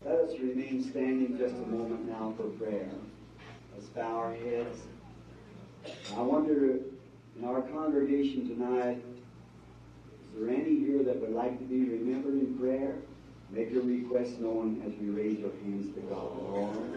Let us remain standing just a moment now for prayer. Let's bow our heads. I wonder in our congregation tonight, is there any here that would like to be remembered in prayer? Make your request known as we raise our hands to God. Lord.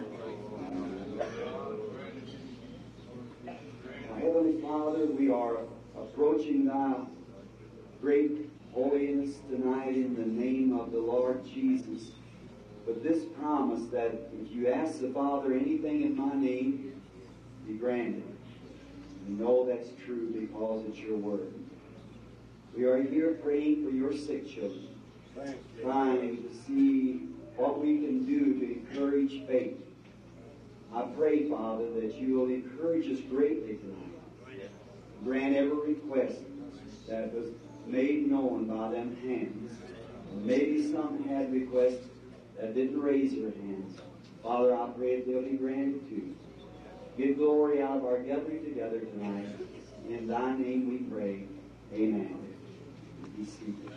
Our Heavenly Father, we are approaching Thy great holiness tonight in the name of the Lord Jesus. With this promise that if you ask the Father anything in my name, be granted. We know that's true because it's your word. We are here praying for your sick children, trying to see what we can do to encourage faith. I pray, Father, that you will encourage us greatly tonight. Grant every request that was made known by them hands. Maybe some had requests that didn't raise their hands. Father, I pray that they'll be granted too. Give glory out of our gathering together tonight. In thy name we pray. Amen. Be seated.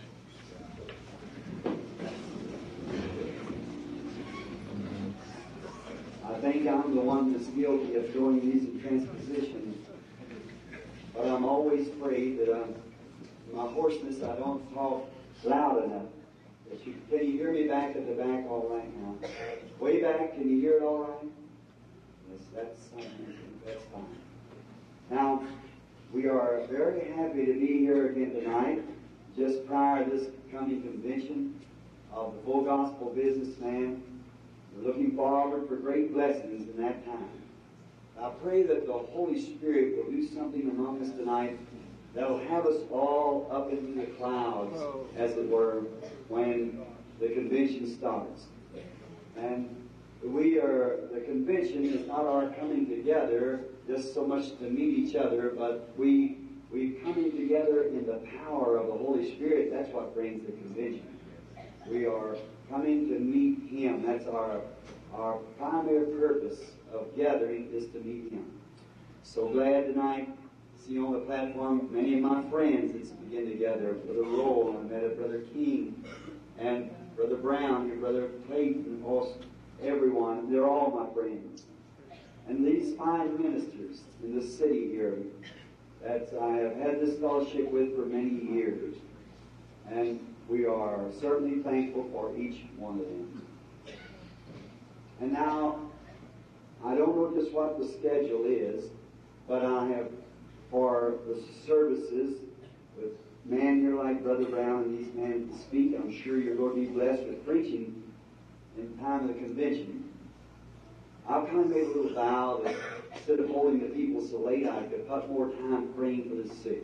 I think I'm the one that's guilty of doing these in transposition. But I'm always afraid that I'm, my hoarseness, I don't talk loud enough. That you, can you hear me back at the back all right now? Way back, can you hear it all right? Yes, that's something. That's fine. Now, we are very happy to be here again tonight, just prior to this coming convention of the full gospel businessman. We're looking forward for great blessings in that time. I pray that the Holy Spirit will do something among us tonight that'll have us all up into the clouds, as it were, when the convention starts. And we are, the convention is not our coming together just so much to meet each other, but we, we coming together in the power of the Holy Spirit. That's what brings the convention. We are coming to meet Him. That's our, our primary purpose of gathering is to meet Him. So glad tonight to see on the platform many of my friends that's begin together. Brother Roll, I met a Brother King, and Brother Brown, and Brother Clayton, also everyone. They're all my friends. And these fine ministers in the city here that I have had this fellowship with for many years. And we are certainly thankful for each one of them. And now, I don't know just what the schedule is, but I have, for the services, with men here like Brother Brown and these men to speak, I'm sure you're going to be blessed with preaching in time of the convention. I've kind of made a little vow that instead of holding the people so late, I could put more time praying for the sick.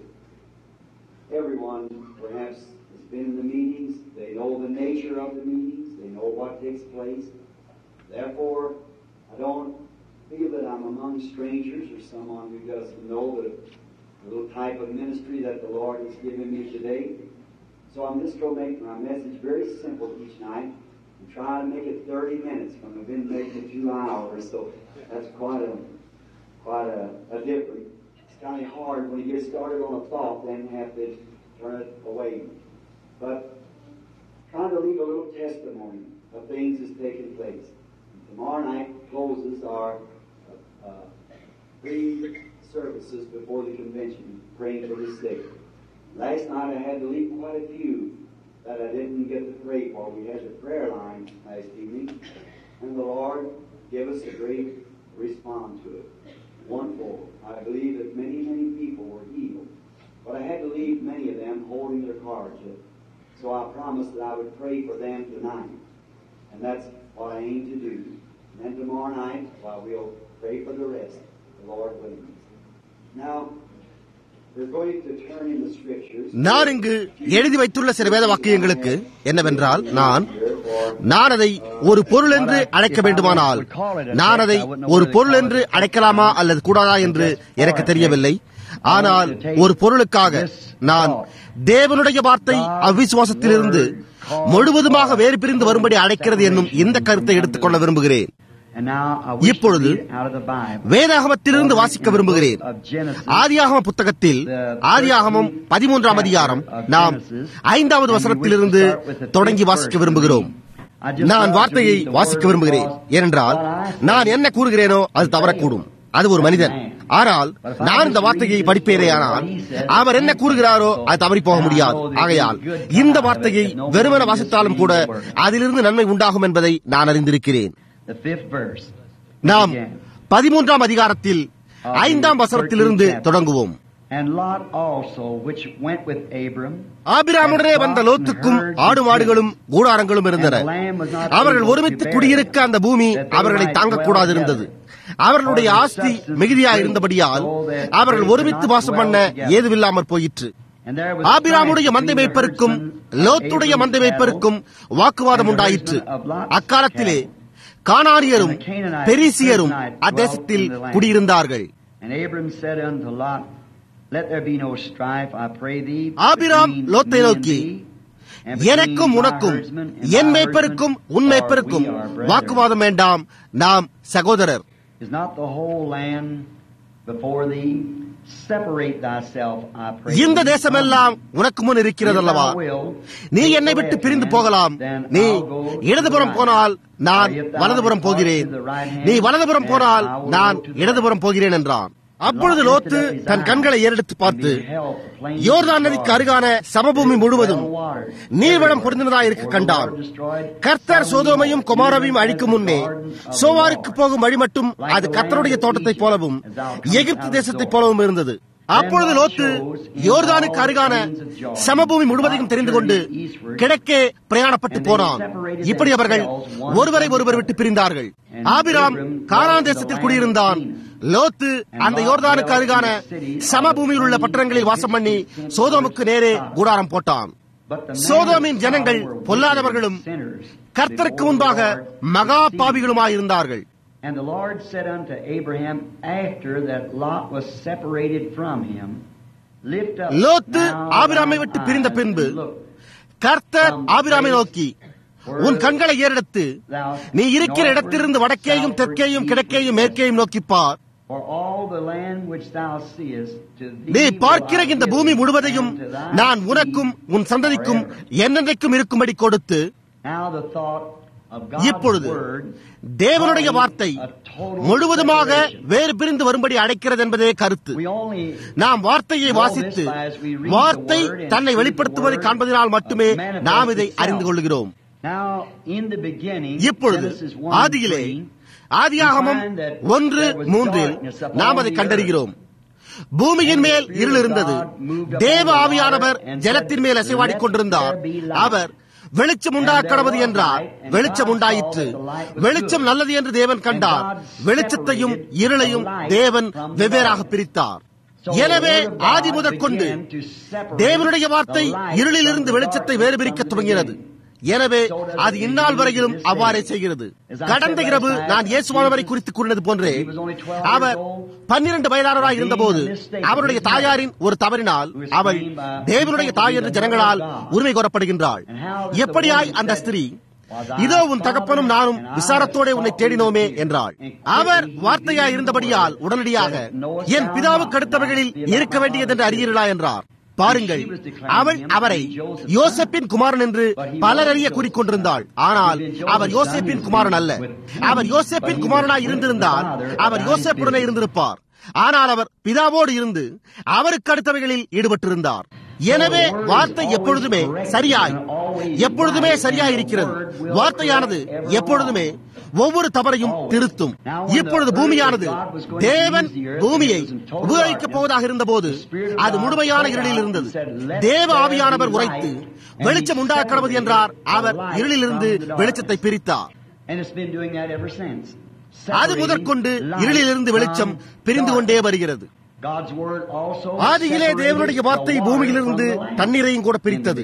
Everyone perhaps has been in the meetings. They know the nature of the meetings. They know what takes place. Therefore, I don't feel that I'm among strangers or someone who doesn't know the, the little type of ministry that the Lord has given me today. So I'm just going to make my message very simple each night and try to make it 30 minutes when I've been making it two hours. So that's quite a quite a, a difference. It's kind of hard when you get started on a thought, then have to turn it away. But trying to leave a little testimony of things that's taken place. Tomorrow night closes our uh, three services before the convention, praying for the sick. Last night I had to leave quite a few that I didn't get to pray for. We had the prayer line last evening, and the Lord gave us a great response to it. Wonderful. I believe that many, many people were healed. But I had to leave many of them holding their cards up. So I promised that I would pray for them tonight. And that's what I aim to do. And then tomorrow night, while we'll pray for the rest, the Lord willing. Now, we're going to turn in the scriptures. நான் இங்கு எழுதி வைத்துள்ள சில வேத வாக்கியங்களுக்கு என்னவென்றால் நான் நான் அதை ஒரு பொருள் என்று அழைக்க வேண்டுமானால் நான் அதை ஒரு பொருள் என்று அழைக்கலாமா அல்லது கூடாதா என்று எனக்கு தெரியவில்லை ஆனால் ஒரு பொருளுக்காக நான் தேவனுடைய வார்த்தை அவ்விசுவாசத்திலிருந்து முழுவதுமாக வேறு பிரிந்து வரும்படி அழைக்கிறது என்னும் இந்த கருத்தை எடுத்துக்கொள்ள விரும்புகிறேன் இப்பொழுது வேதாகமத்திலிருந்து வாசிக்க விரும்புகிறேன் ஆதியாகம புத்தகத்தில் ஆதியாகமம் பதிமூன்றாம் அதிகாரம் நாம் ஐந்தாவது வசனத்திலிருந்து தொடங்கி வாசிக்க விரும்புகிறோம் நான் வார்த்தையை வாசிக்க விரும்புகிறேன் ஏனென்றால் நான் என்ன கூறுகிறேனோ அது தவறக்கூடும் அது ஒரு மனிதன் ஆனால் நான் இந்த வார்த்தையை படிப்பேனே ஆனால் அவர் என்ன கூறுகிறாரோ அது தவறி போக முடியாது ஆகையால் இந்த வார்த்தையை வெறுமன வாசித்தாலும் கூட அதிலிருந்து நன்மை உண்டாகும் என்பதை நான் அறிந்திருக்கிறேன் The fifth verse. நாம் பதிமூன்றாம் அதிகாரத்தில் ஐந்தாம் வசனத்திலிருந்து தொடங்குவோம் And Lot also, which went with Abram, ஆபிராமுடனே வந்த லோத்துக்கும் ஆடு மாடுகளும் கூடாரங்களும் இருந்தன அவர்கள் ஒருமித்து குடியிருக்க அந்த பூமி அவர்களை தாங்கக்கூடாது இருந்தது அவர்களுடைய ஆஸ்தி மிகுதியாக இருந்தபடியால் அவர்கள் ஒருமித்து வாசம் பண்ண ஏதுவில்லாமற் போயிற்று and there was ஆபிராமுடைய strife மந்தை between the மேய்ப்பருக்கும் herdsmen of லோத்துடைய Abram's மந்தை மேய்ப்பருக்கும் cattle வாக்குவாதம் and the உண்டாயிற்று herdsmen of Lot's அக்காலத்திலே cattle. கானானியரும் And the Canaanites பெரிசியரும் and Perizzites அத்தேசத்தில் dwelt in the land. குடியிருந்தார்கள் And Abram said unto Lot, Let there be no strife, I pray thee. Abram between லோத்தை me and நோக்கி, thee, and between எனக்கும் thy உனக்கும் herdsmen and N my மேய்ப்பருக்கும் herdsmen, உன் for மேய்ப்பருக்கும் we are brethren. வாக்குவாதம் வேண்டாம் நாம் சகோதரர் Is not the whole land before thee? Separate thyself, I pray இந்த thee. தேசமெல்லாம் உனக்கு முன் இருக்கிறதல்லவா If thou wilt, நீ take என்னை the விட்டு left பிரிந்து hand, போகலாம் then நீ I'll go to the இடதுபுறம் right. போனால் நான் Or if thou வலதுபுறம் depart போகிறேன் to the right hand, நீ வலதுபுறம் then போனால் I will நான் go to the இடதுபுறம் போகிறேன் என்றான் அப்பொழுது லோத்து தன் கண்களை ஏறெடுத்து பார்த்து யோர்தான் நதிக்கு அருகான சமபூமி முழுவதும் நீர்வளம் பொருந்தினதாக இருக்க கண்டான் கர்த்தர் சோதோமையும் குமாரவையும் அழிக்கும் முன்னே சோவாருக்கு போகும் வழி மட்டும் அது கர்த்தருடைய தோட்டத்தைப் போலவும் எகிப்து தேசத்தைப் போலவும் இருந்தது அப்பொழுது லோத்து யோர்தானுக்கு அருகான சமபூமி முழுவதையும் தெரிந்து கொண்டு கிழக்கே பிரயாணப்பட்டு போனான் இப்படி அவர்கள் ஒருவரை ஒருவர் விட்டு பிரிந்தார்கள் ஆபிராம் கானான் தேசத்தில் குடியிருந்தான் லோத்து அந்த யோர்தானுக்கு அருகான சமபூமியில் உள்ள பட்டணங்களில் வாசம் பண்ணி சோதோமுக்கு நேரே கூடாரம் போட்டான் சோதோமின் ஜனங்கள் பொல்லாதவர்களும் கர்த்தருக்கு முன்பாக மகா பாவிகளுமாயிருந்தார்கள் And the Lord said unto Abraham, after that Lot was separated from him, Lift up Lot now ஆபிராமை thine விட்டு பிரிந்த eyes பின்பு and look, கர்த்தர் ஆபிராமை நோக்கி உன் கண்களை ஏறெடுத்து thou நீ இருக்கிற இடத்திலிருந்து வடக்கேயும் தெற்கேயும் கிழக்கேயும் மேற்கேயும் நோக்கிப் பார் For all the land which thou seest, to thee நீ will பார்க்கிற I இந்த give, பூமி முழுவதையும் and to thy நான் seed உனக்கும் உன் சந்ததிக்கும் forever. என்னென்றைக்கும் இருக்கும்படி கொடுத்து Now the thought of God's இப்பொழுது word தேவனுடைய வார்த்தை முழுவதுமாக வேறு பிரிந்து வரும்படி அடைக்கிறது என்பதே கருத்து we only நாம் வார்த்தையை வாசித்து வார்த்தை தன்னை வெளிப்படுத்துவதை காண்பதனால் மட்டுமே நாம் இதை அறிந்து கொள்கிறோம் Now, in the beginning, இப்பொழுது Genesis 1 ஆதியிலே 3, ஆதியாகமம் ஒன்று மூன்றில் நாம் அதை கண்டறிகிறோம் பூமியின் மேல் இருள் இருந்தது தேவ ஆவியானவர் ஜலத்தின் மேல் அசைவாடிக் கொண்டிருந்தார் அவர் வெளிச்சம் உண்டாக்கடவது என்றார் வெளிச்சம் உண்டாயிற்று வெளிச்சம் நல்லது என்று தேவன் கண்டார் வெளிச்சத்தையும் இருளையும் தேவன் வெவ்வேறாக பிரித்தார் எனவே ஆதி முதற்கொண்டு தேவனுடைய வார்த்தை இருளிலிருந்து வெளிச்சத்தை வேறு பிரிக்க துவங்கினது எனவே அது இந்நாள் வரையிலும் அவ்வாறே செய்கிறது கடந்த இரவு நான் இயேசுவானவரை குறித்து கூறினது போன்றே அவர் பன்னிரண்டு வயதானவராக இருந்தபோது அவருடைய தாயாரின் ஒரு தவறினால் அவள் தேவனுடைய தாய் என்று ஜனங்களால் உரிமை கோரப்படுகின்றாள் எப்படியாய் அந்த ஸ்திரீ இதோ உன் தகப்பனும் நானும் விசாரத்தோட உன்னை தேடினோமே என்றாள் அவர் வார்த்தையாய் இருந்தபடியால் உடனடியாக என் பிதாவுக்கு அடுத்தவர்களில் இருக்க வேண்டியதென்று அறியீர்களா என்றார் பாருங்கள் அவள் அவரை யோசப்பின் குமாரன் என்று பலர் அறிய கூறிக்கொண்டிருந்தாள் ஆனால் அவர் யோசேப்பின் குமாரன் அல்ல அவர் யோசேப்பின் குமாரனாய் இருந்திருந்தால் அவர் யோசேப்புடனே இருந்திருப்பார் ஆனால் அவர் பிதாவோடு இருந்து அவருக்கு அடுத்தவைகளில் ஈடுபட்டிருந்தார் எனவே வார்த்தை எப்பொழுதுமே சரியாய் எப்பொழுதுமே சரியாய் இருக்கிறது வார்த்தையானது எப்பொழுதுமே ஒவ்வொரு தவறையும் திருத்தும் இப்பொழுது பூமியானது தேவன் பூமியை உபயோகிக்கப் போவதாக இருந்தபோது அது முழுமையான இருளில் இருந்தது தேவ ஆவியானவர் உரைத்து வெளிச்சம் உண்டாக்கடவது என்றார் அவர் இருளிலிருந்து வெளிச்சத்தை பிரித்தார் And it's been doing that ever since. அது முதற்கொண்டு இருளிலிருந்து வெளிச்சம் பிரிந்து கொண்டே வருகிறது God's word also ஆதியிலே separated தேவனுடைய வார்த்தை the water பூமியிலிருந்து from the land. தண்ணீரையும் கூட பிரித்தது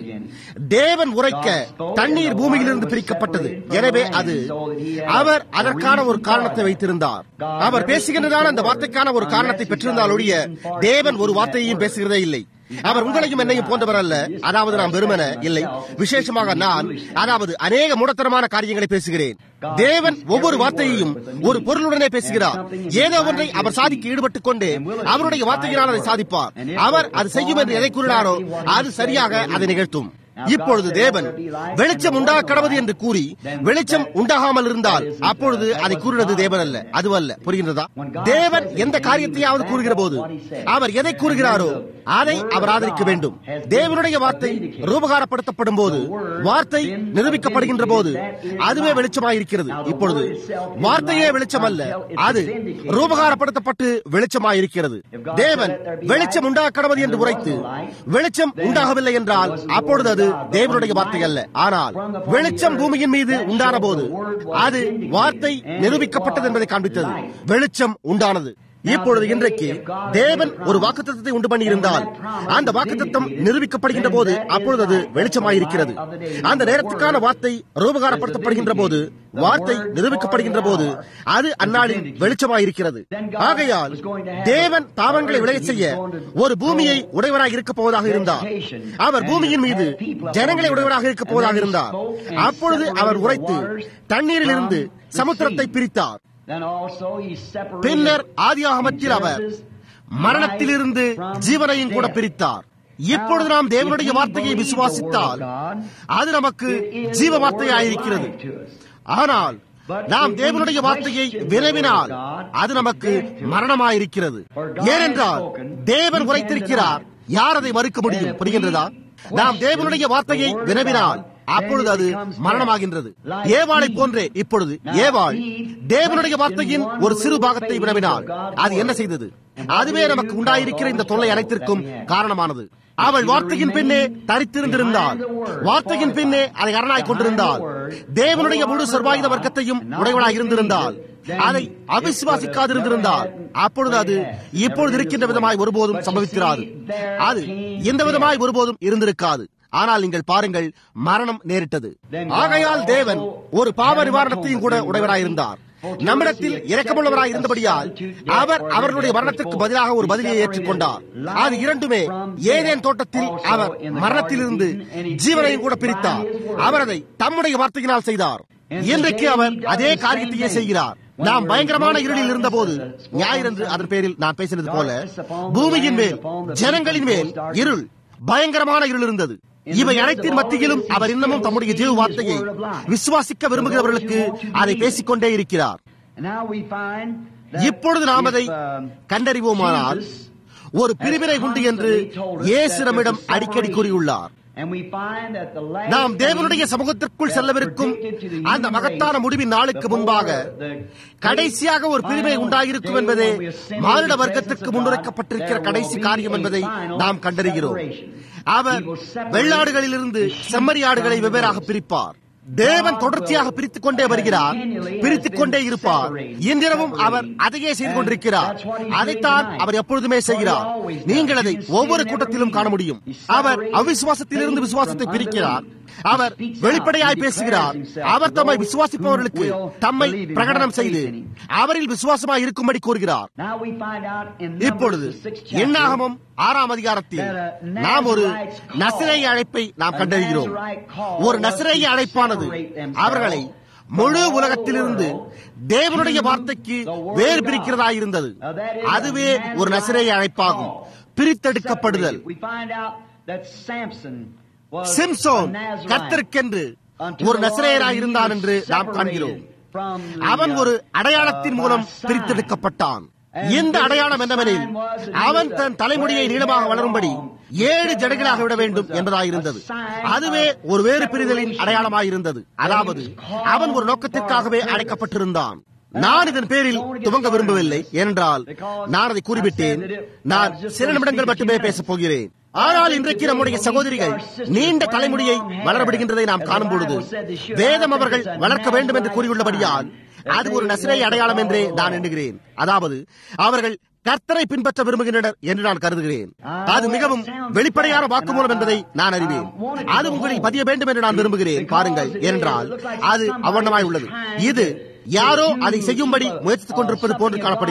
தேவன் உரைக்க தண்ணீர் பூமியிலிருந்து பிரிக்கப்பட்டது எனவே அது அவர் அதற்கான ஒரு காரணத்தை வைத்திருந்தார் அவர் பேசுகின்றதான அந்த வார்த்தைக்கான ஒரு காரணத்தை பெற்றிருந்தால் ஒழிய தேவன் ஒரு வார்த்தையையும் பேசுகிறதே இல்லை அவர் உங்களையும் என்னையும் போன்றவர் அல்ல அதாவது நாம் வெறுமன இல்லை விசேஷமாக நான் அதாவது அநேக மூடத்தனமான காரியங்களை பேசுகிறேன் தேவன் ஒவ்வொரு வார்த்தையையும் ஒரு பொருளுடனே பேசுகிறார் ஏதோ ஒன்றை அவர் சாதிக்க ஈடுபட்டுக் கொண்டு அவருடைய வார்த்தையினால் அதை சாதிப்பார் அவர் அது செய்யும் என்று எதை கூறினாரோ அது சரியாக அதை நிகழ்த்தும் இப்பொழுது தேவன் வெளிச்சம் உண்டாக கடவுது என்று கூறி வெளிச்சம் உண்டாகாமல் இருந்தால் அப்பொழுது அதை கூறுகிறது தேவன் அல்ல அதுவல்ல புரிகின்றதா தேவன் எந்த காரியத்தையாவது கூறுகிற போது அவர் எதை கூறுகிறாரோ அதை அவர் ஆதரிக்க வேண்டும் தேவனுடைய வார்த்தை ரூபகாரப்படுத்தப்படும் போது வார்த்தை நிரூபிக்கப்படுகின்ற போது அதுவே வெளிச்சமாயிருக்கிறது இப்பொழுது வார்த்தையே வெளிச்சம் அல்ல அது ரூபகாரப்படுத்தப்பட்டு வெளிச்சமாயிருக்கிறது தேவன் வெளிச்சம் உண்டாக கடவுது என்று உரைத்து வெளிச்சம் உண்டாகவில்லை என்றால் அப்பொழுது அது தேவனுடைய வார்த்தை அல்ல ஆனால் வெளிச்சம் பூமியின் மீது உண்டான போது அது வார்த்தை நிரூபிக்கப்பட்டது என்பதை காண்பித்தது வெளிச்சம் உண்டானது இப்பொழுது இன்றைக்கு தேவன் ஒரு வாக்குத்தத்தை உண்டு பண்ணி இருந்தால் அந்த வாக்குத்தம் நிரூபிக்கப்படுகின்ற போது அப்பொழுது அது வெளிச்சமாயிருக்கிறது அந்த நேரத்துக்கான வார்த்தை ரூபகாரப்படுத்தப்படுகின்ற போது வார்த்தை நிரூபிக்கப்படுகின்ற போது அது அந்நாளில் வெளிச்சமாயிருக்கிறது ஆகையால் தேவன் தாவங்களை விளைய செய்ய ஒரு பூமியை உடையவராக இருக்கப் போவதாக இருந்தார் அவர் பூமியின் மீது ஜனங்களை உடையவராக இருக்கப் போவதாக இருந்தார் அப்பொழுது அவர் உரைத்து தண்ணீரிலிருந்து சமுத்திரத்தை பிரித்தார் பின்னர் ஆதியாகமத்தில் அவர் மரணத்திலிருந்து ஜீவனையும் கூட பிரித்தார் இப்பொழுது நாம் தேவனுடைய வார்த்தையை விசுவாசித்தால் அது நமக்கு ஜீவ வார்த்தையாயிருக்கிறது ஆனால் நாம் தேவனுடைய வார்த்தையை விரைவினால் அது நமக்கு மரணமாயிருக்கிறது ஏனென்றால் தேவன் உரைத்திருக்கிறார் யார் அதை மறுக்க முடியும் புரிகின்றதா நாம் தேவனுடைய வார்த்தையை வினவினால் அப்பொழுது அது மரணமாகின்றது ஏவாளை போன்றே இப்பொழுது ஏவாள் தேவனுடைய வார்த்தையின் ஒரு சிறு பாகத்தை வினவினால் அது என்ன செய்தது அதுவே நமக்கு உண்டாயிருக்கிற இந்த தொல்லை அனைத்திற்கும் காரணமானது அவள் வார்த்தையின் பின்னே தரித்திருந்திருந்தால் வார்த்தையின் பின்னே அதை அரணாய் கொண்டிருந்தால் தேவனுடைய முழு சர்வாயுத வர்க்கத்தையும் உடையவனாய் இருந்திருந்தால் அதை அவிசுவாசிக்காதிருந்திருந்தால் அப்பொழுது அது இப்பொழுது இருக்கின்ற விதமாய் ஒருபோதும் சம்பவிக்கிறாது அது இந்த விதமாய் ஒருபோதும் இருந்திருக்காது ஆனால் நீங்கள் பாருங்கள் மரணம் நேரிட்டது ஆகையால் தேவன் ஒரு பாவ நிவாரணத்தையும் கூட உடையவராயிருந்தார் நம்மிடத்தில் இரக்கமுள்ளவராய் இருந்தபடியால் அவர் அவர்களுடைய மரணத்திற்கு பதிலாக ஒரு பதிலை ஏற்றுக்கொண்டார் அது இரண்டுமே ஏதேன் தோட்டத்தில் அவர் மரணத்திலிருந்து ஜீவனையும் கூட பிரித்தார் அவர் அதை தம்முடைய வார்த்தையினால் செய்தார் இன்றைக்கு அவர் அதே காரியத்தையே செய்கிறார் நாம் பயங்கரமான இருளில் இருந்த போது ஞாயிறன்று அதன் பேரில் நான் பேசினது போல பூமியின் மேல் ஜனங்களின் மேல் இருள் பயங்கரமான இருள் இருந்தது இவை அனைத்தின் மத்தியிலும் அவர் இன்னமும் தம்முடைய ஜீவ வார்த்தையை விசுவாசிக்க விரும்புகிறவர்களுக்கு அதை பேசிக்கொண்டே இருக்கிறார் இப்பொழுது நாம் அதை கண்டறிவோமானால் ஒரு பிரிவினை உண்டு என்று இயேசு நம்மிடம் அடிக்கடி கூறியுள்ளார் நாம் தேவனுடைய சமூகத்திற்குள் செல்லவிருக்கும் அந்த மகத்தான முடிவின் நாளுக்கு முன்பாக கடைசியாக ஒரு பிரிவை உண்டாயிருக்கும் என்பதே மானிட வர்க்கத்திற்கு முன்னுரைக்கப்பட்டிருக்கிற கடைசி காரியம் என்பதை நாம் கண்டறிகிறோம் அவர் வெள்ளாடுகளிலிருந்து செம்மறியாடுகளை வெவ்வேறாக பிரிப்பார் தேவன் தொடர்ச்சியாக பிரித்துக் கொண்டே வருகிறார் பிரித்துக் கொண்டே இருப்பார் இன்றிரவும் அவர் அதையே செய்து கொண்டிருக்கிறார் அதைத்தான் அவர் எப்பொழுதுமே செய்கிறார் நீங்கள் அதை ஒவ்வொரு கூட்டத்திலும் காண முடியும் அவர் அவிசுவாசத்திலிருந்து விசுவாசத்தை பிரிக்கிறார் அவர் வெளிப்படையாய் பேசுகிறார் அவர் தம்மை விசுவாசிப்பவர்களுக்கு தம்மை பிரகடனம் செய்து அவரில் விசுவாசமாய் இருக்கும்படி கூறுகிறார் இப்பொழுது எண்ணாகமும் ஆறாம் அதிகாரத்தில் நாம் ஒரு நசிரேய அழைப்பை நாம் கண்டறிகிறோம் ஒரு நசிரேய அழைப்பானது அவர்களை முழு உலகத்திலிருந்து தேவனுடைய வார்த்தைக்கு வேறு பிரிக்கிறதாயிருந்தது அதுவே ஒரு நசிரேய அழைப்பாகும் பிரித்தெடுக்கப்படுதல் சிம்சோன் கர்த்தருக்கென்று ஒரு நசிரேயராய் இருந்தான் என்று நாம் காண்கிறோம் அவன் ஒரு அடையாளத்தின் மூலம் பிரித்தெடுக்கப்பட்டான் இந்த அடையாளம் என்னவெனில் அவன் தன் தலைமுடியை நீளமாக வளரும்படி ஏழு ஜடைகளாக விட வேண்டும் என்பதாயிருந்தது அதுவே ஒரு வேறு பிரிதலின் அடையாளமாயிருந்தது அதாவது அவன் ஒரு நோக்கத்திற்காகவே அழைக்கப்பட்டிருந்தான் நான் இதன் பேரில் துவங்க விரும்பவில்லை ஏனென்றால் நான் அதை கூறிவிட்டேன் நான் சில நிமிடங்கள் மட்டுமே பேசப் போகிறேன் ஆனால் இன்றைக்கு நம்முடைய சகோதரிகள் நீண்ட தலைமுடியை வளரப்படுகின்றதை நாம் காணும் பொழுது வேதம் அவர்கள் வளர்க்க வேண்டும் என்று கூறியுள்ளபடியால் அது ஒரு நசிரை அடையாளம் என்றே நான் எண்ணுகிறேன் அதாவது அவர்கள் கர்த்தரை பின்பற்ற விரும்புகின்றனர் என்று நான் கருதுகிறேன் அது மிகவும் வெளிப்படையான வாக்குமூலம் என்பதை நான் அறிவேன் அது உங்களில் பதிய வேண்டும் என்று நான் விரும்புகிறேன் பாருங்கள் என்றால் அது அவண்ணமாய் உள்ளது இது யாரோ அதை செய்யும்படி முயற்சித்துக் கொண்டிருப்பது போன்று காணப்படுகிறது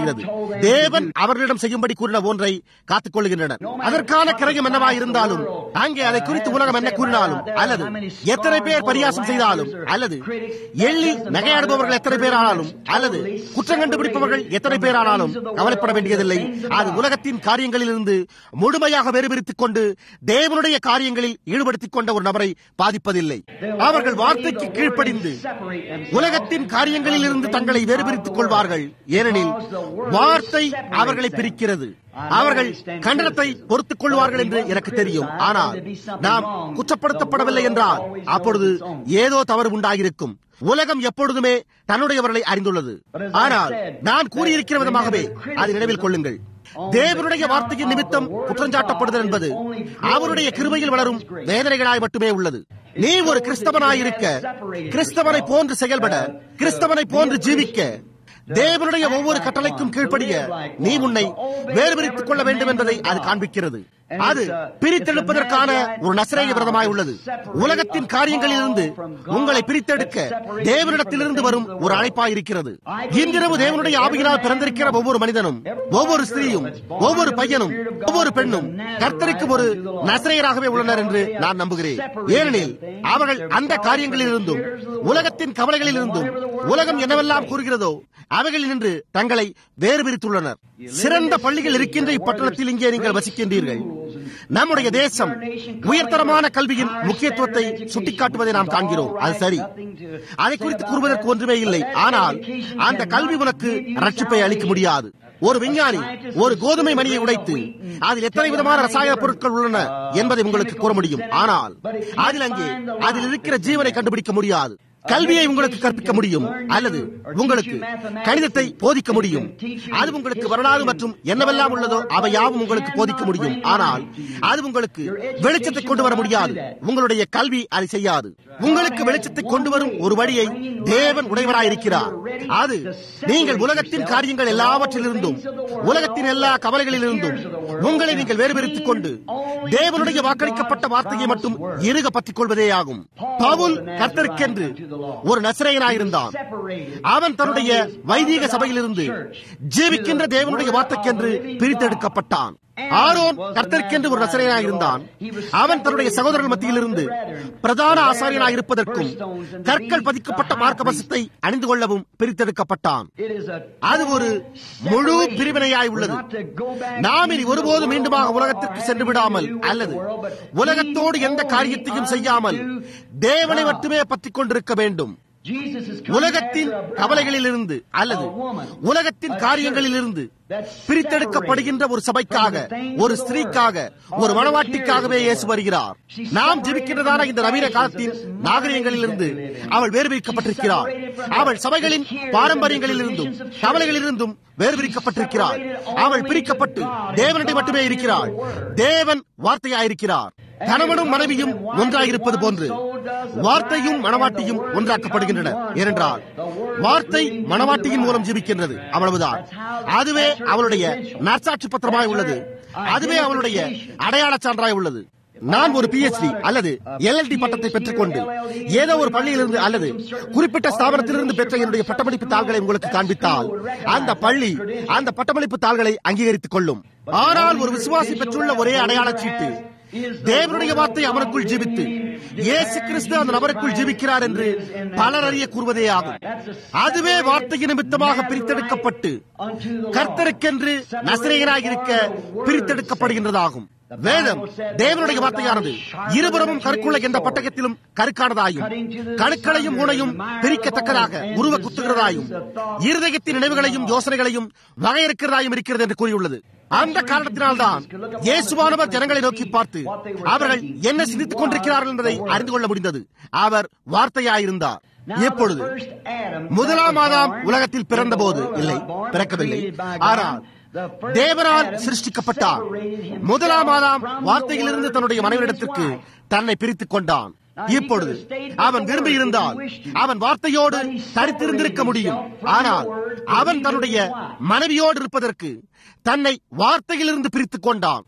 தேவன் அவர்களிடம் செய்யும்படி கூறின ஒன்றை காத்துக் கொள்கின்றனர் அதற்கான கிரகம் என்னவா இருந்தாலும் அங்கே அதை குறித்து உலகம் என்ன கூறினாலும் அல்லது எத்தனை பேர் பரியாசம் செய்தாலும் அல்லது எள்ளி நகையாடுபவர்கள் எத்தனை பேர் ஆனாலும் அல்லது குற்றம் கண்டுபிடிப்பவர்கள் எத்தனை பேர் ஆனாலும் கவலைப்பட வேண்டியதில்லை அது உலகத்தின் காரியங்களிலிருந்து முழுமையாக வேறுபிரித்துக் கொண்டு தேவனுடைய காரியங்களில் ஈடுபடுத்திக் கொண்ட ஒரு நபரை பாதிப்பதில்லை அவர்கள் வார்த்தைக்கு கீழ்ப்படிந்து உலகத்தின் காரியங்களில் இருந்து தங்களை வேறுபிரித்துக் கொள்வார்கள் ஏனெனில் வார்த்தை அவர்களை பிரிக்கிறது அவர்கள் கண்டனத்தை பொறுத்துக் கொள்வார்கள் என்று எனக்கு தெரியும் ஆனால் நாம் குற்றப்படுத்தப்படவில்லை என்றால் அப்பொழுது ஏதோ தவறு உண்டாகியிருக்கும் உலகம் எப்பொழுதுமே தன்னுடையவர்களை அறிந்துள்ளது ஆனால் நான் கூறியிருக்கிற விதமாகவே அதை நினைவில் கொள்ளுங்கள் தேவனுடைய வார்த்தையின் நிமித்தம் குற்றஞ்சாட்டப்படுதல் என்பது அவருடைய கிருபையில் வளரும் வேதனைகளாய் மட்டுமே உள்ளது நீ ஒரு கிறிஸ்தவனாய் இருக்க கிறிஸ்தவனை போன்று செயல்பட கிறிஸ்தவனை போன்று ஜீவிக்க தேவனுடைய ஒவ்வொரு கட்டளைக்கும் கீழ்ப்படிய நீ உன்னை வேறுபிரித்துக் கொள்ள வேண்டும் என்பதை அது காண்பிக்கிறது அது பிரித்தெடுப்பதற்கான ஒரு நசரேய விரதமாய் உள்ளது உலகத்தின் காரியங்களிலிருந்து உங்களை பிரித்தெடுக்க தேவனிடத்திலிருந்து வரும் ஒரு அழைப்பாய் இருக்கிறது இன்றிரவு தேவனுடைய ஆவியினால் பிறந்திருக்கிற ஒவ்வொரு மனிதனும் ஒவ்வொரு ஸ்திரீயும் ஒவ்வொரு பையனும் ஒவ்வொரு பெண்ணும் கர்த்தருக்கு ஒரு நசரையராகவே உள்ளனர் என்று நான் நம்புகிறேன் ஏனெனில் அவர்கள் அந்த காரியங்களிலிருந்தும் உலகத்தின் கவலைகளிலிருந்தும் உலகம் என்னவெல்லாம் கூறுகிறதோ அவைகளில் நின்று தங்களை வேறு பிரித்துள்ளனர் சிறந்த பள்ளிகள் இருக்கின்ற இப்பட்டணத்தில் இங்கே நீங்கள் வசிக்கின்றீர்கள் நம்முடைய தேசம் உயர்தரமான கல்வியின் முக்கியத்துவத்தை சுட்டிக்காட்டுவதை நாம் காண்கிறோம் அது சரி அதை குறித்து கூறுவதற்கு ஒன்றுமே இல்லை ஆனால் அந்த கல்வி உனக்கு ரட்சிப்பை அளிக்க முடியாது ஒரு விஞ்ஞானி ஒரு கோதுமை மணியை உடைத்து அதில் எத்தனை விதமான ரசாயன பொருட்கள் உள்ளன என்பதை உங்களுக்கு கூற முடியும் ஆனால் அதில் அங்கே அதில் இருக்கிற ஜீவனை கண்டுபிடிக்க முடியாது கல்வியை உங்களுக்கு கற்பிக்க முடியும் அல்லது உங்களுக்கு கணிதத்தை போதிக்க முடியும் அது உங்களுக்கு வரலாறு மற்றும் என்னவெல்லாம் உள்ளதோ அவை யாவும் உங்களுக்கு போதிக்க முடியும் ஆனால் அது உங்களுக்கு வெளிச்சத்தை கொண்டு வர முடியாது உங்களுடைய கல்வி அதை செய்யாது உங்களுக்கு வெளிச்சத்தை கொண்டு வரும் ஒரு வழியை தேவன் உடையவராயிருக்கிறார் அது நீங்கள் உலகத்தின் காரியங்கள் எல்லாவற்றிலிருந்தும் உலகத்தின் எல்லா கவலைகளிலிருந்தும் உங்களை நீங்கள் வேறுபெருத்திக் கொண்டு தேவனுடைய வாக்களிக்கப்பட்ட வார்த்தையை மட்டும் இருக பற்றிக் கொள்வதே ஆகும் பவுல் கர்த்தருக்கென்று ஒரு நசிரையனாயிருந்தான் அவன் தன்னுடைய வைதீக சபையிலிருந்து ஜீவிக்கின்ற தேவனுடைய வார்த்தைக்கென்று பிரித்தெடுக்கப்பட்டான் ஆரோன் கர்த்தருக்கென்று ஒரு நசரையனாக இருந்தான் அவன் தன்னுடைய சகோதரர்கள் மத்தியிலிருந்து பிரதான ஆசாரியனாக இருப்பதற்கும் கற்கள் பதிக்கப்பட்ட மார்க்கபசத்தை அணிந்து கொள்ளவும் பிரித்தெடுக்கப்பட்டான் அது ஒரு முழு பிரிவினையாய் உள்ளது நாம் இனி ஒருபோதும் மீண்டுமாக உலகத்திற்கு சென்று விடாமல் அல்லது உலகத்தோடு எந்த காரியத்தையும் செய்யாமல் தேவனை மட்டுமே பற்றிக் கொண்டிருக்க வேண்டும் உலகத்தின் கவலைகளிலிருந்து அல்லது உலகத்தின் காரியங்களிலிருந்து பிரித்தெடுக்கப்படுகின்ற ஒரு சபைக்காக ஒரு ஸ்திரீக்காக ஒரு மனவாட்டிக்காகவே இயேசு வருகிறார் நாம் ஜெபிக்கின்றதான இந்த நவீன காலத்தின் நாகரிகங்களிலிருந்து அவள் வேறுபிரிக்கப்பட்டிருக்கிறார் அவள் சபைகளின் பாரம்பரியங்களிலிருந்தும் கவலைகளிலிருந்தும் வேறுபிரிக்கப்பட்டிருக்கிறார் அவள் பிரிக்கப்பட்டு தேவனுடைய மட்டுமே இருக்கிறாள் தேவன் வார்த்தையாயிருக்கிறார் கணவனும் மனைவியும் ஒன்றாயிருப்பது போன்று வார்த்தையும் மனவாட்டியும் ஒன்றாக்கப்படுகின்றன ஏனென்றால் வார்த்தை மனவாட்டியின் மூலம் ஜீவிக்கின்றது அவ்வளவுதான் அதுவே அவளுடைய நற்சாட்சி பத்திரமாய் உள்ளது அதுவே அவளுடைய அடையாள சான்றாய் உள்ளது நான் ஒரு பிஎச்டி அல்லது எல்எல்டி பட்டத்தை பெற்றுக்கொண்டு ஏதோ ஒரு பள்ளியிலிருந்து அல்லது குறிப்பிட்ட ஸ்தாபனத்திலிருந்து பெற்ற என்னுடைய பட்டமளிப்பு தாள்களை உங்களுக்கு காண்பித்தால் அந்த பள்ளி அந்த பட்டமளிப்பு தாள்களை அங்கீகரித்துக் கொள்ளும் ஆனால் ஒரு விசுவாசி பெற்றுள்ள ஒரே அடையாள சீட்டு தேவனுடைய வார்த்தை அவனுக்குள் ஜீவித்து இயேசு கிறிஸ்து அந்த நபருக்குள் ஜீவிக்கிறார் என்று பலர் அறிய கூறுவதே ஆகும் அதுவே வார்த்தையின் நிமித்தமாக பிரித்தெடுக்கப்பட்டு கர்த்தருக்கென்று நசிரையராக இருக்க பிரித்தெடுக்கப்படுகின்றதாகும் வேதம் தேவனுடைய வார்த்தையானது இருபுறமும் கருக்குள்ள என்ற பட்டகத்திலும் கருக்கானதாயும் கணுக்களையும் ஊனையும் பிரிக்கத்தக்கதாக உருவ குத்துகிறதாயும் இருதயத்தின் நினைவுகளையும் யோசனைகளையும் வகையிருக்கிறதாயும் இருக்கிறது என்று கூறியுள்ளது அந்த காரணத்தினால்தான் இயேசுவானவர் ஜனங்களை நோக்கி பார்த்து அவர்கள் என்ன சிந்தித்துக் கொண்டிருக்கிறார்கள் என்பதை அறிந்து கொள்ள முடிந்தது அவர் வார்த்தையாயிருந்தார் எப்பொழுது முதலாம் மாதம் உலகத்தில் பிறந்த போது இல்லை பிறக்கவில்லை ஆனால் தேவனால் சிருஷ்டிக்கப்பட்டார் முதலாம் ஆதாம் வார்த்தையிலிருந்து தன்னுடைய மனைவிடத்திற்கு தன்னை பிரித்துக் கொண்டான் இப்பொழுது அவன் விரும்பி இருந்தால் அவன் வார்த்தையோடு தரித்திருந்திருக்க முடியும் ஆனால் அவன் தன்னுடைய மனைவியோடு இருப்பதற்கு தன்னை வார்த்தையிலிருந்து பிரித்துக் கொண்டான்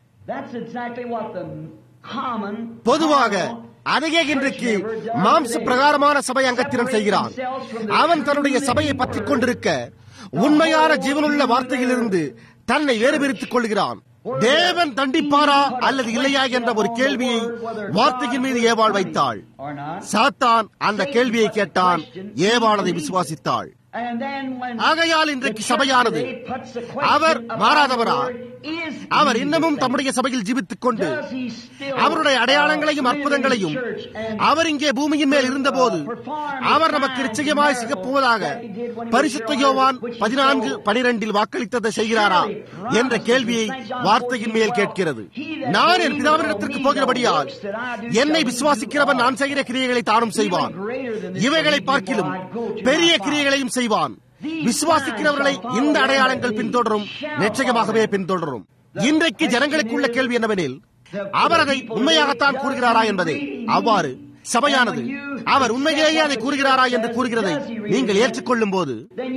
பொதுவாக அதையே இன்றைக்கு மாம்ச பிரகாரமான சபை அங்கத்தினம் செய்கிறான் அவன் தன்னுடைய சபையை பற்றிக் கொண்டிருக்க உண்மையான ஜீவனுள்ள வார்த்தையிலிருந்து தன்னை வேறுபிரித்துக் கொள்கிறான் தேவன் தண்டிப்பாரா அல்லது இல்லையா என்ற ஒரு கேள்வியை வார்த்தையின் மீது ஏவாள் வைத்தாள் சாத்தான் அந்த கேள்வியை கேட்டான் ஏவாள் அதை விசுவாசித்தாள் ஆகையால் இன்றைக்கு சபையானது அவர் மாறாதவரா அவர் இன்னமும் தம்முடைய சபையில் ஜீவித்துக் கொண்டு அவருடைய அடையாளங்களையும் அற்புதங்களையும் அவர் இங்கே பூமியின் மேல் இருந்தபோது அவர் நமக்கு நிச்சயமாய் சிகப்புவதாக பரிசுத்த யோவான் பதினான்கு பனிரெண்டில் வாக்களித்ததை செய்கிறாரா என்ற கேள்வியை வார்த்தையின் மேல் கேட்கிறது நான் என் பிதாவினிடத்திற்கு போகிறபடியால் என்னை விசுவாசிக்கிறவன் நான் செய்கிற கிரியைகளை தானும் செய்வான் இவைகளை பார்க்கிலும் பெரிய கிரியைகளையும் செய்வான் விசுவாசிக்கிறவர்களை இந்த அடையாளங்கள் பின்தொடரும் நிச்சயமாகவே பின்தொடரும் இன்றைக்கு ஜனங்களுக்குள்ள கேள்வி என்னவெனில் அவர் அதை உண்மையாகத்தான் கூறுகிறாரா என்பதே அவ்வாறு சபையானது அவர் உண்மையிலேயே அதை கூறுகிறாரா என்று கூறுகிறதை நீங்கள் ஏற்றுக்கொள்ளும் போது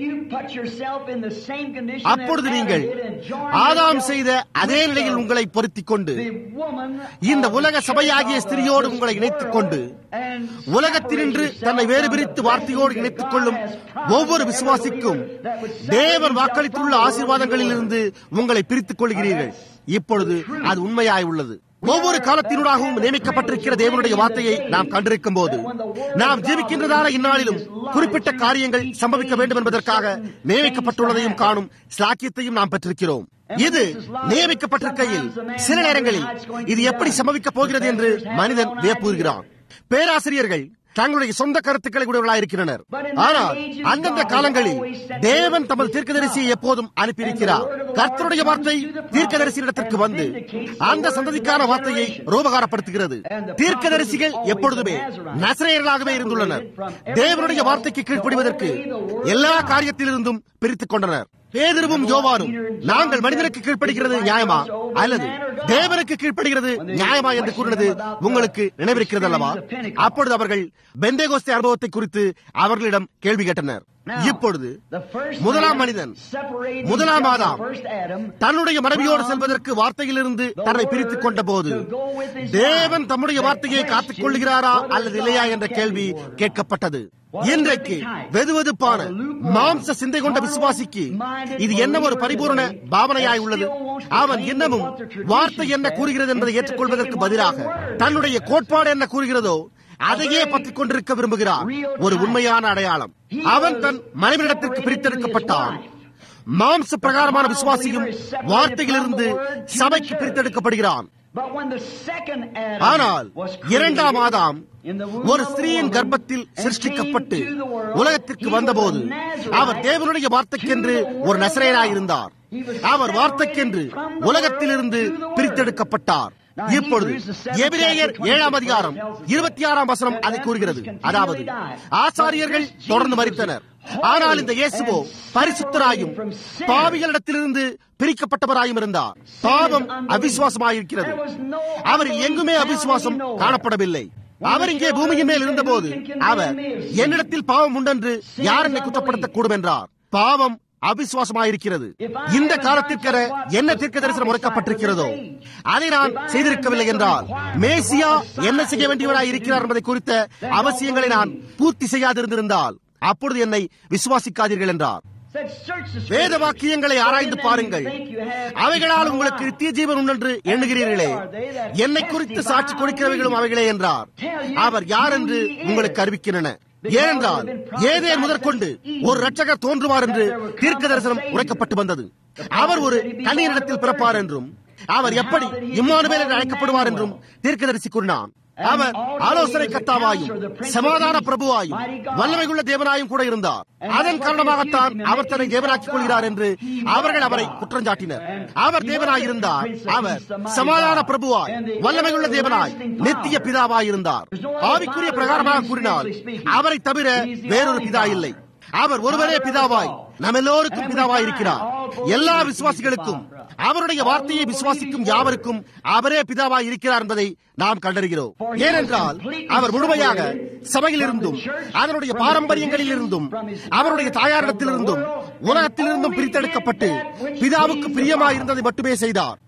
அப்பொழுது நீங்கள் ஆதாம் செய்த அதே நிலையில் உங்களை பொருத்திக் கொண்டு இந்த உலக சபையாகிய ஸ்திரியோடு உங்களை இணைத்துக் கொண்டு உலகத்தினின்று தன்னை வேறு பிரித்து வார்த்தையோடு இணைத்துக் கொள்ளும் ஒவ்வொரு விசுவாசிக்கும் தேவன் வாக்களித்துள்ள ஆசீர்வாதங்களில் இருந்து உங்களை பிரித்துக் கொள்கிறீர்கள் இப்பொழுது அது உண்மையாய் உள்ளது ஒவ்வொரு காலத்தினூடாகவும் நியமிக்கப்பட்டிருக்கிற தேவனுடைய வார்த்தையை நாம் கண்டிருக்கும் போது நாம் ஜீவிக்கின்றதான இந்நாளிலும் குறிப்பிட்ட காரியங்கள் சம்பவிக்க வேண்டும் என்பதற்காக நியமிக்கப்பட்டுள்ளதையும் காணும் சாக்கியத்தையும் நாம் பெற்றிருக்கிறோம் இது நியமிக்கப்பட்டிருக்கையில் சில நேரங்களில் இது எப்படி சம்பவிக்கப் போகிறது என்று மனிதன் வியப்புகிறான் பேராசிரியர்கள் தங்களுடைய சொந்த கருத்துக்களை உடையவர்களாயிருக்கின்றனர் ஆனால் அந்தந்த காலங்களில் தேவன் தமது தீர்க்கதரிசியை எப்போதும் அனுப்பியிருக்கிறார் கர்த்தருடைய வார்த்தை தீர்க்கதரிசியிடத்திற்கு வந்து அந்த சந்ததிக்கான வார்த்தையை ரூபகாரப்படுத்துகிறது தீர்க்கதரிசிகள் எப்பொழுதுமே நசரையர்களாகவே இருந்துள்ளனர் தேவனுடைய வார்த்தைக்கு கீழ்ப்படிவதற்கு எல்லா காரியத்திலிருந்தும் பிரித்துக் கொண்டனர் பேதிருவும் யோவானும் நாங்கள் மனிதனுக்கு கீழ்ப்படுகிறது நியாயமா அல்லது தேவனுக்கு கீழ்ப்படுகிறது நியாயமா என்று கூறினது உங்களுக்கு நினைவிருக்கிறது அல்லவா அப்பொழுது அவர்கள் பெந்தேகோஸ்தே அனுபவத்தை குறித்து அவர்களிடம் கேள்வி கேட்டனர் இப்பொழுது முதலாம் மனிதன் முதலாம் ஆதாம் தன்னுடைய மனைவியோடு செல்வதற்கு வார்த்தையிலிருந்து தன்னை பிரித்துக் கொண்ட போது தேவன் தம்முடைய வார்த்தையை காத்துக் கொள்கிறாரா அல்லது இல்லையா என்ற கேள்வி கேட்கப்பட்டது இன்றைக்கு வெதுவெதுப்பான மாம்ச சிந்தை கொண்ட விசுவாசிக்கு இது என்ன ஒரு பரிபூர்ண பாவனையாய் உள்ளது அவன் இன்னமும் வார்த்தை என்ன கூறுகிறது என்பதை ஏற்றுக்கொள்வதற்கு பதிலாக தன்னுடைய கோட்பாடு என்ன கூறுகிறதோ அதையே பற்றிக் கொண்டிருக்க விரும்புகிறார் ஒரு உண்மையான அடையாளம் அவன் தன் மனைவியிடத்திற்கு பிரித்தெடுக்கப்பட்டான் மாம்ச பிரகாரமான விசுவாசியும் வார்த்தையிலிருந்து சபைக்கு பிரித்தெடுக்கப்படுகிறான் ஆனால் இரண்டாம் ஆதாம் ஒரு ஸ்திரீயின் கர்ப்பத்தில் சிருஷ்டிக்கப்பட்டு உலகத்திற்கு வந்தபோது அவர் தேவனுடைய வார்த்தைக்கென்று ஒரு நசரேனாயிருந்தார் அவர் வார்த்தைக்கென்று உலகத்திலிருந்து பிரித்தெடுக்கப்பட்டார் இப்பொழுது எபிரேயர் ஏழாம் அதிகாரம் இருபத்தி ஆறாம் வசனம் அதை கூறுகிறது அதாவது ஆசாரியர்கள் தொடர்ந்து மறித்தனர் ஆனால் இந்த இயேசுவோ பரிசுத்தராயும் பாவிகளிடத்திலிருந்து பிரிக்கப்பட்டவராயும் இருந்தார் பாவம் அவிசுவாசமாயிருக்கிறது அவரில் எங்குமே அவிசுவாசம் காணப்படவில்லை அவர் இங்கே பூமியின் மேல் இருந்தபோது அவர் என்னிடத்தில் பாவம் உண்டென்று யார் என்னை குற்றப்படுத்தக்கூடும் என்றார் பாவம் அவிசுவாசமாயிருக்கிறது இந்த காலத்திற்கென என்ன தீர்க்க தரிசனம் உரைக்கப்பட்டிருக்கிறதோ அதை நான் செய்திருக்கவில்லை என்றால் மேசியா என்ன செய்ய வேண்டியவராய் இருக்கிறார் என்பதை குறித்த அவசியங்களை நான் பூர்த்தி செய்யாதிருந்திருந்தால் அப்பொழுது என்னை விசுவாசிக்காதீர்கள் என்றார் வேத வாக்கியங்களை ஆராய்ந்து பாருங்கள் அவைகளால் உங்களுக்கு நித்திய ஜீவன் உண்டென்று எண்ணுகிறீர்களே என்னை குறித்து சாட்சி கொடுக்கிறவைகளும் அவைகளே என்றார் அவர் யார் என்று உங்களுக்கு அறிவிக்கின்றன ஏனென்றால் ஏதே முதற்கொண்டு ஒரு ரட்சகர் தோன்றுவார் என்று தீர்க்க தரிசனம் உரைக்கப்பட்டு வந்தது அவர் ஒரு கண்ணீரிடத்தில் பிறப்பார் என்றும் அவர் எப்படி இம்மானுவேல் என்று அழைக்கப்படுவார் என்றும் தீர்க்கதரிசி கூறினான் அவர் ஆலோசனை கர்த்தாவாயும் சமாதான பிரபுவாயும் வல்லமையுள்ள தேவனாயும் கூட இருந்தார் அதன் காரணமாகத்தான் அவர் தன்னை தேவனாக்கிக் கொள்கிறார் என்று அவர்கள் அவரை குற்றஞ்சாட்டினர் அவர் தேவனாயிருந்தார் அவர் சமாதான பிரபுவாய் வல்லமையுள்ள தேவனாய் நித்திய பிதாவாய் இருந்தார் ஆவிக்குரிய பிரகாரமாக கூறினால் அவரை தவிர வேறொரு பிதா இல்லை அவர் ஒருவரே பிதாவாய் நம்ம எல்லோருக்கும் பிதாவாய் இருக்கிறார் எல்லா விசுவாசிகளுக்கும் அவருடைய வார்த்தையை விசுவாசிக்கும் யாவருக்கும் அவரே பிதாவாய் இருக்கிறார் என்பதை நாம் கண்டறிகிறோம் ஏனென்றால் அவர் முழுமையாக சபையில் இருந்தும் அதனுடைய பாரம்பரியங்களில் இருந்தும் அவருடைய தாயாரிடத்திலிருந்தும் உலகத்திலிருந்தும் பிரித்தெடுக்கப்பட்டு பிதாவுக்கு பிரியமாய் இருந்ததை மட்டுமே செய்தார்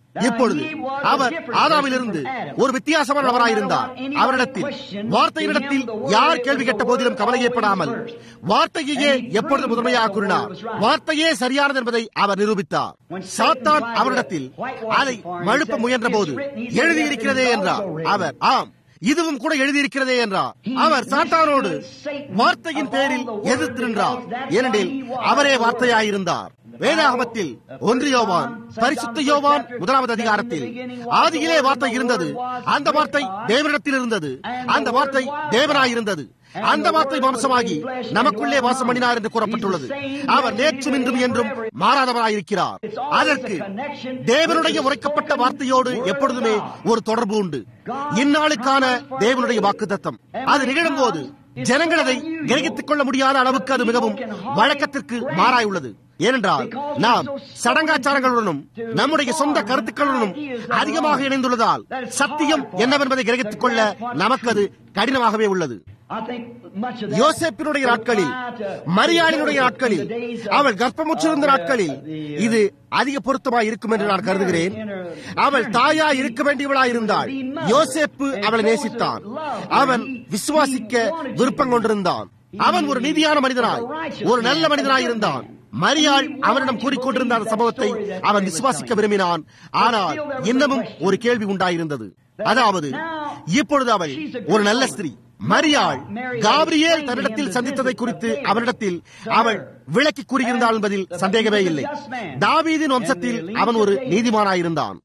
இப்பொழுது அவர் ஆதாமிலிருந்து ஒரு வித்தியாசமான நபராயிருந்தார் அவரிடத்தில் வார்த்தையினிடத்தில் யார் கேள்வி கேட்ட போதிலும் கவலையப்படாமல் வார்த்தையையே எப்பொழுது முதன்மையாக கூறினார் வார்த்தையே சரியானது என்பதை அவர் நிரூபித்தார் சாத்தான் அவரிடத்தில் அதை மழுப்ப முயன்ற போது எழுதியிருக்கிறதே என்றார் அவர் ஆம் இதுவும் கூட எழுதியிருக்கிறதே என்றார் அவர் சாத்தானோடு வார்த்தையின் பேரில் எதிர்த்து நின்றார் ஏனெனில் அவரே வார்த்தையாயிருந்தார் வேதாகமத்தில் ஒன்று யோவான் பரிசுத்த யோவான் முதலாவது அதிகாரத்தில் ஆதியிலே வார்த்தை இருந்தது அந்த வார்த்தை தேவனிடத்தில் இருந்தது அந்த வார்த்தை தேவனாயிருந்தது அந்த வார்த்தை வம்சமாகி நமக்குள்ளே வாசம் பண்ணினார் என்று கூறப்பட்டுள்ளது அவர் நேற்றும் இன்றும் என்றும் மாறாதவராயிருக்கிறார் அதற்கு தேவனுடைய உரைக்கப்பட்ட வார்த்தையோடு எப்பொழுதுமே ஒரு தொடர்பு உண்டு இந்நாளுக்கான தேவனுடைய வாக்குத்தத்தம் அது நிகழும் போது ஜனங்கள் அதை கிரகித்துக் கொள்ள முடியாத அளவுக்கு அது மிகவும் வழக்கத்திற்கு மாறாயுள்ளது ஏனென்றால் நாம் சடங்காச்சாரங்களுடனும் நம்முடைய சொந்த கருத்துக்களுடனும் அதிகமாக இணைந்துள்ளதால் சத்தியம் என்னவென்பதை கிரகித்துக் கொள்ள நமக்கு அது கடினமாகவே உள்ளது யோசேப்பினுடைய நாட்களில் மரியாளினுடைய நாட்களில் அவள் கர்ப்பமுற்றிருந்த நாட்களில் இது அதிக பொருத்தமாய் இருக்கும் என்று நான் கருதுகிறேன் அவள் தாயா இருக்க வேண்டியவளாய் இருந்தாள் யோசேப்பு அவளை நேசித்தான் அவன் விசுவாசிக்க விருப்பம் கொண்டிருந்தான் அவன் ஒரு நீதியான மனிதனாய் ஒரு நல்ல மனிதனாய் இருந்தான் மரியாள் அவனிடம் கூறிக்கொண்டிருந்த அந்த சம்பவத்தை அவன் விசுவாசிக்க விரும்பினான் ஆனால் இன்னமும் ஒரு கேள்வி உண்டாயிருந்தது அதாவது இப்பொழுது அவள் ஒரு நல்ல ஸ்திரீ மரியாள் காபிரியேல் தன்னிடத்தில் சந்தித்ததை குறித்து அவனிடத்தில் அவள் விளக்கி கூறியிருந்தாள் என்பதில் சந்தேகமே இல்லை தாவீதின் வம்சத்தில் அவன் ஒரு நீதிமானாயிருந்தான்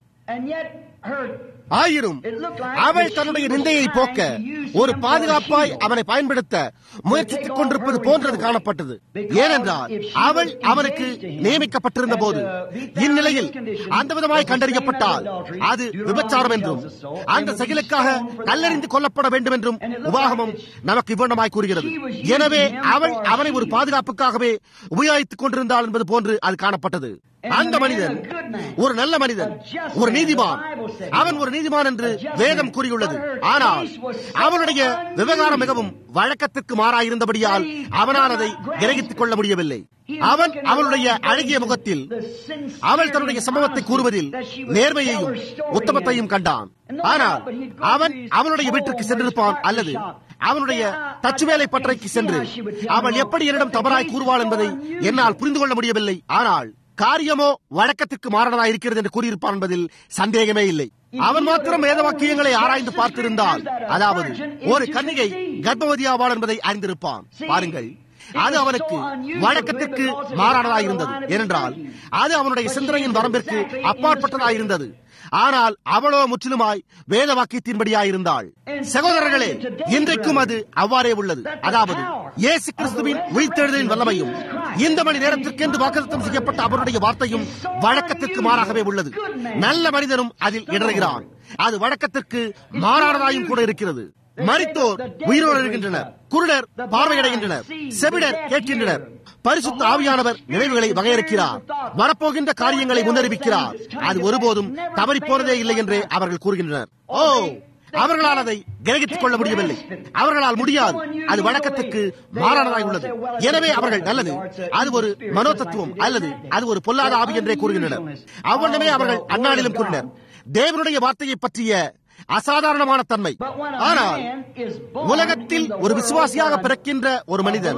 ஆயிரும் அவள் தன்னுடைய நிந்தையை போக்க ஒரு பாதுகாப்பாய் அவனை பயன்படுத்த முயற்சித்துக் கொண்டிருப்பது போன்றது காணப்பட்டது ஏனென்றால் அவள் அவனுக்கு நியமிக்கப்பட்டிருந்த போது இந்நிலையில் அந்த விதமாய் கண்டறியப்பட்டால் அது விபச்சாரம் என்றும் அந்த செயலுக்காக கல்லறிந்து கொல்லப்பட வேண்டும் என்றும் உபாகமம் நமக்கு இவ்வண்ணமாய் கூறுகிறது எனவே அவள் அவனை ஒரு பாதுகாப்புக்காகவே உபயோகித்துக் கொண்டிருந்தாள் என்பது போன்று அது காணப்பட்டது அந்த மனிதன் ஒரு நல்ல மனிதன் ஒரு நீதிமான் அவன் ஒரு நீதிமான் என்று வேதம் கூறியுள்ளது ஆனால் அவனுடைய விவகாரம் மிகவும் வழக்கத்திற்கு மாறாயிருந்தபடியால் அவனால் அதை கிரகித்துக் கொள்ள முடியவில்லை அவன் அவளுடைய அழகிய முகத்தில் அவள் தன்னுடைய சம்பவத்தை கூறுவதில் நேர்மையையும் உத்தமத்தையும் கண்டான் ஆனால் அவன் அவனுடைய வீட்டிற்கு சென்றிருப்பான் அல்லது அவனுடைய தச்சுவேலை பற்றைக்கு சென்று அவள் எப்படி என்னிடம் தவறாய் கூறுவாள் என்பதை என்னால் புரிந்து கொள்ள முடியவில்லை ஆனால் காரியமோ வழக்கத்திற்கு மாறானதா இருக்கிறது என்று கூறியிருப்பான் என்பதில் சந்தேகமே இல்லை அவன் மாத்திரம் வேத வாக்கியங்களை ஆராய்ந்து பார்த்திருந்தால் அதாவது ஒரு கன்னிகை கர்ப்பவதியாவாள் என்பதை அறிந்திருப்பான் பாருங்கள் அது அவனுக்கு வழக்கத்திற்கு மாறானதாயிருந்தது ஏனென்றால் அது அவனுடைய சிந்தனையின் வரம்பிற்கு அப்பாற்பட்டதாயிருந்தது ஆனால் அவளோ முற்றிலுமாய் வேத வாக்கியத்தின்படியாயிருந்தாள் சகோதரர்களே இன்றைக்கும் அது அவ்வாறே உள்ளது அதாவது இயேசு கிறிஸ்துவின் உயிர்த்தெழுதலின் வல்லமையும் இந்த மணி நேரத்திற்கு என்று வாக்குத்தம் செய்யப்பட்ட அவருடைய வார்த்தையும் வழக்கத்திற்கு மாறாகவே உள்ளது நல்ல மனிதனும் அதில் இடறுகிறான் அது வழக்கத்திற்கு மாறானதாயும் கூட இருக்கிறது மரித்தோர் உயிரோடு இருக்கின்றனர் குருடர் பார்வையடைகின்றனர் செவிடர் கேட்கின்றனர் பரிசுத்த ஆவியானவர் நினைவுகளை வகையறுக்கிறார் வரப்போகின்ற காரியங்களை முன்னறிவிக்கிறார் அது ஒருபோதும் தவறி போனதே இல்லை என்று அவர்கள் கூறுகின்றனர் ஓ அவர்களால் அதை கிரகித்துக் கொள்ள முடியவில்லை அவர்களால் முடியாது அது வழக்கத்துக்கு மாறானதாய் உள்ளது எனவே அவர்கள் நல்லது அது ஒரு மனோதத்துவம் அல்லது அது ஒரு பொல்லாத ஆவி என்றே கூறுகின்றனர் அவ்வளவே அவர்கள் அந்நாளிலும் கூறினர் தேவனுடைய வார்த்தையை பற்றிய அசாதாரணமான தன்மை ஆனால் உலகத்தில் ஒரு விசுவாசியாக பிறக்கின்ற ஒரு மனிதன்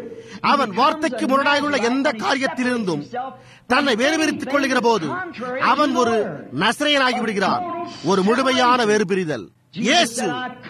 அவன் வார்த்தைக்கு முரணாயுள்ள எந்த காரியத்திலிருந்தும் தன்னை வேறுபிரித்துக் கொள்ளுகிற போது அவன் ஒரு நசரையனாகி விடுகிறான் ஒரு முழுமையான வேறுபிரிதல் இயேசு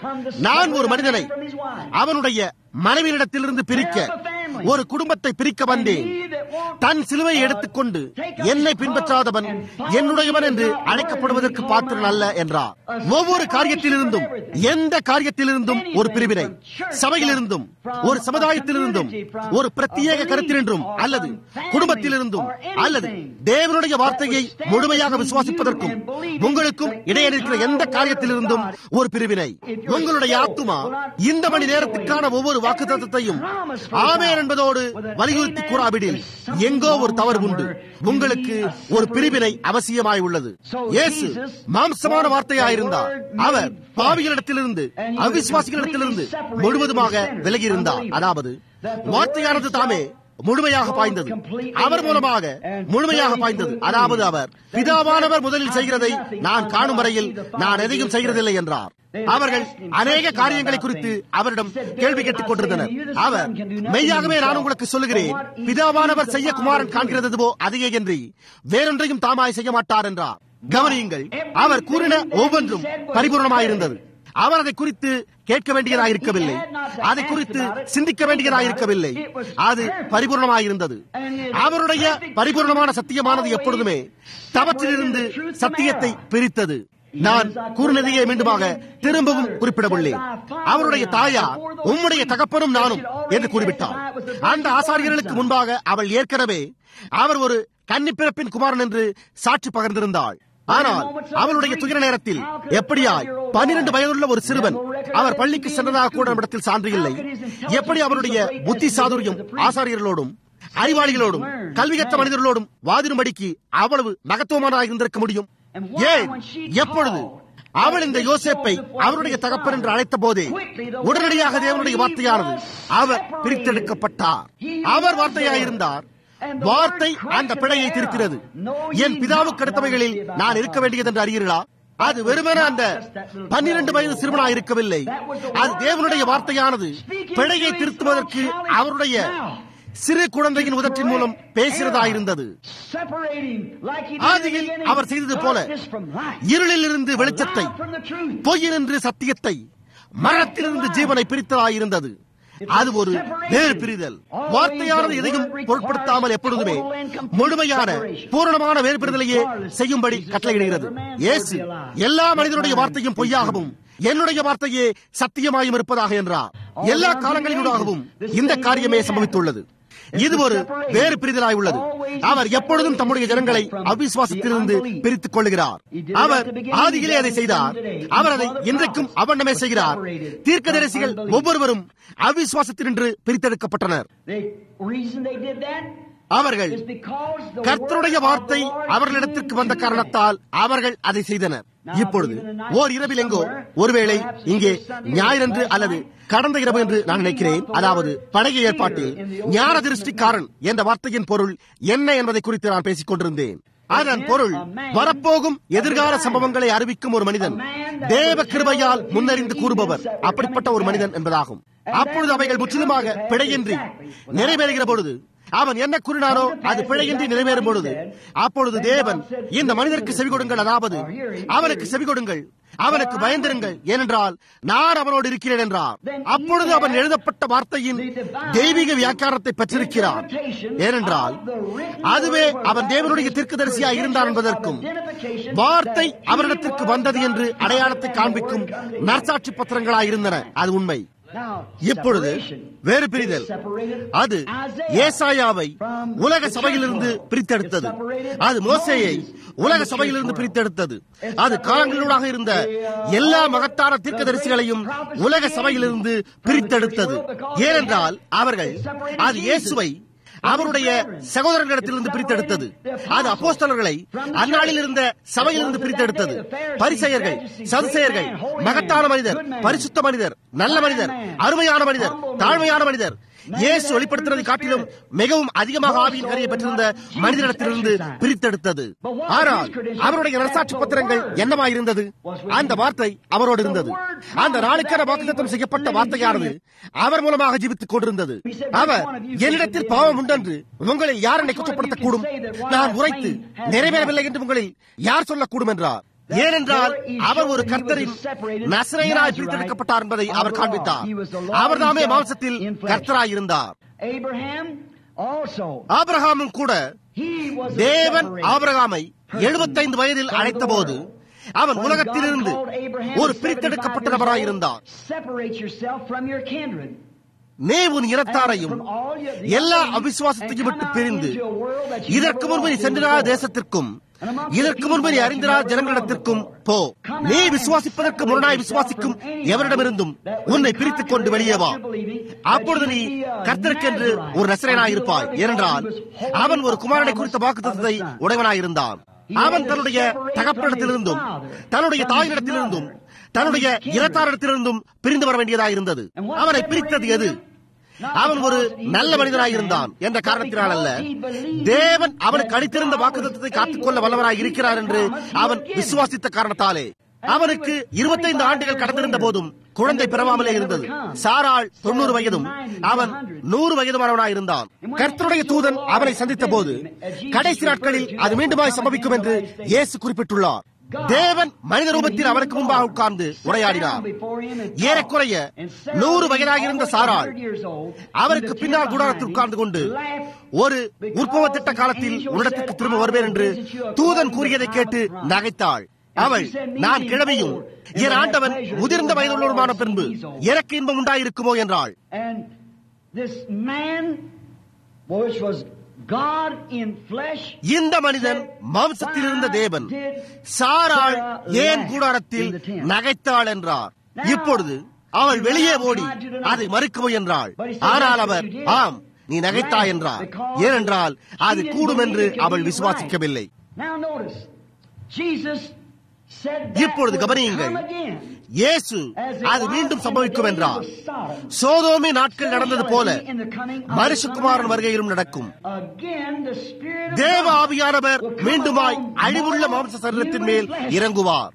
நான் ஒரு மனிதனை அவனுடைய மனைவியிடத்திலிருந்து பிரிக்க ஒரு குடும்பத்தை பிரிக்க வந்தேன் தன் சிலுவையை எடுத்துக்கொண்டு என்னை பின்பற்றாதவன் என்னுடையவன் என்று அழைக்கப்படுவதற்கு பாத்திரன் அல்ல என்றார் ஒவ்வொரு காரியத்திலிருந்தும் எந்த காரியத்திலிருந்தும் ஒரு பிரிவினை சபையிலிருந்தும் ஒரு சமுதாயத்திலிருந்தும் ஒரு பிரத்யேக கருத்தினின்றும் அல்லது குடும்பத்திலிருந்தும் அல்லது தேவனுடைய வார்த்தையை முழுமையாக விசுவாசிப்பதற்கும் உங்களுக்கும் இடையே இருக்கிற எந்த காரியத்திலிருந்தும் ஒரு பிரிவினை உங்களுடைய ஆத்துமா இந்த மணி நேரத்துக்கான ஒவ்வொரு வாக்குத்தத்தையும் ஆமேன் என்பதோடு வலியுறுத்தி கூறாவிடில் எங்கோ ஒரு தவறு உண்டு உங்களுக்கு ஒரு பிரிவினை அவசியமாய் உள்ளது இயேசு மாம்சமான வார்த்தையாயிருந்தார் அவர் பாவிகளிடத்திலிருந்து அவிசுவாசிகளிடத்திலிருந்து முழுவதுமாக விலகி இருந்தார் அதாவது வார்த்தையானது தாமே முழுமையாக பாய்ந்தது அவர் மூலமாக முழுமையாக பாய்ந்தது அதாவது அவர் பிதாவானவர் முதலில் செய்கிறதை நான் காணும் வரையில் நான் எதையும் செய்கிறதில்லை என்றார் அவர்கள் அநேக காரியங்களை குறித்து அவரிடம் கேள்வி கேட்டுக் கொண்டிருந்தனர் அவர் மெய்யாகவே நான் உங்களுக்கு சொல்லுகிறேன் பிதாவானவர் செய்ய குமாரன் காண்கிறதுவோ அதையே என்று வேறொன்றையும் தாமாய் செய்ய மாட்டார் என்றார் கவனியுங்கள் அவர் கூறின ஒவ்வொன்றும் பரிபூர்ணமாயிருந்தது அவர் அதை குறித்து கேட்க வேண்டியதாக இருக்கவில்லை அதை குறித்து சிந்திக்க வேண்டியதாக இருக்கவில்லை அது பரிபூர்ணமாயிருந்தது அவருடைய பரிபூர்ணமான சத்தியமானது எப்பொழுதுமே தவற்றிலிருந்து சத்தியத்தை பிரித்தது நான் கூறினதையே மீண்டுமாக திரும்பவும் குறிப்பிடவில்லை அவருடைய தாயார் உம்முடைய தகப்பனும் நானும் என்று கூறிவிட்டார் அந்த ஆசாரியர்களுக்கு முன்பாக அவள் ஏற்கனவே அவர் ஒரு கன்னிப்பிறப்பின் குமாரன் என்று சாட்சி பகர்ந்திருந்தாள் ஆனால் அவளுடைய துயர நேரத்தில் எப்படியாய் பன்னிரண்டு வயதுள்ள ஒரு சிறுவன் அவர் பள்ளிக்கு சென்றதாக கூட இடத்தில் சான்று இல்லை எப்படி அவருடைய புத்தி சாதுரியம் ஆசாரியர்களோடும் அறிவாளிகளோடும் கல்வியற்ற மனிதர்களோடும் வாதிடும்படிக்கு அவ்வளவு மகத்துவமானதாக இருந்திருக்க முடியும் ஏன் எப்பொழுது அவள் இந்த யோசேப்பை அவருடைய தகப்பன் என்று அழைத்த போதே உடனடியாக தேவனுடைய வார்த்தையானது அவர் பிரித்தெடுக்கப்பட்டார் அவர் வார்த்தையாயிருந்தார் வார்த்தை அந்த பிழையை திருக்கிறது என் பிதாவுக்கு அடுத்தவைகளில் நான் இருக்க வேண்டியது என்று அறிகிறீர்களா அது வெறுமன அந்த பன்னிரண்டு வயது சிறுவனாக இருக்கவில்லை அது தேவனுடைய வார்த்தையானது பிழையை திருத்துவதற்கு அவருடைய சிறு குழந்தையின் உதற்றின் மூலம் பேசுகிறதாயிருந்தது ஆதியில் அவர் செய்தது போல இருளில் இருந்து வெளிச்சத்தை பொய்யினின்று சத்தியத்தை மரணத்திலிருந்து ஜீவனை பிரித்ததாயிருந்தது அது ஒரு வேறு பிரிதல் வார்த்தையானது எதையும் பொருட்படுத்தாமல் எப்பொழுதுமே முழுமையான பூரணமான வேறு பிரிதலையே செய்யும்படி கட்டளையிடுகிறது இயேசு எல்லா மனிதனுடைய வார்த்தையும் பொய்யாகவும் என்னுடைய வார்த்தையே சத்தியமாயும் இருப்பதாக என்றார் எல்லா காலங்களினூடாகவும் இந்த காரியமே சம்பவித்துள்ளது இது ஒரு வேறு பிரிதலாய் உள்ளது அவர் எப்பொழுதும் தம்முடைய ஜனங்களை அவிசுவாசத்திலிருந்து பிரித்துக் கொள்ளுகிறார் அவர் ஆதியிலே அதை செய்தார் அவர் அதை இன்றைக்கும் அவண்ணமே செய்கிறார் தீர்க்கதரிசிகள் ஒவ்வொருவரும் அவிசுவாசத்தினின்று பிரித்தெடுக்கப்பட்டனர் அவர்கள் கர்த்தருடைய வார்த்தை அவர்களிடத்திற்கு வந்த காரணத்தால் அவர்கள் அதை செய்தனர் இப்பொழுது ஓர் இரவில் எங்கோ ஒருவேளை இங்கே ஞாயிறன்று அல்லது கடந்த இரவு என்று நான் நினைக்கிறேன் அதாவது பழைய ஏற்பாட்டில் ஞான திருஷ்டிக்காரன் என்ற வார்த்தையின் பொருள் என்ன என்பதை குறித்து நான் பேசிக் கொண்டிருந்தேன் அதன் பொருள் வரப்போகும் எதிர்கால சம்பவங்களை அறிவிக்கும் ஒரு மனிதன் தேவ கிருபையால் முன்னறிந்து கூறுபவர் அப்படிப்பட்ட ஒரு மனிதன் என்பதாகும் அப்பொழுது அவைகள் முற்றிலுமாக பிழையின்றி நிறைவேறுகிற பொழுது அவன் என்ன கூறினாரோ அது பிழையின்றி நிறைவேறும் பொழுது அப்பொழுது தேவன் இந்த மனிதருக்கு செவி கொடுங்கள் அதாவது அவனுக்கு செவி கொடுங்கள் அவனுக்கு பயந்திருங்கள் ஏனென்றால் நான் அவனோடு இருக்கிறேன் என்றார் அப்பொழுது அவன் எழுதப்பட்ட வார்த்தையின் தெய்வீக வியாக்கியானத்தை பெற்றிருக்கிறான் ஏனென்றால் அதுவே அவன் தேவனுடைய தீர்க்கதரிசியாக இருந்தான் என்பதற்கும் வார்த்தை அவரிடத்திற்கு வந்தது என்று அடையாளத்தை காண்பிக்கும் நற்சாட்சி பத்திரங்களாக இருந்தன அது உண்மை இப்பொழுது வேறு பிரிதல் அது ஏசாயாவை உலக சபையிலிருந்து பிரித்தெடுத்தது அது மோசையை உலக சபையிலிருந்து பிரித்தெடுத்தது அது காலங்களூடாக இருந்த எல்லா மகத்தான தீர்க்கதரிசிகளையும் உலக சபையிலிருந்து பிரித்தெடுத்தது ஏனென்றால் அவர்கள் அது இயேசுவை அவருடைய சகோதரர்களிடத்திலிருந்து பிரித்தெடுத்தது அது அப்போஸ்தலர்களை அந்நாளில் இருந்த சபையிலிருந்து பிரித்தெடுத்தது பரிசெயர்கள் சதுசெயர்கள் மகத்தான மனிதர் பரிசுத்த மனிதர் நல்ல மனிதர் அருமையான மனிதர் தாழ்மையான மனிதர் இயேசு வெளிப்படுத்துவதை காட்டிலும் மிகவும் அதிகமாக ஆவியின் கரையை பெற்றிருந்த மனிதனிடத்திலிருந்து பிரித்தெடுத்தது ஆனால் அவருடைய நரசாட்சி பத்திரங்கள் என்னவாயிருந்தது அந்த வார்த்தை அவரோடு இருந்தது அந்த நாளுக்கான வாக்குத்தம் செய்யப்பட்ட வார்த்தையானது அவர் மூலமாக ஜீவித்துக் கொண்டிருந்தது அவர் என்னிடத்தில் பாவம் உண்டென்று உங்களில் யார் என்னை குற்றப்படுத்தக்கூடும் நான் உரைத்து நிறைவேறவில்லை என்று உங்களில் யார் சொல்லக்கூடும் என்றார் ஏனென்றால் அவர் ஒரு கர்த்தரின் நசரையனாய் பிரித்தெடுக்கப்பட்டார் என்பதை அவர் காண்பித்தார் அவர் தாமே மாம்சத்தில் கர்த்தராய் இருந்தார் ஆபிரகாமும் கூட தேவன் ஆபிரகாமை எழுபத்தைந்து வயதில் அழைத்த போது அவன் உலகத்திலிருந்து ஒரு பிரித்தெடுக்கப்பட்ட நபராயிருந்தார் நீ உன் இனத்தாரையும் எல்லா அவிசுவாசத்தையும் விட்டு பிரிந்து இதற்கு முன்பு நீ சென்றிராத தேசத்திற்கும் இதற்கு முன்பு நீ அறிந்திராத ஜனங்களிடத்திற்கும் போ நீ விசுவாசிப்பதற்கு முரணாய் விசுவாசிக்கும் எவரிடமிருந்தும் உன்னை பிரித்துக் கொண்டு வெளியே வா அப்பொழுது நீ கர்த்தருக்கென்று ஒரு நசரனாய் இருப்பாய் ஏனென்றால் அவன் ஒரு குமாரனை குறித்த வாக்குத்தத்தை உடையவனாயிருந்தான் அவன் தன்னுடைய தகப்பனிடத்திலிருந்தும் தன்னுடைய தாயினிடத்திலிருந்தும் தன்னுடைய இனத்தாரிடத்திலிருந்தும் பிரிந்து வர வேண்டியதாக இருந்தது அவனை பிரித்தது எது அவன் ஒரு நல்ல மனிதனாய் இருந்தான் என்ற காரணத்தினால் அல்ல தேவன் அவனுக்கு அளித்திருந்த வாக்குத்தத்தை காத்துக்கொள்ள வல்லவராய் இருக்கிறார் என்று அவன் விசுவாசித்த காரணத்தாலே அவனுக்கு இருபத்தைந்து ஆண்டுகள் கடந்திருந்த போதும் குழந்தை பிறவாமலே இருந்தது சாராள் தொண்ணூறு வயதும் அவன் நூறு வயதுமானவனாய் இருந்தான் கர்த்தருடைய தூதன் அவனை சந்தித்த போது கடைசி நாட்களில் அது மீண்டுமாய் சம்பவிக்கும் என்று இயேசு குறிப்பிட்டுள்ளார் தேவன் மனித ரூபத்தில் அவனுக்கு முன்பாக உட்கார்ந்து உரையாடினார் ஏறக்குறைய நூறு வயதாக இருந்த சாராள் அவருக்கு பின்னால் கூடாரத்தில் உட்கார்ந்து கொண்டு ஒரு உற்பவ திட்ட காலத்தில் உன்னிடத்துக்கு திரும்ப வருவேன் என்று தூதன் கூறியதை கேட்டு நகைத்தாள் அவள் நான் கிழமையும் என் ஆண்டவன் முதிர்ந்த வயதுள்ளவருமான பின்பு எனக்கு இன்பம் உண்டாயிருக்குமோ என்றாள் இந்த மனிதன் மாம்சத்தில் இருந்த தேவன் சாராள் ஏன் கூடாரத்தில் நகைத்தாள் என்றார் இப்பொழுது அவள் வெளியே ஓடி அதை மறுக்க முயன்றாள் ஆனால் அவர் ஆம் நீ நகைத்தா என்றார் ஏனென்றால் அது கூடும் என்று அவள் விசுவாசிக்கவில்லை இப்பொழுது கவனியுங்கள் இயேசு அது மீண்டும் சம்பவிக்கும் என்றார் சோதோமி நாட்கள் நடந்தது போல மனுஷகுமாரன் வருகையிலும் நடக்கும் தேவ ஆவியானவர் மீண்டுமாய் அழிவுள்ள மாம்ச சரீரத்தின் மேல் இறங்குவார்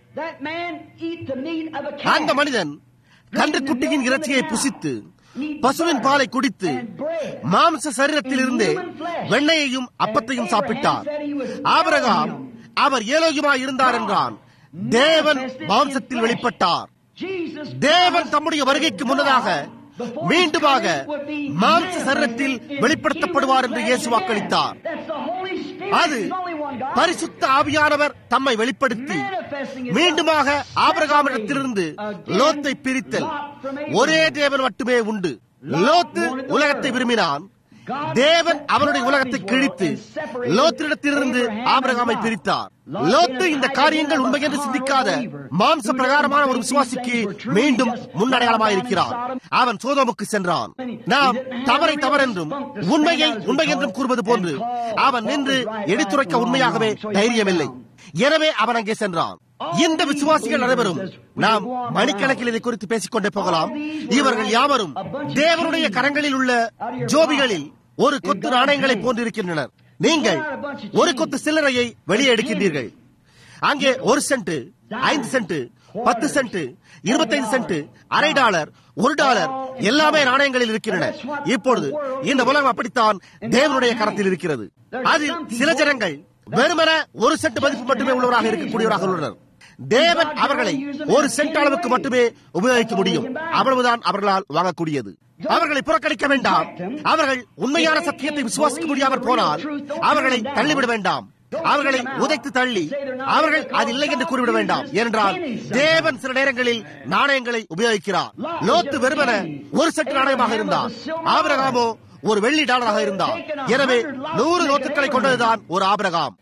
அந்த மனிதன் கன்றுக்குட்டியின் இறைச்சியை புசித்து பசுவின் பாலை குடித்து மாம்ச சரீரத்தில் இருந்து வெண்ணையையும் அப்பத்தையும் சாப்பிட்டார் ஆபரகாம் அவர் ஏலோகியமாய் இருந்தார் என்றான் தேவன் மாம்சத்தில் வெளிப்பட்டார் தேவன் தம்முடைய வருகைக்கு முன்னதாக மீண்டுமாக மாம்ச சரீரத்தில் வெளிப்படுத்தப்படுவார் என்று இயேசு வாக்களித்தார் அது பரிசுத்த ஆவியானவர் தம்மை வெளிப்படுத்தி மீண்டுமாக ஆபரகாமிடத்திலிருந்து லோத்தை பிரித்தல் ஒரே தேவன் மட்டுமே உண்டு லோத்து உலகத்தை விரும்பினான் தேவன் அவருடைய உலகத்தை கிழித்து லோத்திரிடத்திலிருந்து ஆபிரகாமை பிரித்தார் லோத்து இந்த காரியங்கள் உண்மை என்று சிந்திக்காத மாம்ச பிரகாரமான ஒரு விசுவாசிக்கு மீண்டும் முன்னடையாளமாயிருக்கிறார் அவன் சோதமுக்கு சென்றான் நாம் தவறை தவறென்றும் உண்மையை உண்மை என்றும் கூறுவது போன்று அவன் நின்று எடுத்துரைக்க உண்மையாகவே தைரியமில்லை எனவே அவன் அங்கே சென்றான் இந்த விசுவாசிகள் அனைவரும் நாம் மணிக்கணக்கில் இதை குறித்து பேசிக்கொண்டே போகலாம் இவர்கள் யாவரும் தேவனுடைய கரங்களில் உள்ள ஜோபிகளில் ஒரு கொத்து நாணயங்களை போன்றிருக்கின்றனர் நீங்கள் ஒரு கொத்து சில்லறையை வெளியே எடுக்கின்றீர்கள் அங்கே ஒரு சென்ட் ஐந்து சென்ட் பத்து சென்ட் இருபத்தைந்து சென்ட் அரை டாலர் ஒரு டாலர் எல்லாமே நாணயங்களில் இருக்கின்றன இப்பொழுது இந்த உலகம் அப்படித்தான் தேவனுடைய கரத்தில் இருக்கிறது அதில் சில ஜனங்கள் வெறுமன ஒரு சென்ட் மதிப்பு மட்டுமே உள்ளவராக இருக்கக்கூடியவராக உள்ளனர் தேவன் அவர்களை ஒரு சென்ட் அளவுக்கு மட்டுமே உபயோகிக்க முடியும் அவ்வளவுதான் அவர்களால் வாங்கக்கூடியது அவர்களை புறக்கணிக்க வேண்டாம் அவர்கள் உண்மையான சத்தியத்தை விசுவாசிக்க முடியாமல் போனால் அவர்களை தள்ளிவிட வேண்டாம் அவர்களை உதைத்து தள்ளி அவர்கள் அது இல்லை என்று கூறிவிட வேண்டாம் ஏனென்றால் தேவன் சில நேரங்களில் நாணயங்களை உபயோகிக்கிறார் லோத்து வெறுமன ஒரு செட்டு நாணயமாக இருந்தார் ஆபிரகாமோ ஒரு வெள்ளி டாலராக இருந்தார் எனவே நூறு லோத்துக்களை கொண்டதுதான் ஒரு ஆபிரகாம்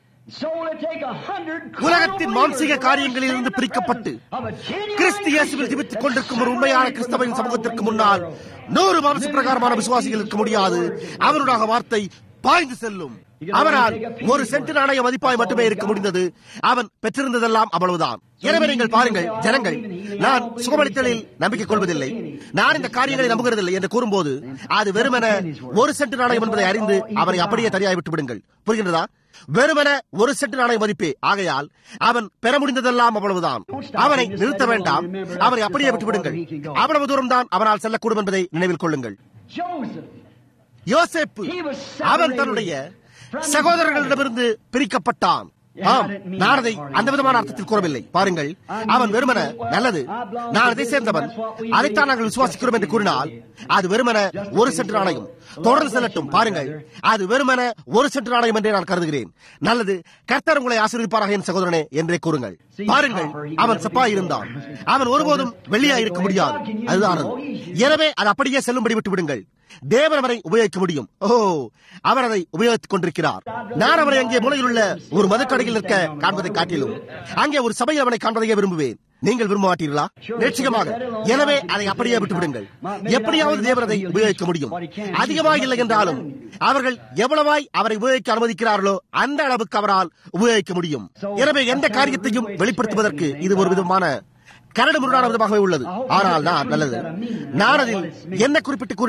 உலகத்தின் மாம்சீக காரியங்களில் இருந்து பிரிக்கப்பட்டு கிறிஸ்து இயேசுவில் ஜிபித்துக் கொண்டிருக்கும் ஒரு உண்மையான கிறிஸ்தவரின் சமூகத்திற்கு முன்னால் நூறு மாம்ச பிரகாரமான விசுவாசிகள் இருக்க முடியாது அவருடைய வார்த்தை பாய்ந்து செல்லும் அவனால் ஒரு சென்ட் நாணய மதிப்பாய் மட்டுமே இருக்க முடிந்தது அவன் பெற்றிருந்ததெல்லாம் அவ்வளவுதான் எனவே நீங்கள் பாருங்கள் ஜனங்கள் நான் சுகமளித்தலில் நம்பிக்கை கொள்வதில்லை நான் இந்த காரியங்களை நம்புகிறதில்லை என்று கூறும்போது அது வெறுமன ஒரு சென்ட் நாணயம் என்பதை அறிந்து அவரை அப்படியே தனியாய் விட்டு விடுங்கள் புரிகின்றதா வெறுமன ஒரு சென்ட் நாணய மதிப்பே ஆகையால் அவன் பெற முடிந்ததெல்லாம் அவ்வளவுதான் அவனை நிறுத்த வேண்டாம் அவரை அப்படியே விட்டுவிடுங்கள் அவ்வளவு தூரம் தான் அவனால் செல்லக்கூடும் என்பதை நினைவில் கொள்ளுங்கள் யோசேப்பு அவன் தன்னுடைய சகோதரர்களிடமிருந்து பிரிக்கப்பட்டான் ஆம் நான் அதை அந்த விதமான அர்த்தத்தில் கூறவில்லை பாருங்கள் அவன் வெறுமன நல்லது நான் அதை சேர்ந்தவன் அதைத்தான் நாங்கள் விசுவாசிக்கிறோம் என்று கூறினால் அது வெறுமன ஒரு சென்ட் நாணயம் தொடர்ந்து செல்லட்டும் பாருங்கள் அது வெறுமன ஒரு சென்ட் நாணயம் என்றே நான் கருதுகிறேன் நல்லது கர்த்தர் உங்களை ஆசீர்வதிப்பாராக என் சகோதரனே என்றே கூறுங்கள் பாருங்கள் அவன் செப்பாய் இருந்தான் அவன் ஒருபோதும் வெள்ளியா இருக்க முடியாது அதுதான் அது எனவே அது அப்படியே செல்லும்படி விட்டு விடுங்கள் தேவன் அவரை உபயோகிக்க முடியும் ஓ அவர் அதை உபயோகித்துக் கொண்டிருக்கிறார் நான் அவரை அங்கே முனையில் உள்ள ஒரு மதுக்கடையில் இருக்க காண்பதை காட்டிலும் அங்கே ஒரு சபையில் அவனை காண்பதையே விரும்புவேன் நீங்கள் விரும்ப மாட்டீர்களா நிச்சயமாக எனவே அதை அப்படியே விட்டுவிடுங்கள் எப்படியாவது தேவன் அதை உபயோகிக்க முடியும் அதிகமாக இல்லை என்றாலும் அவர்கள் எவ்வளவாய் அவரை உபயோகிக்க அனுமதிக்கிறார்களோ அந்த அளவுக்கு அவரால் உபயோகிக்க முடியும் எனவே எந்த காரியத்தையும் வெளிப்படுத்துவதற்கு இது ஒரு விதமான கரடு முரடான விதமாகவே உள்ளது ஆனால் நான் நல்லது நான் அதில் என்ன குறிப்பிட்டு கூறினேன்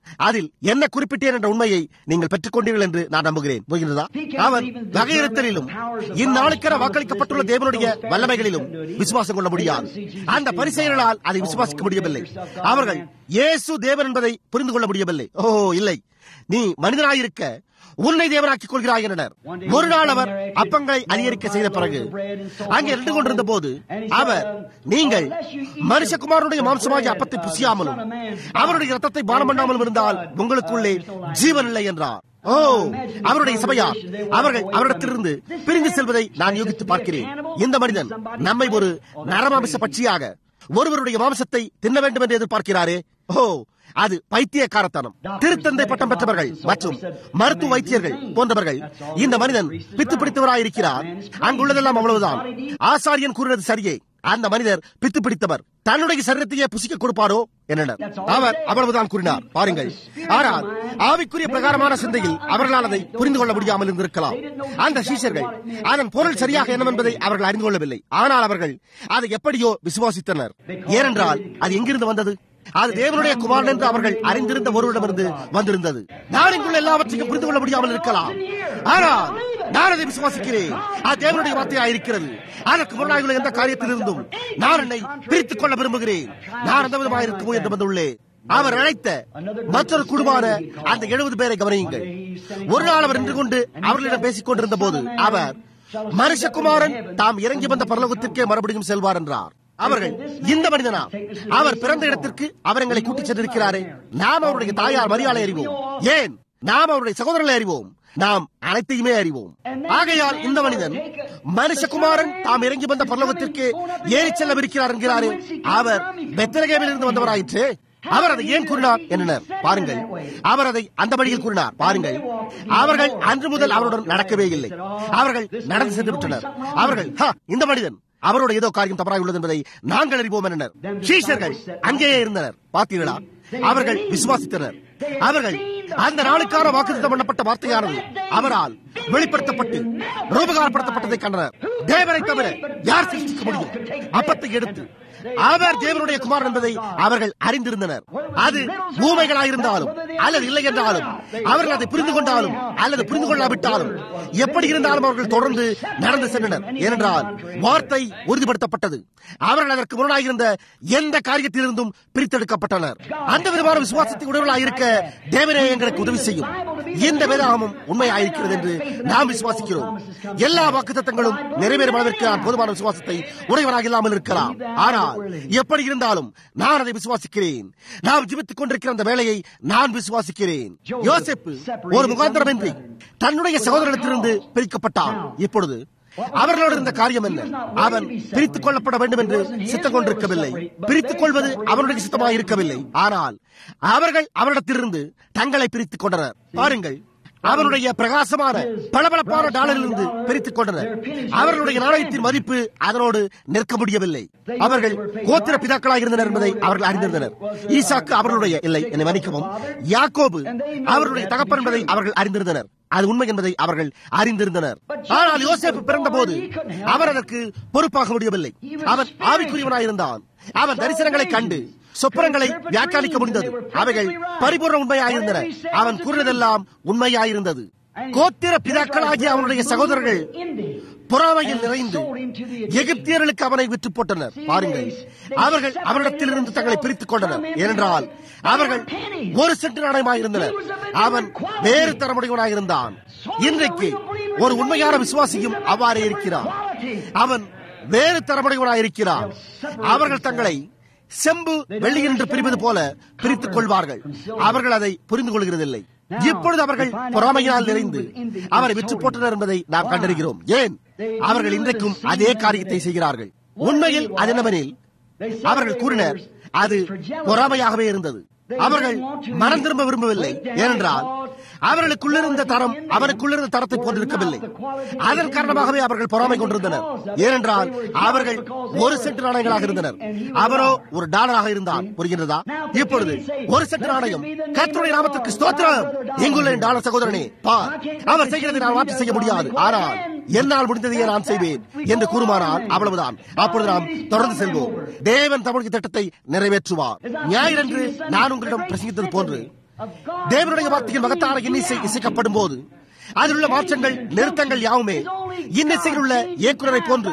அதில் என்ன குறிப்பிட்டேன் என்ற உண்மையை நீங்கள் பெற்றுக்கொண்டீர்கள் என்று நான் நம்புகிறேன் புரிகிறதா அவன் வகையிருத்தலிலும் இந்நாளுக்கென வாக்களிக்கப்பட்டுள்ள தேவனுடைய வல்லமைகளிலும் விசுவாசம் கொள்ள முடியாது அந்த பரிசெயர்களால் அதை விசுவாசிக்க முடியவில்லை அவர்கள் இயேசு தேவன் என்பதை புரிந்து கொள்ள முடியவில்லை ஓ இல்லை நீ மனிதனாயிருக்க உன்னை தேவனாக்கிக் கொள்கிறாய் என்றனர் ஒரு நாள் அவர் அப்பங்களை அதிகரிக்க செய்த பிறகு அங்கே இருந்து கொண்டிருந்த போது அவர் நீங்கள் மனுஷகுமாரனுடைய மாம்சமாகிய அப்பத்தை புசியாமலும் அவருடைய ரத்தத்தை பானம் பண்ணாமலும் இருந்தால் உங்களுக்குள்ளே ஜீவன் இல்லை என்றார் ஓ அவருடைய சபையார் அவர்கள் அவரிடத்திலிருந்து பிரிந்து செல்வதை நான் யோகித்து பார்க்கிறேன் இந்த மனிதன் நம்மை ஒரு நரமாமிச பட்சியாக ஒருவருடைய மாம்சத்தை தின்ன வேண்டும் என்று எதிர்பார்க்கிறாரே ஓ அது பைத்தியக்காரத்தனம் திருத்தந்தை பட்டம் பெற்றவர்கள் மற்றும் மருத்துவ வைத்தியர்கள் போன்றவர்கள் இந்த மனிதன் பித்து பிடித்தவராயிருக்கிறார் அங்குள்ளதெல்லாம் அவ்வளவுதான் ஆசாரியன் கூறினது சரியே அந்த மனிதர் பித்து பிடித்தவர் தன்னுடைய சரீரத்தையே புசிக்க கொடுப்பாரோ என்றனர் அவர் அவ்வளவுதான் கூறினார் பாருங்கள் ஆனால் ஆவிக்குரிய பிரகாரமான சிந்தையில் அவர்களால் அதை புரிந்து கொள்ள முடியாமல் இருந்திருக்கலாம் அந்த சீஷர்கள் அதன் பொருள் சரியாக என்னவென்பதை அவர்கள் அறிந்து கொள்ளவில்லை ஆனால் அவர்கள் அதை எப்படியோ விசுவாசித்தனர் ஏனென்றால் அது எங்கிருந்து வந்தது அது தேவனுடைய குமாரன் என்று அவர்கள் அறிந்திருந்த ஒருவரிடமிருந்து வந்திருந்தது நான் இங்குள்ள எல்லாவற்றையும் புரிந்து கொள்ள முடியாமல் இருக்கலாம் ஆனால் நான் அதை விசுவாசிக்கிறேன் அது தேவனுடைய வார்த்தையாக இருக்கிறது அதற்கு முன்னாடி எந்த காரியத்திலிருந்தும் நான் என்னை பிரித்துக் கொள்ள விரும்புகிறேன் நான் அந்த விதமாக இருக்குமோ என்று வந்துள்ளேன் அவர் அழைத்த மற்றொரு குழுவான அந்த எழுபது பேரை கவனியுங்கள் ஒரு நாள் அவர் நின்று கொண்டு அவர்களிடம் பேசிக் கொண்டிருந்த போது அவர் மனுஷகுமாரன் தாம் இறங்கி வந்த பரலோகத்திற்கே மறுபடியும் செல்வார் என்றார் அவர்கள் இந்த மனிதனா அவர் பிறந்த இடத்திற்கு அவர் எங்களை கூட்டிச் சென்றிருக்கிறாரே நாம் அவருடைய தாயார் மரியாதை அறிவோம் ஏன் நாம் அவருடைய சகோதரர்களை அறிவோம் நாம் அனைத்தையுமே அறிவோம் ஆகையால் இந்த மனிதன் மனுஷகுமாரன் தாம் இறங்கி வந்த பரலோகத்திற்கு ஏறி செல்லவிருக்கிறார் என்கிறாரே அவர் பெத்தலகேமில் இருந்து வந்தவராயிற்று அவர் அதை ஏன் கூறினார் என்றனர் பாருங்கள் அவர் அதை அந்த வழியில் கூறினார் பாருங்கள் அவர்கள் அன்று முதல் அவருடன் நடக்கவே இல்லை அவர்கள் நடந்து சென்று விட்டனர் அவர்கள் இந்த மனிதன் அவரோட ஏதோ காரியம் தவறாக உள்ளது என்பதை நாங்கள் அறிவோம் என்றனர் சீஷர்கள் அங்கேயே இருந்தனர் பார்த்தீர்களா அவர்கள் விசுவாசித்தனர் அவர்கள் அந்த நாளுக்கான வாக்குத்தம் பண்ணப்பட்ட வார்த்தையானது அவரால் வெளிப்படுத்தப்பட்டு ரூபகாரப்படுத்தப்பட்டதை கண்டனர் தேவனை தவிர யார் சிருஷ்டிக்க முடியும் அப்பத்தை எடுத்து அவர் தேவனுடைய குமாரன் என்பதை அவர்கள் அறிந்திருந்தனர் அது ஊமைகளாயிருந்தாலும் அல்லது இல்லை என்றாலும் அவர்கள் அதை புரிந்து கொண்டாலும் அல்லது புரிந்து கொள்ளாவிட்டாலும் எப்படி இருந்தாலும் அவர்கள் தொடர்ந்து நடந்து சென்றனர் ஏனென்றால் வார்த்தை உறுதிப்படுத்தப்பட்டது அவர்கள் அதற்கு முரணாயிருந்த எந்த காரியத்திலிருந்தும் பிரித்தெடுக்கப்பட்டனர் அந்த விதமான விசுவாசத்தை உடலாக இருக்க தேவனே எங்களுக்கு உதவி செய்யும் இந்த வேதாகமும் உண்மையாயிருக்கிறது என்று நாம் விசுவாசிக்கிறோம் எல்லா வாக்குத்தத்தங்களும் நிறைவேறும் அளவிற்கு நான் போதுமான விசுவாசத்தை உடையவனாக இல்லாமல் இருக்கலாம் ஆனால் எப்படி இருந்தாலும் நான் அதை விசுவாசிக்கிறேன் நாம் ஜிபித்துக் கொண்டிருக்கிற அந்த வேலையை நான் விசுவாசிக்கிறேன் யோசிப்பு ஒரு முகாந்திரமின்றி தன்னுடைய சகோதரத்திலிருந்து பிரிக்கப்பட்டான் இப்பொழுது அவர்களோடு இருந்த காரியம் என்ன அவன் பிரித்துக் கொள்ளப்பட வேண்டும் என்று சித்தம் கொண்டிருக்கவில்லை பிரித்துக் கொள்வது அவருடைய சித்தமாக இருக்கவில்லை ஆனால் அவர்கள் அவரிடத்திலிருந்து தங்களை பிரித்துக் கொண்டனர் பாருங்கள் அவருடைய பிரகாசமான பளபளப்பான டாலரிலிருந்து பிரித்துக் கொண்டனர் அவர்களுடைய நாணயத்தின் மதிப்பு அதனோடு நிற்க முடியவில்லை அவர்கள் கோத்திர பிதாக்களாக இருந்தனர் என்பதை அவர்கள் அறிந்திருந்தனர் ஈசாக்கு அவர்களுடைய இல்லை என்னை மன்னிக்கவும் யாக்கோபு அவர்களுடைய தகப்பன் என்பதை அவர்கள் அறிந்திருந்தனர் அது உண்மை என்பதை அவர்கள் அறிந்திருந்தனர் ஆனால் யோசேப்பு பிறந்த போது அவர் அதற்கு பொறுப்பாக முடியவில்லை அவன் ஆவிக்குரியவனாயிருந்தான் அவன் தரிசனங்களை கண்டு சொப்பனங்களை வியாக்கியானிக்க முடிந்தது அவைகள் பரிபூர்ண உண்மையாயிருந்தன அவன் கூறினதெல்லாம் உண்மையாயிருந்தது கோத்திர பிதாக்களாகிய அவனுடைய சகோதரர்கள் பொறாமையில் நிறைந்து எகிப்தியர்களுக்கு அவனை விற்று போட்டனர் பாருங்கள் அவர்கள் அவரிடத்திலிருந்து தங்களை பிரித்துக் கொண்டனர் ஏனென்றால் அவர்கள் ஒரு சென்ட் நாணயமாயிருந்தனர் அவன் வேறு தரமுடையவனாயிருந்தான் இன்றைக்கு ஒரு உண்மையான விசுவாசியும் அவ்வாறே இருக்கிறான் அவன் வேறு தரமுடையவனாயிருக்கிறான் அவர்கள் தங்களை செம்பு வெள்ளி என்று பிரிவது போல பிரித்துக் கொள்வார்கள் அவர்கள் அதை புரிந்து கொள்கிறதில்லை இப்பொழுது அவர்கள் பொறாமையினால் நிறைந்து அவரை விற்று போட்டனர் என்பதை நாம் கண்டறிகிறோம் ஏன் அவர்கள் இன்றைக்கும் அதே காரியத்தை செய்கிறார்கள் உண்மையில் அது என்னவெனில் அவர்கள் கூறினர் அது பொறாமையாகவே இருந்தது அவர்கள் மனம் திரும்ப விரும்பவில்லை ஏனென்றால் அவர்களுக்குள்ளிருந்த தரம் அவருக்குள்ளிருந்த தரத்தை போன்றிருக்கவில்லை அதன் காரணமாகவே அவர்கள் பொறாமை கொண்டிருந்தனர் ஏனென்றால் அவர்கள் ஒரு சென்ட் நாணயங்களாக இருந்தனர் அவரோ ஒரு டாலராக இருந்தான் புரிகின்றதா இப்பொழுது ஒரு சென்ட் நாணயம் கர்த்தருடைய நாமத்திற்கு ஸ்தோத்திரம் எங்குள்ள டாலர் சகோதரனே பார் அவர் செய்கிறதை நான் மாற்றி செய்ய முடியாது ஆனால் என்னால் முடிந்ததையே நான் செய்வேன் என்று கூறுமானால் அவ்வளவுதான் அப்பொழுது நாம் தொடர்ந்து செல்வோம் தேவன் தமிழக திட்டத்தை நிறைவேற்றுவார் ஞாயிறன்று நான் உங்களிடம் பிரசங்கித்தது போன்று தேவனுடைய வார்த்தையின் மகத்தான இன்னிசை இசைக்கப்படும் போது அதில் உள்ள மாற்றங்கள் நிறுத்தங்கள் யாவுமே இன்னிசையில் உள்ள இயக்குனரை போன்று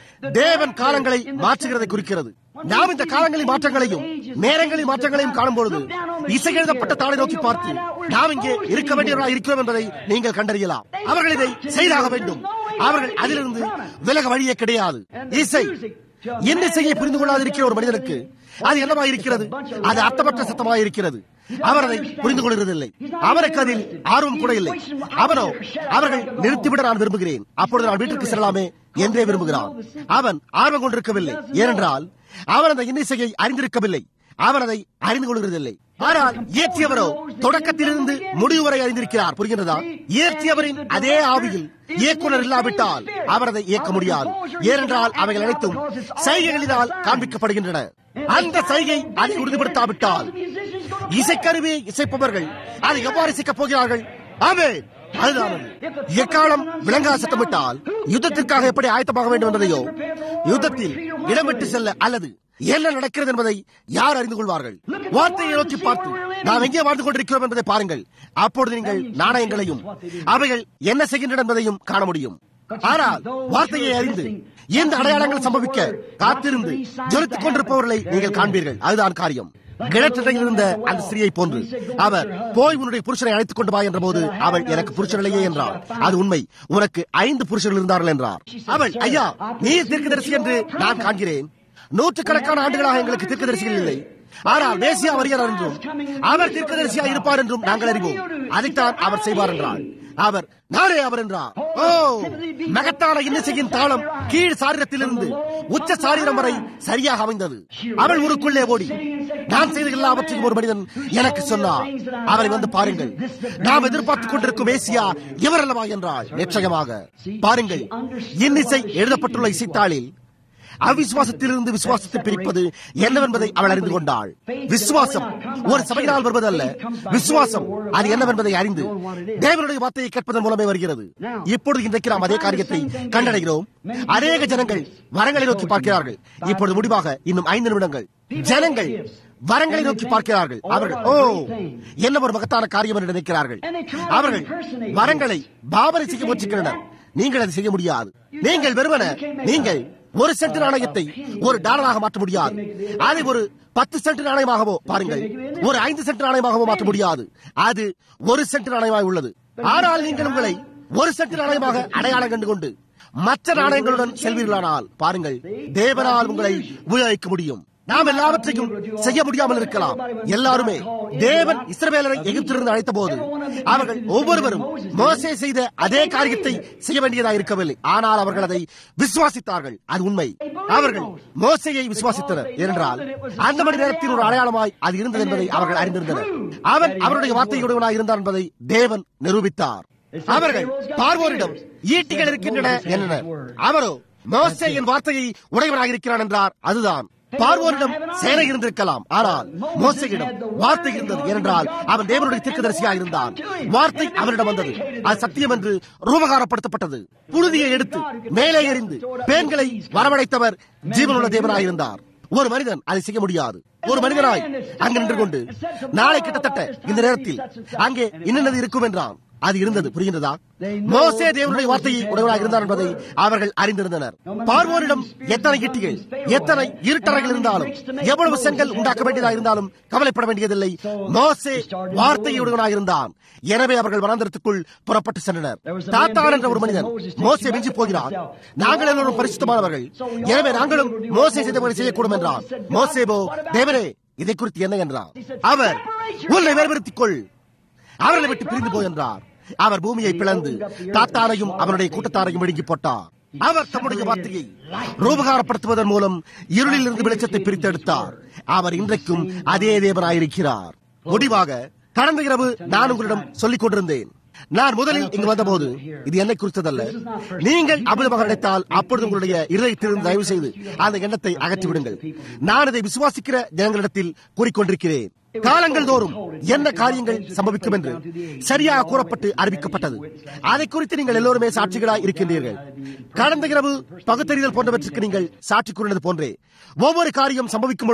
தேவன் காலங்களை மாற்றுகிறதை குறிக்கிறது நாம் இந்த காலங்களின் மாற்றங்களையும் நேரங்களின் மாற்றங்களையும் காணும் பொழுது இசை எழுதப்பட்ட தாளை நோக்கி பார்த்து நாம் இங்கே இருக்க வேண்டியவர்களாக இருக்கிறோம் என்பதை நீங்கள் கண்டறியலாம் அவர்கள் இதை செய்தாக வேண்டும் அவர்கள் அதிலிருந்து விலக வழியே கிடையாது இசை என்ன செய்ய புரிந்து கொள்ளாதிருக்கிற ஒரு மனிதனுக்கு அது என்னவாக இருக்கிறது அது அர்த்தமற்ற சத்தமாக இருக்கிறது அவர் அதை புரிந்து கொள்கிறதில்லை அவருக்கு அதில் ஆர்வம் கூட இல்லை அவனோ அவர்கள் நிறுத்திவிட நான் விரும்புகிறேன் அப்பொழுது நான் வீட்டிற்கு செல்லலாமே என்றே விரும்புகிறான் அவன் ஆர்வம் கொண்டிருக்கவில்லை ஏனென்றால் அவன் அந்த இன்னிசையை அறிந்திருக்கவில்லை அவன் அதை அறிந்து கொள்கிறதில்லை ஆனால் இயற்றியவரோ தொடக்கத்திலிருந்து முடிவு வரை அறிந்திருக்கிறார் புரிகின்றதா இயற்றியவரின் அதே ஆவியில் இயக்குனர் இல்லாவிட்டால் அவர் அதை இயக்க முடியாது ஏனென்றால் அவைகள் அனைத்தும் சைகைகளினால் காண்பிக்கப்படுகின்றன அந்த சைகை அதை உறுதிப்படுத்தாவிட்டால் இசைக்கருவியை இசைப்பவர்கள் அதை எவ்வாறு இசைக்கப் போகிறார்கள் ஆமே அதுதான் அது. எக்காலம் விளங்கா சத்தமிட்டால் யுத்தத்திற்காக எப்படி ஆயத்தமாக வேண்டும் என்பதையோ யுத்தத்தில் இடம் விட்டு செல்ல அல்லது என்ன நடக்கிறது என்பதை யார் அறிந்து கொள்வார்கள் வார்த்தையை நோக்கி பார்த்து நாம் எங்கே வாழ்ந்து கொண்டிருக்கிறோம் என்பதை பாருங்கள் அப்பொழுது நீங்கள் நாணயங்களையும் அவைகள் என்ன செய்கின்றன என்பதையும் காண முடியும் ஆனால் வார்த்தையை அறிந்து எந்த அடையாளங்கள் சம்பவிக்க காத்திருந்து ஜொலித்துக் கொண்டிருப்பவர்களை நீங்கள் காண்பீர்கள் அதுதான் காரியம் கிணற்றடையில் இருந்த அந்த ஸ்திரியை போன்று அவர் போய் உன்னுடைய புருஷனை அழைத்துக் கொண்டு வா என்ற போது அவள் எனக்கு புருஷன் இல்லையே என்றார் அது உண்மை உனக்கு ஐந்து புருஷர்கள் இருந்தார்கள் என்றார் அவள் ஐயா நீ தீர்க்கதரிசி என்று நான் காண்கிறேன் நூற்றுக்கணக்கான ஆண்டுகளாக எங்களுக்கு தீர்க்கதரிசிகள் இல்லை ஆனால் மேசியா வருகிறார் என்றும் அவர் தீர்க்கதரிசியா இருப்பார் என்றும் நாங்கள் அறிவோம் அதைத்தான் அவர் செய்வார் என்றார் அவர் நானே அவர் என்றார் ஓ மகத்தான இன்னிசையின் தாளம் கீழ் சாரீரத்திலிருந்து உச்ச சாரீரம் வரை சரியாக அமைந்தது அவள் ஊருக்குள்ளே ஓடி நான் செய்த எல்லாவற்றையும் ஒரு மனிதன் எனக்கு சொன்னார் அவரை வந்து பாருங்கள் நாம் எதிர்பார்த்துக் கொண்டிருக்கும் மேசியா இவர் அல்லவா என்றாள் நிச்சயமாக பாருங்கள் இன்னிசை எழுதப்பட்டுள்ள இசைத்தாளில் அவிசுவாசத்திலிருந்து விசுவாசத்தை பிரிப்பது என்னவென்பதை அவள் அறிந்து கொண்டாள் விசுவாசம் ஒரு சபையினால் வருவதல்ல விசுவாசம் அது என்னவென்பதை அறிந்து தேவனுடைய வார்த்தையை கேட்பதன் மூலமே வருகிறது இப்பொழுது இன்றைக்கு நாம் அதே காரியத்தை கண்டடைகிறோம் அநேக ஜனங்கள் வரங்களை நோக்கி பார்க்கிறார்கள் இப்பொழுது முடிவாக இன்னும் ஐந்து நிமிடங்கள் ஜனங்கள் வரங்களை நோக்கி பார்க்கிறார்கள் அவர்கள் ஓ என்ன ஒரு மகத்தான காரியம் என்று நினைக்கிறார்கள் அவர்கள் வரங்களை பாபரை செய்ய முயற்சிக்கின்றனர் நீங்கள் அதை செய்ய முடியாது நீங்கள் வெறுமன நீங்கள் ஒரு சென்ட் நாணயத்தை ஒரு டாலராக மாற்ற முடியாது அதை ஒரு பத்து சென்ட் நாணயமாகவோ பாருங்கள் ஒரு ஐந்து சென்ட் நாணயமாகவோ மாற்ற முடியாது அது ஒரு சென்ட் நாணயமாக உள்ளது ஆனால் நீங்கள் உங்களை ஒரு சென்ட் நாணயமாக அடையாளம் கண்டு கொண்டு மற்ற நாணயங்களுடன் செல்வீர்களானால் பாருங்கள் தேவனால் உங்களை உபயோகிக்க முடியும் நாம் எல்லாவற்றையும் செய்ய முடியாமல் இருக்கலாம் எல்லாருமே தேவன் இஸ்ரவேலரை எகிப்திலிருந்து அழைத்த போது அவர்கள் ஒவ்வொருவரும் மோசே செய்த அதே காரியத்தை செய்ய வேண்டியதாக இருக்கவில்லை ஆனால் அவர்கள் அதை விசுவாசித்தார்கள் அது உண்மை அவர்கள் மோசையை விசுவாசித்தனர் ஏனென்றால் அந்த மணி நேரத்தில் ஒரு அடையாளமாய் அது இருந்தது என்பதை அவர்கள் அறிந்திருந்தனர் அவன் அவருடைய வார்த்தையுடையவனாய் இருந்தார் என்பதை தேவன் நிரூபித்தார் அவர்கள் பார்வோரிடம் ஈட்டிகள் இருக்கின்றன என்றனர் அவரோ மோசே என் வார்த்தையை உடையவனாக இருக்கிறான் என்றார் அதுதான் பார்வோரிடம் சேனை இருந்திருக்கலாம் ஆனால் மோசையிடம் வார்த்தை இருந்தது ஏனென்றால் அவன் தேவனுடைய தீர்க்கதரிசியாக இருந்தான் வார்த்தை அவனிடம் வந்தது அது சத்தியம் என்று ரூபகாரப்படுத்தப்பட்டது புழுதியை எடுத்து மேலே எறிந்து பேன்களை வரவழைத்தவர் ஜீவனுள்ள தேவனாக இருந்தார் ஒரு மனிதன் அதை செய்ய முடியாது ஒரு மனிதனாய் அங்கு நின்று கொண்டு நாளை கிட்டத்தட்ட இந்த நேரத்தில் அங்கே இன்னது இருக்கும் என்றான் அது இருந்தது புரிகின்றதா மோசே தேவனுடைய வார்த்தையை உடையவராக இருந்தார் என்பதை அவர்கள் அறிந்திருந்தனர் பார்வோரிடம் எத்தனை இட்டிகள் எத்தனை இருட்டறைகள் இருந்தாலும் எவ்வளவு செங்கல் உண்டாக்க வேண்டியதாக இருந்தாலும் கவலைப்பட வேண்டியதில்லை மோசே வார்த்தையை உடையவனாக இருந்தான் எனவே அவர்கள் வனாந்திரத்துக்குள் புறப்பட்டு சென்றனர் தாத்தான் என்ற ஒரு மனிதன் மோசே மிஞ்சி போகிறார் நாங்கள் எல்லோரும் பரிசுத்தமானவர்கள் எனவே நாங்களும் மோசே செய்தவர்களை செய்யக்கூடும் என்றார் மோசேபோ தேவரே இதை குறித்து என்ன என்றார் அவர் உன்னை வேறுபடுத்திக் கொள் அவர்களை விட்டு பிரிந்து போய் என்றார் அவர் பூமியை பிளந்து தாத்தாரையும் அவனுடைய கூட்டத்தாரையும் விழுங்கி போட்டார் அவர் தம்முடைய வார்த்தையை ரூபகாரப்படுத்துவதன் மூலம் இருளில் இருந்து வெளிச்சத்தை பிரித்தெடுத்தார் அவர் இன்றைக்கும் அதே தேவனாயிருக்கிறார் முடிவாக கடந்த இரவு நான் உங்களிடம் சொல்லிக் கொண்டிருந்தேன் நான் முதலில் இங்கு வந்தபோது இது என்னை குறித்ததல்ல நீங்கள் அபுதமாக நினைத்தால் அப்பொழுது உங்களுடைய இருதயத்திலிருந்து தயவு செய்து அந்த எண்ணத்தை அகற்றிவிடுங்கள் நான் இதை விசுவாசிக்கிற ஜனங்களிடத்தில் கூறிக்கொண்டிருக்கிறேன் காலங்கள் தோறும் என்ன காரியங்கள் சம்பவிக்கும் என்று சரியாக கூறப்பட்டு அறிவிக்கப்பட்டது அதை குறித்து நீங்கள் எல்லோருமே சாட்சிகளாய் இருக்கின்றீர்கள் கடந்த இரவு பகுத்தறிதல் போன்றவற்றுக்கு நீங்கள் சாட்சி கூறினது போன்றே ஒவ்வொரு காரியம் சம்பவிக்கும் பொழுதும்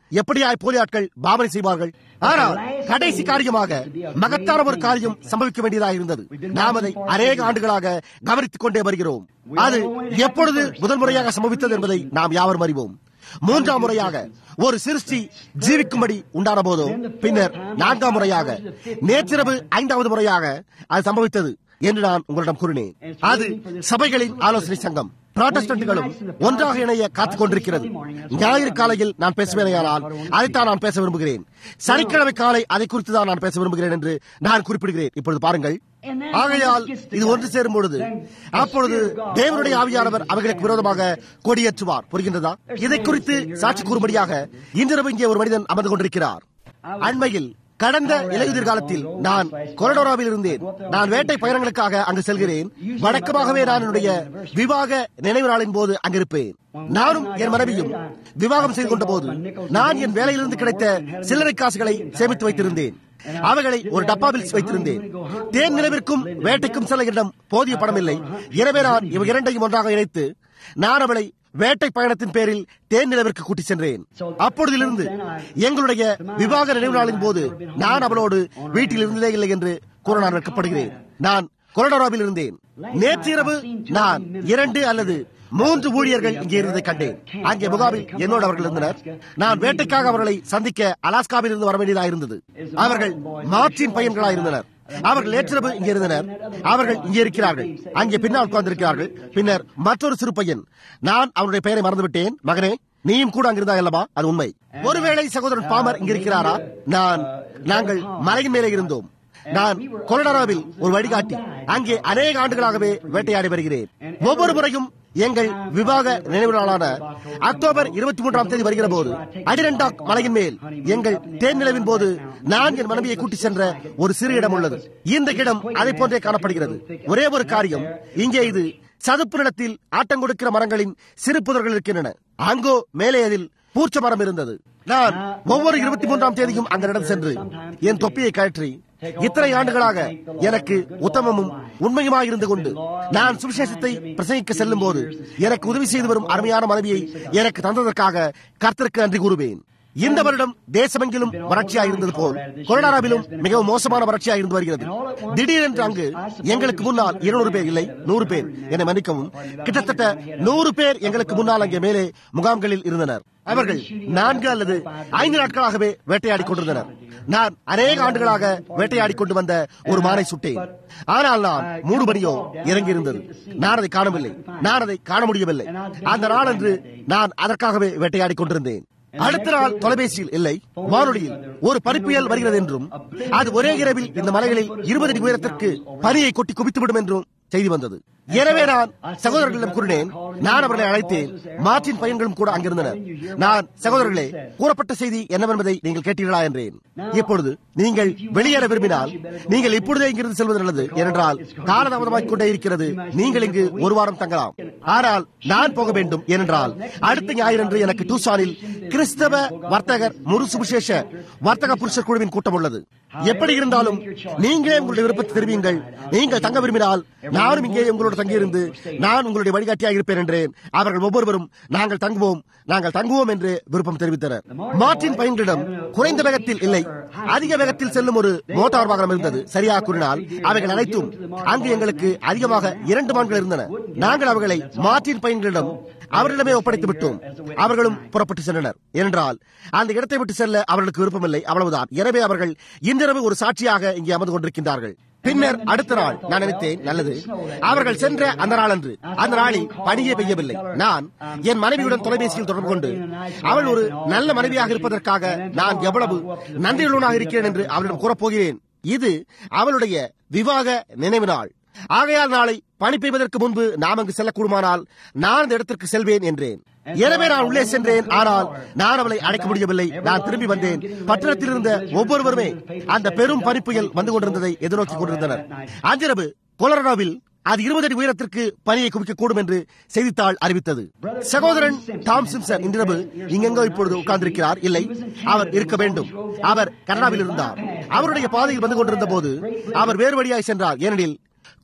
எப்படியாய் போலி ஆட்கள் பாவனை செய்வார்கள் ஆனால் கடைசி காரியமாக மகத்தான ஒரு காரியம் சம்பவிக்க வேண்டியதாக இருந்தது நாம் அதை அநேக ஆண்டுகளாக கவனித்துக் கொண்டே வருகிறோம் அது எப்பொழுது முதல் முறையாக சம்பவித்தது என்பதை நாம் யாவரும் அறிவோம் மூன்றாம் முறையாக ஒரு சிருஷ்டி ஜீவிக்கும்படி உண்டான போதோ பின்னர் நான்காம் முறையாக நேற்றிரவு ஐந்தாவது முறையாக அது சம்பவித்தது என்று நான் உங்களிடம் கூறினேன் அது சபைகளின் ஆலோசனை சங்கம் புராட்டஸ்டன்ட்களும் ஒன்றாக இணைய காத்துக் கொண்டிருக்கிறது ஞாயிறு காலையில் நான் பேசுவேனையானால் அதைத்தான் நான் பேச விரும்புகிறேன் சனிக்கிழமை காலை அதை குறித்து தான் நான் பேச விரும்புகிறேன் என்று நான் குறிப்பிடுகிறேன் இப்பொழுது பாருங்கள் ஆகையால் இது ஒன்று சேரும் பொழுது அப்பொழுது தேவனுடைய ஆவியானவர் அவைகளுக்கு விரோதமாக கொடியேற்றுவார் புரிகின்றதா இதை குறித்து சாட்சி கூறும்படியாக இன்றிரவு இங்கே ஒரு மனிதன் அமர்ந்து கொண்டிருக்கிறார் அண்மையில் கடந்த இலையுதிர் காலத்தில் நான் கொரடோராவில் இருந்தேன் நான் வேட்டை பயணங்களுக்காக அங்கு செல்கிறேன் வழக்கமாகவே நான் என்னுடைய விவாக நினைவு நாளின் போது அங்கிருப்பேன் நானும் என் மனைவியும் விவாகம் செய்து கொண்ட போது நான் என் வேலையிலிருந்து கிடைத்த சில்லறை காசுகளை சேமித்து வைத்திருந்தேன் அவைகளை ஒரு டப்பாவில் வைத்திருந்தேன் தேன் நிலவிற்கும் வேட்டைக்கும் செல்ல என்னிடம் போதிய பணம் இல்லை எனவே நான் இவை இரண்டையும் ஒன்றாக இணைத்து நான் அவளை வேட்டை பயணத்தின் பேரில் தேன் நிலவிற்கு கூட்டி சென்றேன் அப்பொழுதிலிருந்து எங்களுடைய விவாக நினைவு நாளின் போது நான் அவளோடு வீட்டில் இருந்ததே இல்லை என்று கூற நான் வைக்கப்படுகிறேன் நான் கொரடோராவில் இருந்தேன் நேற்றிரவு நான் இரண்டு அல்லது மூன்று ஊழியர்கள் இங்கே இருந்ததை கண்டேன் அங்கே முகாமில் என்னோடு அவர்கள் இருந்தனர் நான் வேட்டைக்காக அவர்களை சந்திக்க அலாஸ்காவில் இருந்து வர வேண்டியதாக இருந்தது அவர்கள் மாற்றின் பையன்களாக இருந்தனர் அவர்கள் நேற்றிரவு இங்கே இருந்தனர் அவர்கள் இங்கே இருக்கிறார்கள் அங்கே பின்னால் உட்கார்ந்திருக்கிறார்கள் பின்னர் மற்றொரு சிறு பையன் நான் அவனுடைய பெயரை மறந்துவிட்டேன் மகனே நீயும் கூட அங்கிருந்தா அல்லவா அது உண்மை ஒருவேளை சகோதரன் பாமர் இங்க இருக்கிறாரா நான் நாங்கள் மலையின் மேலே இருந்தோம் நான் கொலடாராவில் ஒரு வழிகாட்டி அங்கே அநேக ஆண்டுகளாகவே வேட்டையாடி வருகிறேன் ஒவ்வொரு முறையும் எங்கள் விவாக நினைவு நாளான அக்டோபர் இருபத்தி மூன்றாம் தேதி வருகிற போது அடிரண்டாக் மலையின் மேல் எங்கள் தேன் நிலவின் போது நான் என் மனைவியை கூட்டி சென்ற ஒரு சிறு இடம் உள்ளது இந்த இடம் அதை போன்றே காணப்படுகிறது ஒரே ஒரு காரியம் இங்கே இது சதுப்பு நிலத்தில் ஆட்டம் கொடுக்கிற மரங்களின் சிறு புதர்கள் இருக்கின்றன அங்கோ மேலே அதில் பூச்ச மரம் இருந்தது நான் ஒவ்வொரு இருபத்தி மூன்றாம் தேதியும் அங்க நடந்து சென்று என் தொப்பியை கழற்றி இத்தனை ஆண்டுகளாக எனக்கு உத்தமமும் உண்மையுமாக இருந்து கொண்டு நான் சுவிசேஷத்தை பிரசங்கிக்க செல்லும் போது எனக்கு உதவி செய்து வரும் அருமையான மனைவியை எனக்கு தந்ததற்காக கர்த்தருக்கு நன்றி கூறுவேன் இந்த வருடம் தேசமெங்கிலும் வறட்சியாக இருந்தது போல் கொரோனாவிலும் மிகவும் மோசமான வறட்சியாக இருந்து வருகிறது திடீரென்று அங்கு எங்களுக்கு முன்னால் இருநூறு பேர் இல்லை நூறு பேர் என்னை மன்னிக்கவும் கிட்டத்தட்ட நூறு பேர் எங்களுக்கு முன்னால் அங்கே மேலே முகாம்களில் இருந்தனர் அவர்கள் நான்கு அல்லது ஐந்து நாட்களாகவே வேட்டையாடி கொண்டிருந்தனர் நான் அநேக ஆண்டுகளாக வேட்டையாடி கொண்டு வந்த ஒரு மானை சுட்டேன் ஆனால் நான் மூணு மணியோ இறங்கி இருந்தது நான் அதை காணவில்லை நான் அதை காண முடியவில்லை அந்த நாளன்று நான் அதற்காகவே வேட்டையாடி கொண்டிருந்தேன் அடுத்த நாள் தொலைபேசியில் இல்லை வானொலியில் ஒரு பனிப்புயல் வருகிறது என்றும் அது ஒரே இரவில் இந்த மலைகளில் இருபது அடி உயரத்திற்கு பனியை கொட்டி குவித்துவிடும் என்றும் செய்தி வந்தது எனவே நான் சகோதரர்களிடம் கூறினேன் நான் அவர்களை அழைத்தேன் மாற்றின் பையன்களும் கூட அங்கிருந்தனர் நான் சகோதரர்களே கூறப்பட்ட செய்தி என்னவென்பதை நீங்கள் கேட்டீர்களா என்றேன் இப்பொழுது நீங்கள் வெளியேற விரும்பினால் நீங்கள் இப்பொழுதே இங்கிருந்து செல்வது நல்லது ஏனென்றால் காலதாமதமாகிக் கொண்டே இருக்கிறது நீங்கள் இங்கு ஒரு வாரம் தங்கலாம் ஆனால் நான் போக வேண்டும் ஏனென்றால் அடுத்த ஞாயிறன்று எனக்கு டூசானில் கிறிஸ்தவ வர்த்தகர் முரு சுவிசேஷ வர்த்தக புருஷர் குழுவின் கூட்டம் உள்ளது எப்படி இருந்தாலும் நீங்களே உங்களுடைய விருப்பத்தை தெரிவியுங்கள் நீங்கள் தங்க விரும்பினால் நானும் இங்கே உங்களோட தங்கியிருந்து நான் உங்களுடைய வழிகாட்டியாக இருப்பேன் என்றேன் அவர்கள் ஒவ்வொருவரும் நாங்கள் தங்குவோம் நாங்கள் தங்குவோம் என்று விருப்பம் தெரிவித்தனர் மார்டின் பையன்களிடம் குறைந்த வேகத்தில் இல்லை அதிக வேகத்தில் செல்லும் ஒரு மோட்டார் வாகனம் இருந்தது சரியாக கூறினால் அவைகள் அனைத்தும் அங்கு எங்களுக்கு அதிகமாக இரண்டு மான்கள் இருந்தன நாங்கள் அவர்களை மார்டின் பையன்களிடம் அவர்களிடமே ஒப்படைத்து விட்டோம் அவர்களும் புறப்பட்டு சென்றனர் என்றால் அந்த இடத்தை விட்டு செல்ல அவர்களுக்கு விருப்பமில்லை அவ்வளவுதான் எனவே அவர்கள் இன்றிரவு ஒரு சாட்சியாக இங்கே அமர்ந்து கொண்டிருக்கின்றார்கள் பின்னர் அடுத்த நாள் நான் நினைத்தேன் நல்லது அவர்கள் சென்ற அந்த நாள் அன்று அந்த நாளில் பணியே பெய்யவில்லை நான் என் மனைவியுடன் தொலைபேசியில் தொடர்பு கொண்டு அவள் ஒரு நல்ல மனைவியாக இருப்பதற்காக நான் எவ்வளவு நன்றியுள்ளவனாக இருக்கிறேன் என்று அவளிடம் கூறப்போகிறேன் இது அவளுடைய விவாக நினைவு நாள் ஆகையால் நாளை பணி பெய்வதற்கு முன்பு நாம் அங்கு செல்லக்கூடுமானால் நான் அந்த இடத்திற்கு செல்வேன் என்றேன் எனவே நான் உள்ளே சென்றேன் ஆனால் நான் அவளை அழைக்க முடியவில்லை நான் திரும்பி வந்தேன் பட்டணத்தில் இருந்த ஒவ்வொருவருமே அந்த பெரும் பனிப்புயல் வந்து கொண்டிருந்ததை எதிர்நோக்கிக் கொண்டிருந்தனர் அன்றிரவு கொலரடாவில் அது இருபது அடி உயரத்திற்கு பனியை குவிக்கக்கூடும் என்று செய்தித்தாள் அறிவித்தது சகோதரன் டாம் சிம்சன் இன்றிரவு இங்கெங்கோ இப்பொழுது உட்கார்ந்திருக்கிறார் இல்லை அவர் இருக்க வேண்டும் அவர் கனடாவில் இருந்தார் அவருடைய பாதையில் வந்து கொண்டிருந்த போது அவர் வேறு வழியாய் சென்றார் ஏனெனில்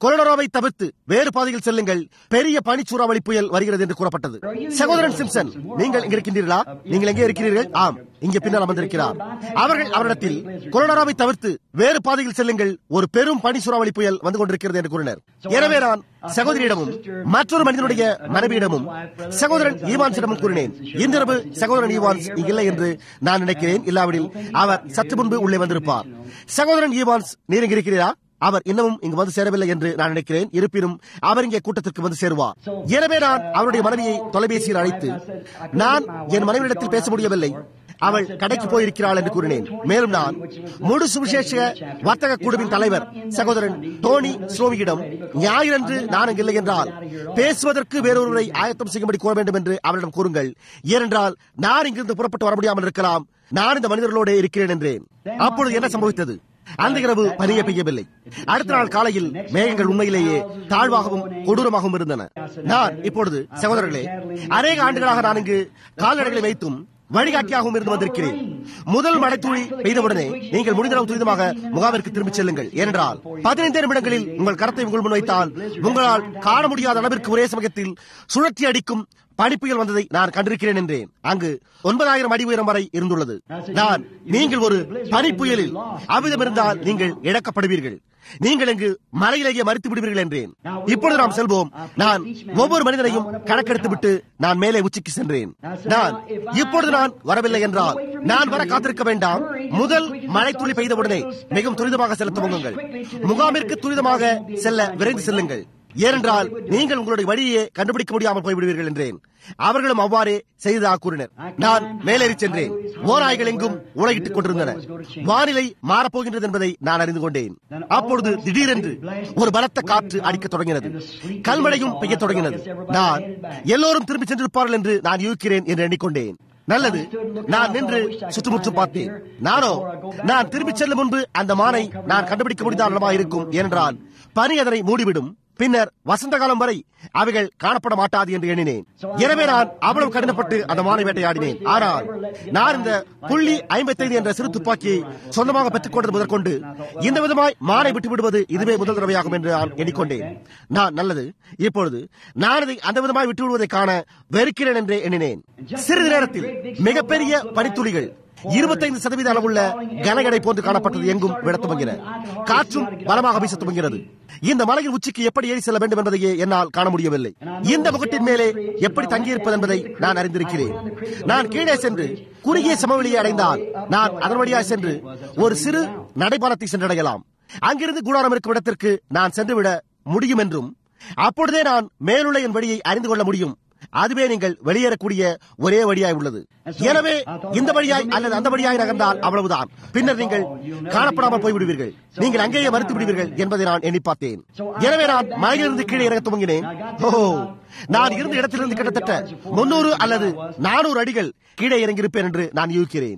கொலனரோவை தவிர்த்து வேறு பாதையில் செல்லுங்கள் பெரிய பனிச்சூறாவளி புயல் வருகிறது என்று கூறப்பட்டது சகோதரன் சிம்சன் நீங்கள் இங்க இருக்கின்றீர்களா நீங்கள் எங்கே இருக்கிறீர்கள் ஆம் இங்கே பின்னால் அமர்ந்திருக்கிறார் அவர்கள் அவரிடத்தில் கொலனரோவை தவிர்த்து வேறு பாதையில் செல்லுங்கள் ஒரு பெரும் பனிச்சூறாவளி புயல் வந்து கொண்டிருக்கிறது என்று கூறினர் எனவே நான் சகோதரியிடமும் மற்றொரு மனிதனுடைய மனைவியிடமும் சகோதரன் ஈவான்ஸிடமும் கூறினேன் இன்றிரவு சகோதரன் ஈவான்ஸ் இங்கில்லை என்று நான் நினைக்கிறேன் இல்லாவிடில் அவர் சற்று முன்பு உள்ளே வந்திருப்பார் சகோதரன் ஈவான்ஸ் நீர் இங்கு இருக்கிறீரா அவர் இன்னமும் இங்கு வந்து சேரவில்லை என்று நான் நினைக்கிறேன் இருப்பினும் அவர் இங்கே கூட்டத்திற்கு வந்து சேருவார் எனவே நான் அவருடைய மனைவியை தொலைபேசியில் அழைத்து நான் என் மனைவியிடத்தில் பேச முடியவில்லை அவள் கடைக்கு போயிருக்கிறாள் என்று கூறினேன் மேலும் நான் முழு சுவிசேஷ வர்த்தக குழுவின் தலைவர் சகோதரன் டோனி ஸ்ரோவியிடம் ஞாயிறன்று நான் இங்கில்லை என்றால் பேசுவதற்கு வேறொருவரை ஆயத்தம் செய்யும்படி கோர வேண்டும் என்று அவரிடம் கூறுங்கள் ஏனென்றால் நான் இங்கிருந்து புறப்பட்டு வர முடியாமல் இருக்கலாம் நான் இந்த மனிதர்களோடு இருக்கிறேன் என்றேன் அப்பொழுது என்ன சம்பவித்தது அந்த இரவு பனியே பெய்யவில்லை அடுத்த நாள் காலையில் மேகங்கள் உண்மையிலேயே தாழ்வாகவும் கொடூரமாகவும் இருந்தன நான் இப்பொழுது சகோதரர்களே அநேக ஆண்டுகளாக நான் இங்கு கால்நடைகளை வைத்தும் வழிகாட்டியாகவும் இருந்து வந்திருக்கிறேன் முதல் மழைத்துளி பெய்தவுடனே நீங்கள் முடிந்தளவு துரிதமாக முகாமிற்கு திரும்பிச் செல்லுங்கள் ஏனென்றால் பதினைந்து நிமிடங்களில் உங்கள் கரத்தை உங்கள் முன் வைத்தால் உங்களால் காண முடியாத அளவிற்கு ஒரே சமயத்தில் சுழற்சி அடிக்கும் பனிப்புயல் வந்ததை நான் கண்டிருக்கிறேன் என்றேன் அங்கு ஒன்பதாயிரம் அடி உயரம் வரை இருந்துள்ளது நான் நீங்கள் ஒரு பனிப்புயலில் அவ்விதம் இருந்தால் நீங்கள் இழக்கப்படுவீர்கள் நீங்கள் இங்கு மலையிலேயே மறித்து விடுவீர்கள் என்றேன் இப்பொழுது நாம் செல்வோம் நான் ஒவ்வொரு மனிதனையும் கணக்கெடுத்து விட்டு நான் மேலே உச்சிக்கு சென்றேன் நான் இப்பொழுது நான் வரவில்லை என்றால் நான் வர காத்திருக்க வேண்டாம் முதல் மழை துளி பெய்தவுடனே மிகவும் துரிதமாக செல்ல துவங்குங்கள் முகாமிற்கு துரிதமாக செல்ல விரைந்து செல்லுங்கள் ஏனென்றால் நீங்கள் உங்களுடைய வழியை கண்டுபிடிக்க முடியாமல் போய்விடுவீர்கள் என்றேன் அவர்களும் அவ்வாறே செய்ததாக கூறினர் நான் மேலேறி சென்றேன் ஓநாய்கள் எங்கும் உலகிட்டுக் கொண்டிருந்தன வானிலை மாறப்போகின்றது என்பதை நான் அறிந்து கொண்டேன் அப்பொழுது திடீரென்று ஒரு பலத்த காற்று அடிக்கத் தொடங்கினது கல்மழையும் பெய்யத் தொடங்கினது நான் எல்லோரும் திரும்பி சென்றிருப்பார்கள் என்று நான் யூகிக்கிறேன் என்று எண்ணிக்கொண்டேன் நல்லது நான் நின்று சுற்றுமுற்றும் பார்த்தேன் நானோ நான் திரும்பிச் செல்லும் முன்பு அந்த மானை நான் கண்டுபிடிக்க முடிந்தால் இருக்கும் ஏனென்றால் பனி அதனை மூடிவிடும் பின்னர் வசந்த காலம் வரை அவைகள் காணப்பட மாட்டாது என்று எண்ணினேன் எனவே நான் அவ்வளவு கடினப்பட்டு அந்த மானை வேட்டையாடினேன் ஆனால் நான் இந்த புள்ளி ஐம்பத்தைந்து என்ற சிறு துப்பாக்கியை சொந்தமாக பெற்றுக் கொண்டது முதற்கொண்டு இந்த விதமாய் மானை விட்டு விடுவது இதுவே முதல் தடவையாகும் என்று நான் எண்ணிக்கொண்டேன் நான் நல்லது இப்பொழுது நான் அதை அந்த விதமாய் விட்டு விடுவதை காண வெறுக்கிறேன் என்றே எண்ணினேன் சிறிது நேரத்தில் மிகப்பெரிய பனித்துளிகள் இருபத்தைந்து சதவீத அளவுள்ள கனகடை போன்று காணப்பட்டது எங்கும் விட துவங்கின காற்றும் பலமாக வீச துவங்கிறது இந்த மலையின் உச்சிக்கு எப்படி ஏறி செல்ல வேண்டும் என்பதையே என்னால் காண முடியவில்லை இந்த முகட்டின் மேலே எப்படி தங்கியிருப்பது என்பதை நான் அறிந்திருக்கிறேன் நான் கீழே சென்று குறுகிய சமவெளியை அடைந்தால் நான் அதன் வழியாக சென்று ஒரு சிறு நடைபாலத்தை சென்றடையலாம் அங்கிருந்து கூடாரம் இருக்கும் இடத்திற்கு நான் சென்றுவிட முடியும் என்றும் அப்பொழுதே நான் மேலுள்ள என் வழியை அறிந்து கொள்ள முடியும் அதுவே நீங்கள் வெளியேறக்கூடிய ஒரே வழியாய் உள்ளது எனவே இந்த வழியாய் அல்லது அந்த வழியாய் நகர்ந்தால் அவ்வளவுதான் பின்னர் நீங்கள் காணப்படாமல் போய்விடுவீர்கள் நீங்கள் அங்கேயே மறுத்து விடுவீர்கள் என்பதை நான் எண்ணி பார்த்தேன் எனவே நான் மலையிலிருந்து கீழே இறங்க துவங்கினேன் ஓ நான் இருந்த இடத்திலிருந்து கிட்டத்தட்ட முன்னூறு அல்லது நானூறு அடிகள் கீழே இறங்கியிருப்பேன் என்று நான் யூகிக்கிறேன்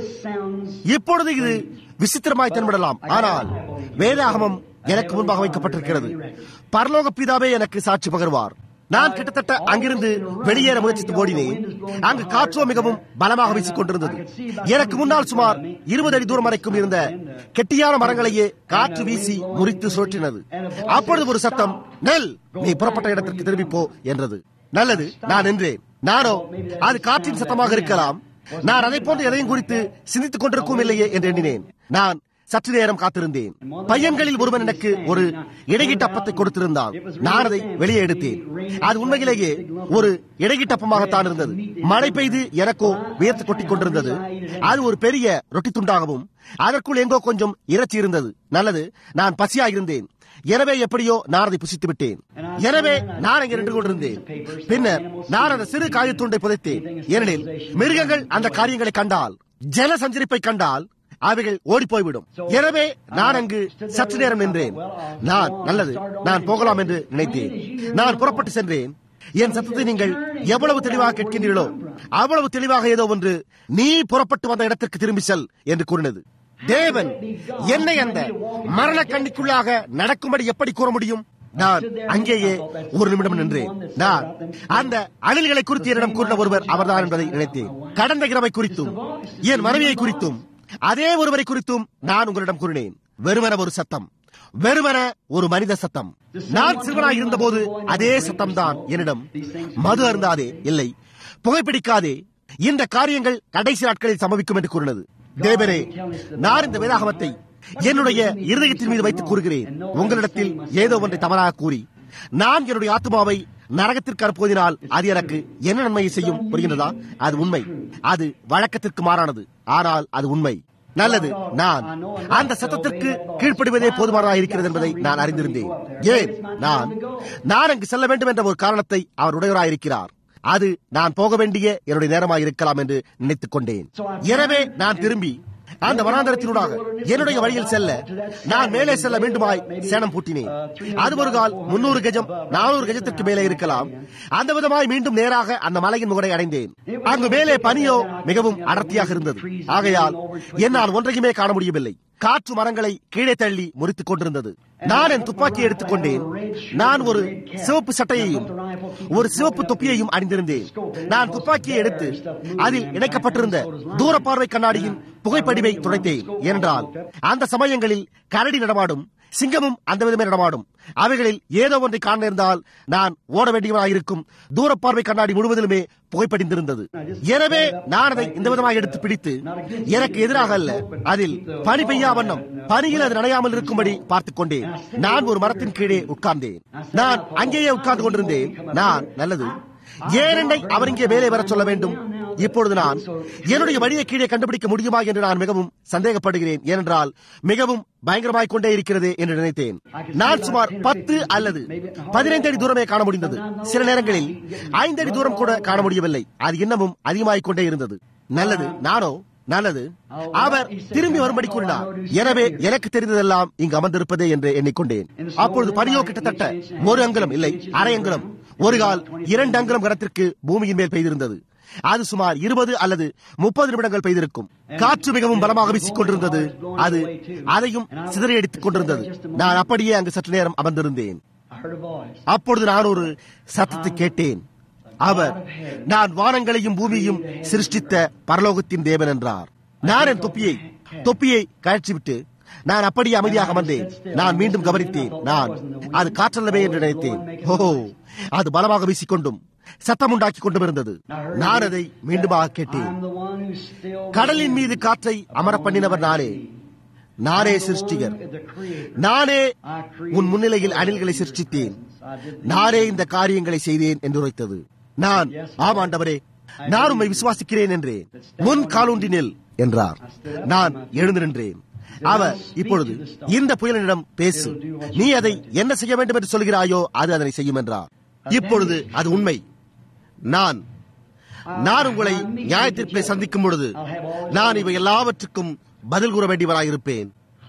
இப்பொழுது இது விசித்திரமாய் தென்படலாம் ஆனால் வேதாகமம் எனக்கு முன்பாக வைக்கப்பட்டிருக்கிறது பரலோக பிதாவே எனக்கு சாட்சி பகர்வார் நான் கிட்டத்தட்ட அங்கிருந்து வெளியேற முயற்சித்து ஓடினேன் அங்கு காற்றோ மிகவும் பலமாக வீசிக் கொண்டிருந்தது எனக்கு முன்னால் சுமார் இருபது அடி தூரம் வரைக்கும் இருந்த கெட்டியான மரங்களையே காற்று வீசி முறித்து சுழற்றினது அப்பொழுது ஒரு சத்தம் நெல் நீ புறப்பட்ட இடத்திற்கு திரும்பி போ என்றது நல்லது நான் நின்றேன் நானோ அது காற்றின் சத்தமாக இருக்கலாம் நான் அதை போன்று எதையும் குறித்து சிந்தித்துக் கொண்டிருக்கும் இல்லையே என்று எண்ணினேன் நான் சற்று நேரம் காத்திருந்தேன் பையன்களில் ஒருவன் எனக்கு ஒரு இடையிட்ட அப்பத்தை கொடுத்திருந்தான் நான் அதை வெளியே எடுத்தேன் அது உண்மையிலேயே ஒரு இடையிட்டப்பமாகத்தான் இருந்தது மழை பெய்து எனக்கோ வியர்த்து கொட்டிக் கொண்டிருந்தது அது ஒரு பெரிய ரொட்டி துண்டாகவும் அதற்குள் எங்கோ கொஞ்சம் இறைச்சி இருந்தது நல்லது நான் பசியாயிருந்தேன் எனவே எப்படியோ நான் அதை புசித்து விட்டேன் எனவே நான் அங்கே நின்று கொண்டிருந்தேன் பின்னர் நான் அந்த சிறு காயத்துண்டை புதைத்தேன் ஏனெனில் மிருகங்கள் அந்த காரியங்களை கண்டால் ஜன சஞ்சரிப்பை கண்டால் அவைகள் ஓடி போய்விடும் எனவே நான் அங்கு சற்று நேரம் நின்றேன் நான் நல்லது நான் போகலாம் என்று நினைத்தேன் நான் புறப்பட்டு சென்றேன் என் சத்தத்தை நீங்கள் எவ்வளவு தெளிவாக கேட்கின்றீர்களோ அவ்வளவு தெளிவாக ஏதோ ஒன்று நீ புறப்பட்டு வந்த இடத்திற்கு திரும்பி செல் என்று கூறினது தேவன் என்னை அந்த மரண கண்ணிக்குள்ளாக நடக்கும்படி எப்படி கூற முடியும் நான் அங்கேயே ஒரு நிமிடம் நின்றேன் நான் அந்த அணில்களை குறித்து என்னிடம் கூறின ஒருவர் அவர்தான் என்பதை நினைத்தேன் கடந்த இரவை குறித்தும் என் மனைவியை குறித்தும் அதே ஒருவரை குறித்தும் நான் உங்களிடம் கூறினேன் வெறுமன ஒரு சத்தம் வெறுமன ஒரு மனித சத்தம் நான் சிறுவனாய் இருந்தபோது அதே சத்தம் தான் என்னிடம் மது அருந்தாதே இல்லை புகைப்பிடிக்காதே இந்த காரியங்கள் கடைசி நாட்களில் சம்பவிக்கும் என்று கூறினது தேவரே நான் இந்த வேதாகமத்தை என்னுடைய இருதயத்தின் மீது வைத்து கூறுகிறேன் உங்களிடத்தில் ஏதோ ஒன்றை தவறாக கூறி நான் என்னுடைய ஆத்மாவை நரகத்திற்கு அனுப்புவதனால் அது எனக்கு என்ன நன்மையை செய்யும் புரிகின்றதா அது உண்மை அது வழக்கத்திற்கு மாறானது ஆனால் அது உண்மை நல்லது நான் அந்த சத்தத்திற்கு கீழ்ப்படிவதே போதுமானதாக இருக்கிறது என்பதை நான் அறிந்திருந்தேன் ஏன் நான் நான் அங்கு செல்ல வேண்டும் என்ற ஒரு காரணத்தை அவர் உடையவராயிருக்கிறார் அது நான் போக வேண்டிய என்னுடைய நேரமாக இருக்கலாம் என்று நினைத்துக் கொண்டேன் எனவே நான் திரும்பி அந்த வனாந்தரத்தினூடாக என்னுடைய வழியில் செல்ல நான் மேலே செல்ல வேண்டுமாய் சேனம் பூட்டினேன் அது ஒரு கால் முன்னூறு கஜம் நானூறு கஜத்திற்கு மேலே இருக்கலாம் அந்த விதமாய் மீண்டும் நேராக அந்த மலையின் முகரை அடைந்தேன் அங்கு மேலே பனியோ மிகவும் அடர்த்தியாக இருந்தது ஆகையால் என்னால் ஒன்றையுமே காண முடியவில்லை காற்று மரங்களை கீழே தள்ளி முறித்துக் கொண்டிருந்தது நான் என் துப்பாக்கியை எடுத்துக்கொண்டேன் நான் ஒரு சிவப்பு சட்டையையும் ஒரு சிவப்பு தொப்பியையும் அணிந்திருந்தேன் நான் துப்பாக்கியை எடுத்து அதில் இணைக்கப்பட்டிருந்த தூர பார்வை கண்ணாடியின் புகைப்படிவை துடைத்தேன் என்றால் அந்த சமயங்களில் கரடி நடமாடும் சிங்கமும் அந்த விதமே நடமாடும் அவைகளில் ஏதோ ஒன்றை காண நேர்ந்தால் நான் ஓட வேண்டியவனாயிருக்கும் தூரப்பார்வை கண்ணாடி முழுவதிலுமே புகைப்படிந்திருந்தது எனவே நான் அதை இந்த விதமாக எடுத்து பிடித்து எனக்கு எதிராக அல்ல அதில் பனி பெய்யா வண்ணம் பனியில் அது நனையாமல் இருக்கும்படி பார்த்துக் கொண்டேன் நான் ஒரு மரத்தின் கீழே உட்கார்ந்தேன் நான் அங்கேயே உட்கார்ந்து கொண்டிருந்தேன் நான் நல்லது ஏன் என்னை அவர் இங்கே மேலே வர சொல்ல வேண்டும் இப்பொழுது நான் என்னுடைய வழியை கீழே கண்டுபிடிக்க முடியுமா என்று நான் மிகவும் சந்தேகப்படுகிறேன் ஏனென்றால் மிகவும் பயங்கரமாய் கொண்டே இருக்கிறது என்று நினைத்தேன் நான் சுமார் பத்து அல்லது பதினைந்து அடி தூரமே காண முடிந்தது சில நேரங்களில் ஐந்து அடி தூரம் கூட காண முடியவில்லை அது இன்னமும் அதிகமாகிக் கொண்டே இருந்தது நல்லது நானோ நல்லது அவர் திரும்பி வரும்படி கூறினார் எனவே எனக்கு தெரிந்ததெல்லாம் இங்கு அமர்ந்திருப்பதே என்று எண்ணிக்கொண்டேன் அப்பொழுது பனியோ கிட்டத்தட்ட ஒரு அங்குலம் இல்லை அரை அங்குலம் ஒரு கால் இரண்டு அங்குலம் கனத்திற்கு பூமியின் மேல் பெய்திருந்தது அது சுமார் இருபது அல்லது முப்பது நிமிடங்கள் பெய்திருக்கும் காற்று மிகவும் பலமாக வீசிக் கொண்டிருந்தது அது அதையும் சிதறியடித்துக் கொண்டிருந்தது நான் அப்படியே அங்கு சற்று நேரம் அமர்ந்திருந்தேன் அப்பொழுது நான் ஒரு சத்தத்தை கேட்டேன் அவர் நான் வானங்களையும் பூமியையும் சிருஷ்டித்த பரலோகத்தின் தேவன் என்றார் நான் என் தொப்பியை தொப்பியை கழற்றிவிட்டு நான் அப்படியே அமைதியாக அமர்ந்தேன் நான் மீண்டும் கவனித்தேன் நான் அது காற்றல்லவே என்று நினைத்தேன் ஓஹோ அது பலமாக வீசிக்கொண்டும் சத்தம் உண்டாக்கி கொண்டும் இருந்தது நான் அதை மீண்டுமாக கேட்டேன் கடலின் மீது காற்றை அமர பண்ணினவர் நானே நானே சிருஷ்டிகர் நானே உன் முன்னிலையில் அணில்களை சிருஷ்டித்தேன் நானே இந்த காரியங்களை செய்தேன் என்று உரைத்தது நான் ஆமாண்டவரே நான் உண்மை விசுவாசிக்கிறேன் என்றேன் முன் காலூன்றினில் என்றார் நான் எழுந்து நின்றேன் அவர் இப்பொழுது இந்த புயலினிடம் பேசு நீ அதை என்ன செய்ய வேண்டும் என்று சொல்கிறாயோ அது அதனை செய்யும் என்றார் இப்பொழுது அது உண்மை நான் நான் உங்களை நியாயத்திற்குள்ளே சந்திக்கும் பொழுது நான் இவை எல்லாவற்றுக்கும் பதில் கூற வேண்டியவராயிருப்பேன்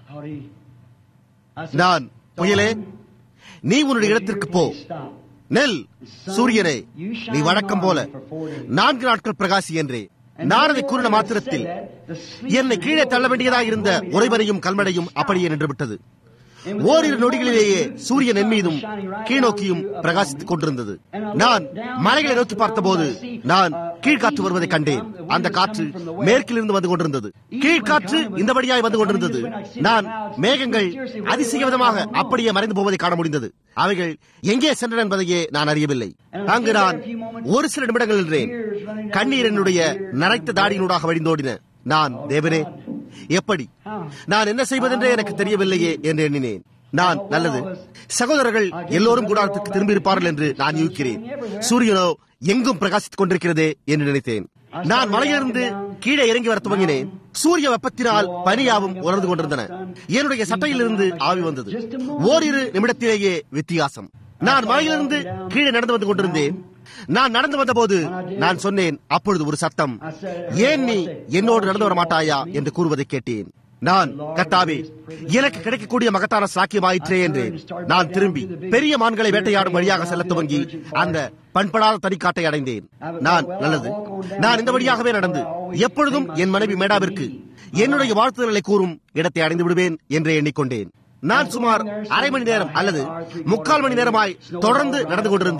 நான் புயலே நீ உன்னுடைய இடத்திற்கு போ நெல் சூரியனே நீ வழக்கம் போல நான்கு நாட்கள் பிரகாசி என்றே நான் அதை கூறின மாத்திரத்தில் என்னை கீழே தள்ள வேண்டியதாக இருந்த உறைவரையும் கல்மடையும் அப்படியே நின்று விட்டது ஓரிரு நொடிகளிலேயே சூரியன் என் மீதும் கீழ்நோக்கியும் பிரகாசித்துக் கொண்டிருந்தது நான் மலைகளை நோக்கி பார்த்தபோது நான் கீழ்காற்று வருவதை கண்டேன் அந்த காற்று மேற்கிலிருந்து வந்து கொண்டிருந்தது கீழ்காற்று இந்த வழியாய் வந்து கொண்டிருந்தது நான் மேகங்கள் அதிசய விதமாக அப்படியே மறைந்து போவதை காண முடிந்தது அவைகள் எங்கே சென்றன என்பதையே நான் அறியவில்லை அங்கு நான் ஒரு சில நிமிடங்கள் நின்றேன் கண்ணீர் என்னுடைய நரைத்த தாடியினூடாக வழிந்தோடின நான் தேவனே எப்படி நான் என்ன செய்வதென்றே எனக்கு தெரியவில்லையே என்று எண்ணினேன் நான் நல்லது சகோதரர்கள் எல்லோரும் கூடாரத்துக்கு திரும்பி இருப்பார்கள் என்று நான் யூக்கிறேன் சூரியனோ எங்கும் பிரகாசித்துக் கொண்டிருக்கிறதே என்று நினைத்தேன் நான் மலையிலிருந்து கீழே இறங்கி வர துவங்கினேன் சூரிய வெப்பத்தினால் பனியாவும் உணர்ந்து கொண்டிருந்தன என்னுடைய சட்டையிலிருந்து ஆவி வந்தது ஓரிரு நிமிடத்திலேயே வித்தியாசம் நான் மலையிலிருந்து கீழே நடந்து வந்து கொண்டிருந்தேன் நான் நடந்து வந்தபோது நான் சொன்னேன் அப்பொழுது ஒரு சத்தம் ஏன் நீ என்னோடு நடந்து வர மாட்டாயா என்று கூறுவதை கேட்டேன் நான் கத்தாவே எனக்கு கிடைக்கக்கூடிய மகத்தான சாக்கியமாயிற்றே என்று நான் திரும்பி பெரிய மான்களை வேட்டையாடும் வழியாக செல்ல துவங்கி அந்த பண்படாத தனிக்காட்டை அடைந்தேன் நான் நல்லது நான் இந்த வழியாகவே நடந்து எப்பொழுதும் என் மனைவி மேடாவிற்கு என்னுடைய வாழ்த்துதல்களை கூறும் இடத்தை அடைந்து விடுவேன் என்றே எண்ணிக்கொண்டேன் நான் சுமார் அரை மணி நேரம் அல்லது முக்கால் மணி நேரமாய் தொடர்ந்து நடந்து கொண்டிருந்தேன்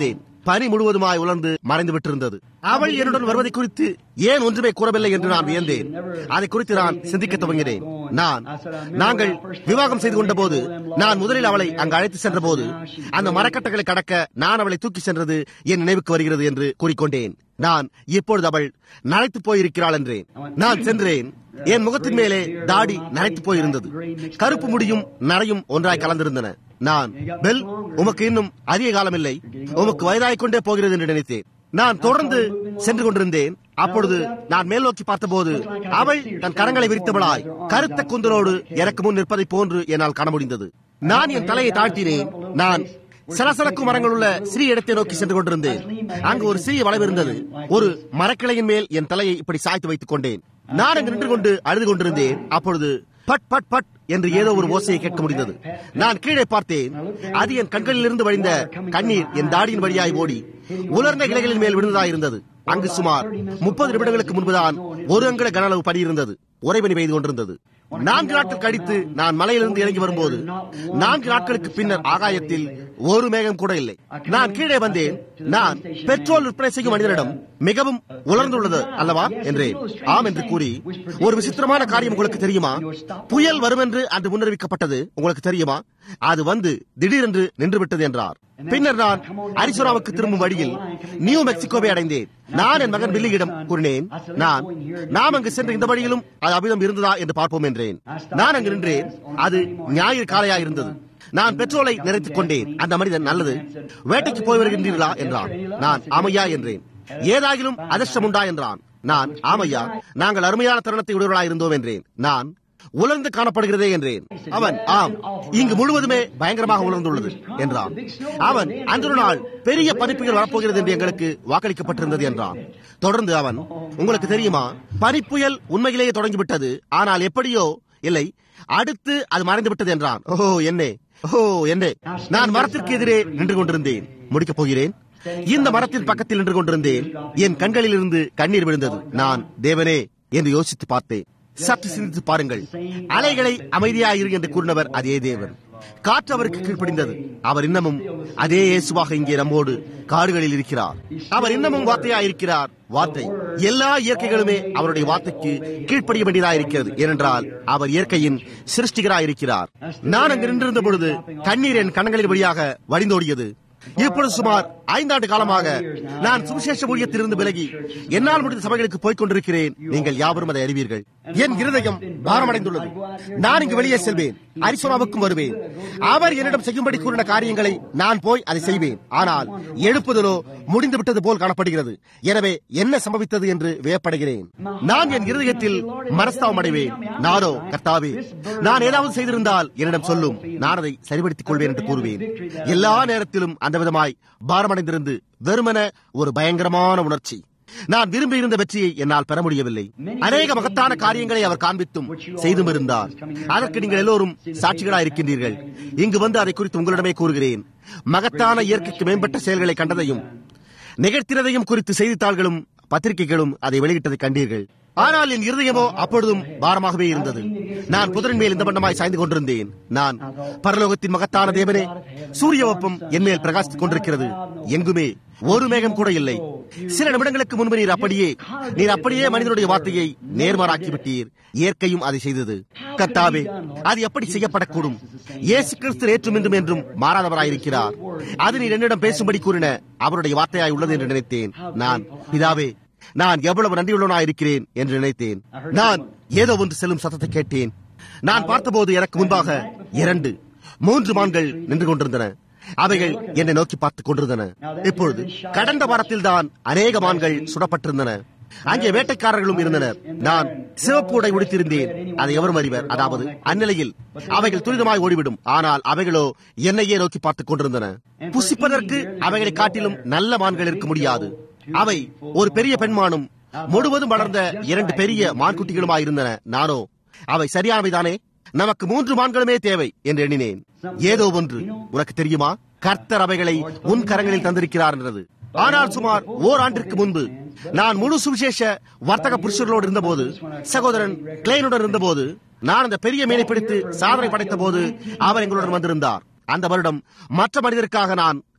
பனி முழுவதுமாய் உலர்ந்து மறைந்து விட்டிருந்தது அவள் என்னுடன் வருவதை குறித்து ஏன் ஒன்றுமே கூறவில்லை என்று நான் வியந்தேன் அதை குறித்து நான் சிந்திக்க துவங்கினேன் நான் நாங்கள் விவாகம் செய்து கொண்ட போது நான் முதலில் அவளை அங்கு அழைத்து சென்ற போது அந்த மரக்கட்டைகளை கடக்க நான் அவளை தூக்கி சென்றது என் நினைவுக்கு வருகிறது என்று கூறிக்கொண்டேன் நான் இப்பொழுது அவள் நனைத்து போயிருக்கிறாள் என்றேன் நான் சென்றேன் என் முகத்தின் மேலே தாடி நனைத்து போயிருந்தது கருப்பு முடியும் நரையும் ஒன்றாய் கலந்திருந்தன நான் பெல் உமக்கு இன்னும் அதிக காலம் இல்லை உமக்கு வயதாகிக் கொண்டே போகிறது என்று நினைத்தேன் நான் தொடர்ந்து சென்று கொண்டிருந்தேன் அப்பொழுது நான் மேல் நோக்கி பார்த்தபோது அவள் தன் கரங்களை விரித்தவளாய் கருத்த குந்தலோடு எனக்கு முன் நிற்பதை போன்று என்னால் காண முடிந்தது நான் என் தலையை தாழ்த்தினேன் நான் சலசலக்கும் மரங்கள் உள்ள சிறிய இடத்தை நோக்கி சென்று கொண்டிருந்தேன் அங்கு ஒரு சிறிய வளைவு இருந்தது ஒரு மரக்கிளையின் மேல் என் தலையை இப்படி சாய்த்து வைத்துக் கொண்டேன் நான் அங்கு நின்று கொண்டு அழுது கொண்டிருந்தேன் அப்பொழுது பட் பட் பட் என்று ஏதோ ஒரு ஓசையை கேட்க முடிந்தது நான் கீழே பார்த்தேன் அது என் கண்களில் இருந்து வழிந்த கண்ணீர் என் தாடியின் வழியாய் ஓடி உலர்ந்த இலைகளின் மேல் விழுந்ததாய் இருந்தது அங்கு சுமார் முப்பது நிமிடங்களுக்கு முன்புதான் ஒரு அங்கட கன அளவு படி இருந்தது உறைபனி பெய்து கொண்டிருந்தது நான்கு நாட்கள் கழித்து நான் மலையிலிருந்து இறங்கி வரும்போது நான்கு நாட்களுக்கு பின்னர் ஆகாயத்தில் ஒரு மேகம் கூட இல்லை நான் கீழே வந்தேன் நான் பெட்ரோல் விற்பனை செய்யும் மனிதனிடம் மிகவும் உலர்ந்துள்ளது அல்லவா என்றேன் ஆம் என்று கூறி ஒரு விசித்திரமான காரியம் உங்களுக்கு தெரியுமா புயல் வரும் என்று அன்று முன்னறிவிக்கப்பட்டது உங்களுக்கு தெரியுமா அது வந்து திடீரென்று நின்று விட்டது என்றார் பின்னர் நான் அரிசோனாவுக்கு திரும்பும் வழியில் நியூ மெக்சிகோவை அடைந்தேன் நான் என் மகன் பில்லியிடம் கூறினேன் நான் நாம் அங்கு சென்ற இந்த வழியிலும் அது அபிதம் இருந்ததா என்று பார்ப்போம் என்றேன் நான் அங்கு நின்றேன் அது ஞாயிறு காலையா இருந்தது நான் பெட்ரோலை நிறைத்துக் கொண்டேன் அந்த மனிதன் நல்லது வேட்டைக்கு போய் வருகின்றீர்களா என்றான் நான் ஆமையா என்றேன் ஏதாகிலும் அதிர்ஷ்டம் உண்டா என்றான் நான் ஆமையா நாங்கள் அருமையான தருணத்தை உடையவர்களாக இருந்தோம் என்றேன் நான் உலர்ந்து காணப்படுகிறதே என்றேன் அவன் ஆம் இங்கு முழுவதுமே பயங்கரமாக உலர்ந்துள்ளது என்றான் அவன் அன்று நாள் பெரிய பனிப்புகள் வரப்போகிறது என்று எங்களுக்கு வாக்களிக்கப்பட்டிருந்தது என்றான் தொடர்ந்து அவன் உங்களுக்கு தெரியுமா பனிப்புயல் உண்மையிலேயே தொடங்கிவிட்டது ஆனால் எப்படியோ இல்லை அடுத்து அது மறைந்து விட்டது என்றான் ஓஹோ என்னே ஓஹோ என்னே நான் மரத்திற்கு எதிரே நின்று கொண்டிருந்தேன் முடிக்கப் போகிறேன் இந்த மரத்தின் பக்கத்தில் நின்று கொண்டிருந்தேன் என் கண்களில் இருந்து கண்ணீர் விழுந்தது நான் தேவனே என்று யோசித்து பார்த்தேன் சற்று சிந்தித்து பாருங்கள் அலைகளை அமைதியாயிரு என்று கூறினவர் அதே தேவன் காற்று அவருக்கு கீழ்ப்படிந்தது அவர் இன்னமும் அதே இயேசுவாக இங்கே நம்மோடு காடுகளில் இருக்கிறார் அவர் இன்னமும் வார்த்தையாயிருக்கிறார் வார்த்தை எல்லா இயற்கைகளுமே அவருடைய வார்த்தைக்கு கீழ்ப்படிய வேண்டியதாக இருக்கிறது ஏனென்றால் அவர் இயற்கையின் சிருஷ்டிகராயிருக்கிறார் நான் அங்கு நின்றிருந்த பொழுது கண்ணீர் என் கண்ணங்களின் வழியாக வடிந்தோடியது இப்பொழுது சுமார் ஐந்தாண்டு காலமாக நான் சுவிசேஷ ஊழியத்திலிருந்து விலகி என்னால் முடிந்த சபைகளுக்கு போய்க் கொண்டிருக்கிறேன் நீங்கள் யாவரும் அதை அறிவீர்கள் என் இருதயம் பாரமடைந்துள்ளது நான் இங்கு வெளியே செல்வேன் அரிசோனாவுக்கும் வருவேன் அவர் என்னிடம் செய்யும்படி கூறின காரியங்களை நான் போய் அதை செய்வேன் ஆனால் எழுப்புதலோ முடிந்து விட்டது போல் காணப்படுகிறது எனவே என்ன சம்பவித்தது என்று வியப்படுகிறேன் நான் என் இருதயத்தில் மனஸ்தாபம் அடைவேன் நானோ கர்த்தாவே நான் ஏதாவது செய்திருந்தால் என்னிடம் சொல்லும் நான் அதை சரிபடுத்திக் கொள்வேன் என்று கூறுவேன் எல்லா நேரத்திலும் அந்த விதமாய் பாரமடைந்திருந்து வெறுமன ஒரு பயங்கரமான உணர்ச்சி நான் விரும்பி இருந்த வெற்றியை என்னால் பெற முடியவில்லை அநேக மகத்தான காரியங்களை அவர் காண்பித்தும் செய்தும் இருந்தார் அதற்கு நீங்கள் எல்லோரும் சாட்சிகளாக இருக்கின்றீர்கள் இங்கு வந்து அதை குறித்து உங்களிடமே கூறுகிறேன் மகத்தான இயற்கைக்கு மேம்பட்ட செயல்களை கண்டதையும் நிகழ்த்தினதையும் குறித்து செய்தித்தாள்களும் பத்திரிகைகளும் அதை வெளியிட்டதை கண்டீர்கள் ஆனால் என் இருதயமோ அப்பொழுதும் பாரமாகவே இருந்தது நான் புதரின் மேல் இந்த வண்ணமாய் சாய்ந்து கொண்டிருந்தேன் நான் பரலோகத்தின் மகத்தான தேவனே சூரிய வெப்பம் என் மேல் பிரகாசித்துக் கொண்டிருக்கிறது எங்குமே ஒரு மேகம் கூட இல்லை சில நிமிடங்களுக்கு முன்பு நீர் அப்படியே நீர் அப்படியே மனிதனுடைய வார்த்தையை நேர்மாறாக்கி விட்டீர் இயற்கையும் அதை செய்தது கத்தாவே அது எப்படி செய்யப்படக்கூடும் இயேசு கிறிஸ்து நேற்றும் இன்றும் என்றும் மாறாதவராயிருக்கிறார் அது நீர் என்னிடம் பேசும்படி கூறின அவருடைய வார்த்தையாய் உள்ளது என்று நினைத்தேன் நான் பிதாவே நான் எவ்வளவு நன்றியுள்ளவனாய் இருக்கிறேன் என்று நினைத்தேன் நான் ஏதோ ஒன்று செல்லும் சத்தத்தை கேட்டேன் நான் பார்த்தபோது எனக்கு முன்பாக இரண்டு மூன்று மான்கள் நின்று கொண்டிருந்தன அவைகள் என்னை நோக்கி பார்த்துக் கொண்டிருந்தன இப்பொழுது கடந்த வாரத்தில் தான் அநேக மான்கள் சுடப்பட்டிருந்தன அங்கே வேட்டைக்காரர்களும் இருந்தனர் நான் சிவப்பு உடை உடுத்திருந்தேன் அதை எவரும் அறிவர் அதாவது அந்நிலையில் அவைகள் துரிதமாய் ஓடிவிடும் ஆனால் அவைகளோ என்னையே நோக்கி பார்த்துக் கொண்டிருந்தன புசிப்பதற்கு அவைகளை காட்டிலும் நல்ல மான்கள் இருக்க முடியாது அவை ஒரு பெரிய பெண்மானும் முழுவதும் வளர்ந்த இரண்டு பெரிய மான்குட்டிகளுமாயிருந்தன நானோ அவை சரியானவைதானே நமக்கு மூன்று மான்களுமே தேவை என்று எண்ணினேன் ஏதோ ஒன்று உனக்கு தெரியுமா கர்த்தர் அவைகளை உன் கரங்களில் தந்திருக்கிறார் என்றது ஆனால் சுமார் ஓராண்டிற்கு முன்பு நான் முழு சுவிசேஷ வர்த்தக புருஷர்களோடு இருந்தபோது சகோதரன் கிளைனுடன் இருந்தபோது நான் அந்த பெரிய மீனை பிடித்து சாதனை படைத்த போது அவர் எங்களுடன் வந்திருந்தார் அந்த வருடம் மற்ற மனிதருக்காக நான்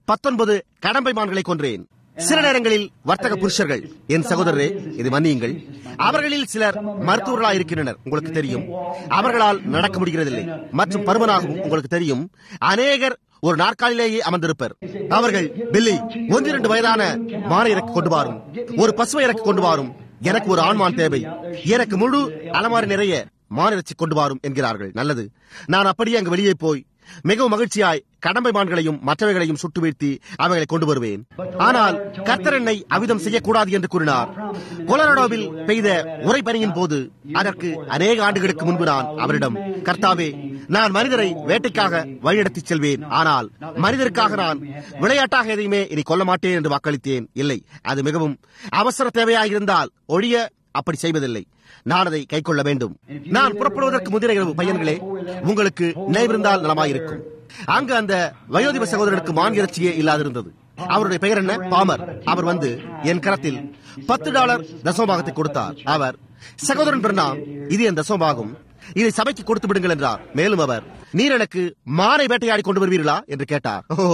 பத்தொன்பது கடம்பை மான்களை கொன்றேன் சில நேரங்களில் வர்த்தக புருஷர்கள் என் சகோதரரே இது மன்னியுங்கள் அவர்களில் சிலர் மருத்துவர்களாக இருக்கின்றனர் உங்களுக்கு தெரியும் அவர்களால் நடக்க முடிகிறதில்லை மற்றும் பருமனாகவும் உங்களுக்கு தெரியும் அநேகர் ஒரு நாற்காலிலேயே அமர்ந்திருப்பர் அவர்கள் பில்லி ஒன்று இரண்டு வயதான மானை இறக்கி கொண்டு வாரும் ஒரு பசுவை இறக்கி கொண்டு வாரும் எனக்கு ஒரு ஆண்மான் தேவை எனக்கு முழு அலமாரி நிறைய மானிறைச்சி கொண்டு வாரும் என்கிறார்கள் நல்லது நான் அப்படியே அங்கு வெளியே போய் மிகவும் மகிழ்ச்சியாய் கடம்பை மான்களையும் மற்றவைகளையும் சுட்டு வீழ்த்தி அவைகளை கொண்டு வருவேன் ஆனால் கர்த்தர் என்னை அவிதம் செய்யக்கூடாது என்று கூறினார் கொலராடோவில் பெய்த உரைப்பனியின் போது அதற்கு அநேக ஆண்டுகளுக்கு முன்பு நான் அவரிடம் கர்த்தாவே நான் மனிதரை வேட்டைக்காக வழிநடத்திச் செல்வேன் ஆனால் மனிதருக்காக நான் விளையாட்டாக எதையுமே இனி கொல்ல மாட்டேன் என்று வாக்களித்தேன் இல்லை அது மிகவும் அவசர தேவையாக இருந்தால் ஒழிய அப்படி செய்வதில்லை நான் அதை கை கொள்ள வேண்டும் நான் புறப்படுவதற்கு முந்தின இரவு பையன்களே உங்களுக்கு நினைவிருந்தால் நலமாயிருக்கும் அங்கு அந்த வயோதிப சகோதரனுக்கு மான் இறைச்சியே இல்லாதிருந்தது அவருடைய பெயர் என்ன பாமர் அவர் வந்து என் கரத்தில் பத்து டாலர் தசமபாகத்தை கொடுத்தார் அவர் சகோதரன் பிரணாம் இது என் தசமபாகம் இதை சபைக்கு கொடுத்து விடுங்கள் என்றார் மேலும் அவர் நீர் எனக்கு மானை வேட்டையாடி கொண்டு வருவீர்களா என்று கேட்டார் ஓ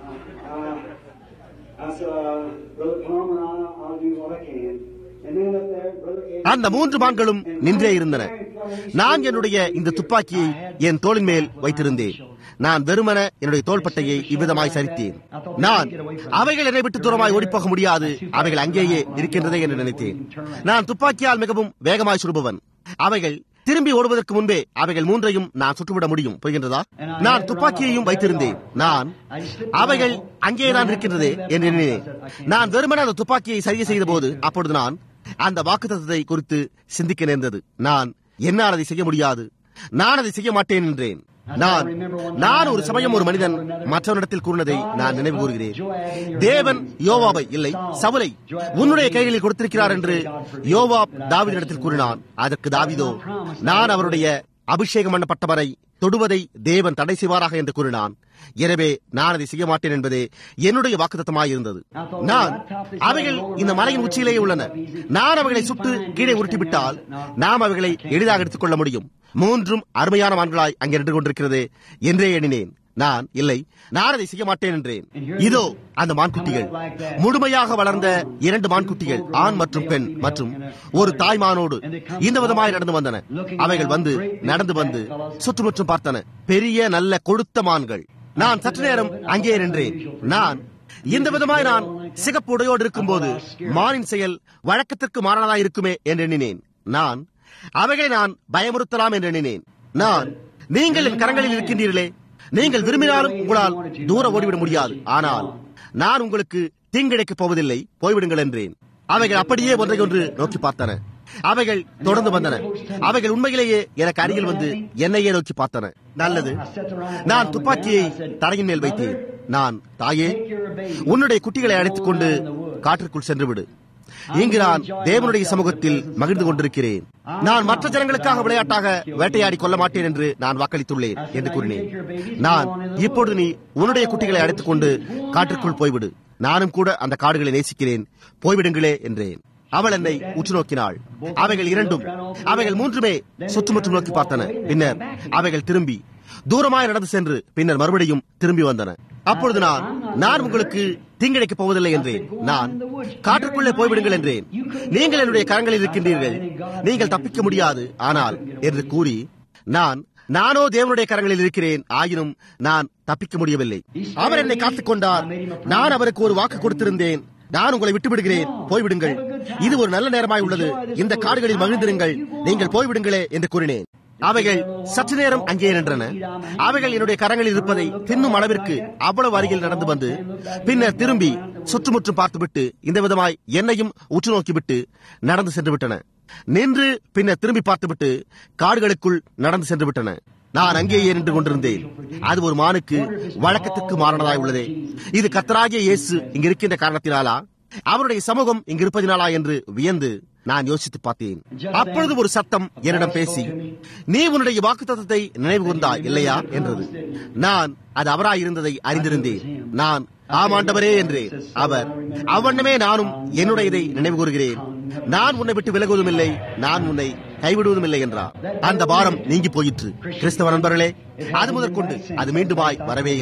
I said, uh, Brother Palmer, I'll, I'll do what I can. And then up there, Brother Ed, அந்த மூன்று மான்களும் நின்றே இருந்தன நான் என்னுடைய இந்த துப்பாக்கியை என் தோளின் மேல் வைத்திருந்தேன் நான் வெறுமன என்னுடைய தோள்பட்டையை இவ்விதமாய் சரித்தேன் நான் அவைகள் என்னை விட்டு தூரமாய் ஓடிப்போக முடியாது அவைகள் அங்கேயே இருக்கின்றதே என்று நினைத்தேன் நான் துப்பாக்கியால் மிகவும் வேகமாய் சுடுபவன் அவைகள் திரும்பி ஓடுவதற்கு முன்பே அவைகள் மூன்றையும் நான் சுட்டுவிட முடியும் புரிகின்றதா நான் துப்பாக்கியையும் வைத்திருந்தேன் நான் அவைகள் அங்கேதான் இருக்கின்றது என்று எண்ணினேன் நான் வெறுமனே அந்த துப்பாக்கியை சரி செய்த போது அப்பொழுது நான் அந்த வாக்குத்தத்தை குறித்து சிந்திக்க நேர்ந்தது நான் என்னால் அதை செய்ய முடியாது நான் அதை செய்ய மாட்டேன் என்றேன் நான் நான் ஒரு சமயம் ஒரு மனிதன் மற்றவனிடத்தில் கூறினதை நான் நினைவு கூறுகிறேன் தேவன் யோவாவை இல்லை சவுலை உன்னுடைய கைகளில் கொடுத்திருக்கிறார் என்று யோவாப் தாவிதிடத்தில் கூறினான் அதற்கு தாவிதோ நான் அவருடைய அபிஷேகம் பண்ணப்பட்டவரை தொடுவதை தேவன் தடை செய்வாராக என்று கூறினான் எனவே நான் அதை செய்ய மாட்டேன் என்பதே என்னுடைய வாக்குத்தத்தமாய் இருந்தது நான் அவைகள் இந்த மலையின் உச்சியிலேயே உள்ளன நான் அவைகளை சுட்டு கீழே உருட்டிவிட்டால் நாம் அவைகளை எளிதாக எடுத்துக்கொள்ள முடியும் மூன்றும் அருமையான மான்களாய் அங்கே நின்று கொண்டிருக்கிறது என்றே எண்ணினேன் நான் இல்லை நான் அதை செய்ய மாட்டேன் என்றேன் இதோ அந்த மான்குட்டிகள் முழுமையாக வளர்ந்த இரண்டு மான்குட்டிகள் ஆண் மற்றும் பெண் மற்றும் ஒரு தாய்மானோடு இந்த விதமாய் நடந்து வந்தன அவைகள் வந்து நடந்து வந்து சுற்றுமுற்றும் பார்த்தன பெரிய நல்ல கொழுத்த மான்கள் நான் சற்று நேரம் அங்கே நின்றேன் நான் இந்த விதமாய் நான் சிகப்பு உடையோடு இருக்கும்போது மானின் செயல் வழக்கத்திற்கு மாறானதாய் இருக்குமே என்று எண்ணினேன் நான் அவைகளை நான் பயமுறுத்தலாம் என்று எண்ணினேன் நான் நீங்கள் என் கரங்களில் இருக்கின்றீர்களே நீங்கள் விரும்பினாலும் உங்களால் தூர ஓடிவிட முடியாது ஆனால் நான் உங்களுக்கு தீங்கிழைக்கப் போவதில்லை போய்விடுங்கள் என்றேன் அவைகள் அப்படியே ஒன்றை ஒன்று நோக்கி பார்த்தன அவைகள் தொடர்ந்து வந்தன அவைகள் உண்மையிலேயே எனக்கு அருகில் வந்து என்னையே நோக்கி பார்த்தன நல்லது நான் துப்பாக்கியை தரையின் மேல் வைத்தேன் நான் தாயே உன்னுடைய குட்டிகளை அழைத்துக் கொண்டு காற்றிற்குள் சென்று விடு இங்கு நான் தேவனுடைய சமூகத்தில் மகிழ்ந்து கொண்டிருக்கிறேன் நான் மற்ற ஜனங்களுக்காக விளையாட்டாக வேட்டையாடி கொள்ள மாட்டேன் என்று நான் வாக்களித்துள்ளேன் என்று கூறினேன் நான் இப்பொழுது நீ உன்னுடைய குட்டிகளை அழைத்துக் கொண்டு காற்றுக்குள் போய்விடு நானும் கூட அந்த காடுகளை நேசிக்கிறேன் போய்விடுங்களே என்றேன் அவள் என்னை உற்று நோக்கினாள் அவைகள் இரண்டும் அவைகள் மூன்றுமே சுற்றுமுற்றும் நோக்கி பார்த்தன பின்னர் அவைகள் திரும்பி தூரமாய் நடந்து சென்று பின்னர் மறுபடியும் திரும்பி வந்தன அப்பொழுது நான் நான் உங்களுக்கு தீங்கிழைக்கப் போவதில்லை என்றேன் நான் காற்றுக்குள்ளே போய்விடுங்கள் என்றேன் நீங்கள் என்னுடைய கரங்களில் இருக்கின்றீர்கள் நீங்கள் தப்பிக்க முடியாது ஆனால் என்று கூறி நான் நானோ தேவனுடைய கரங்களில் இருக்கிறேன் ஆயினும் நான் தப்பிக்க முடியவில்லை அவர் என்னை காத்துக் கொண்டார் நான் அவருக்கு ஒரு வாக்கு கொடுத்திருந்தேன் நான் உங்களை விட்டுவிடுகிறேன் போய்விடுங்கள் இது ஒரு நல்ல நேரமாய் உள்ளது இந்த காடுகளில் மகிழ்ந்திருங்கள் நீங்கள் போய்விடுங்களே என்று கூறினேன் அவைகள் சற்று நேரம் அங்கே நின்றன அவைகள் என்னுடைய கரங்களில் இருப்பதை தின்னும் அளவிற்கு அவ்வளவு அருகில் நடந்து வந்து பின்னர் திரும்பி சுற்றுமுற்றும் பார்த்துவிட்டு இந்த விதமாய் என்னையும் உற்று நோக்கிவிட்டு நடந்து சென்று விட்டன நின்று பின்னர் திரும்பி பார்த்துவிட்டு காடுகளுக்குள் நடந்து சென்று விட்டன நான் அங்கேயே நின்று கொண்டிருந்தேன் அது ஒரு மானுக்கு வழக்கத்துக்கு மாறானதாய் உள்ளதே இது கத்தராகிய இயேசு இங்க இருக்கின்ற காரணத்தினாலா அவருடைய சமூகம் இங்கு இருப்பதினாலா என்று வியந்து நான் யோசித்து பார்த்தேன் அப்பொழுது ஒரு சத்தம் என்னிடம் பேசி நீ உன்னுடைய வாக்குத்தத்தத்தை நினைவு கூர்ந்தாய் இல்லையா என்றது நான் அது அவராய் இருந்ததை அறிந்திருந்தேன் நான் ஆமாண்டவரே என்றேன் அவர் அவ்வண்ணமே நானும் என்னுடையதை நினைவு கூறுகிறேன் நான் உன்னை விட்டு விலகுவதும் இல்லை நான் உன்னை கைவிடுவதும் இல்லை என்றார் அந்த பாரம் நீங்கி போயிற்று கிறிஸ்தவ நண்பர்களே அது முதற்கொண்டு அது மீண்டுமாய் வரவே இல்லை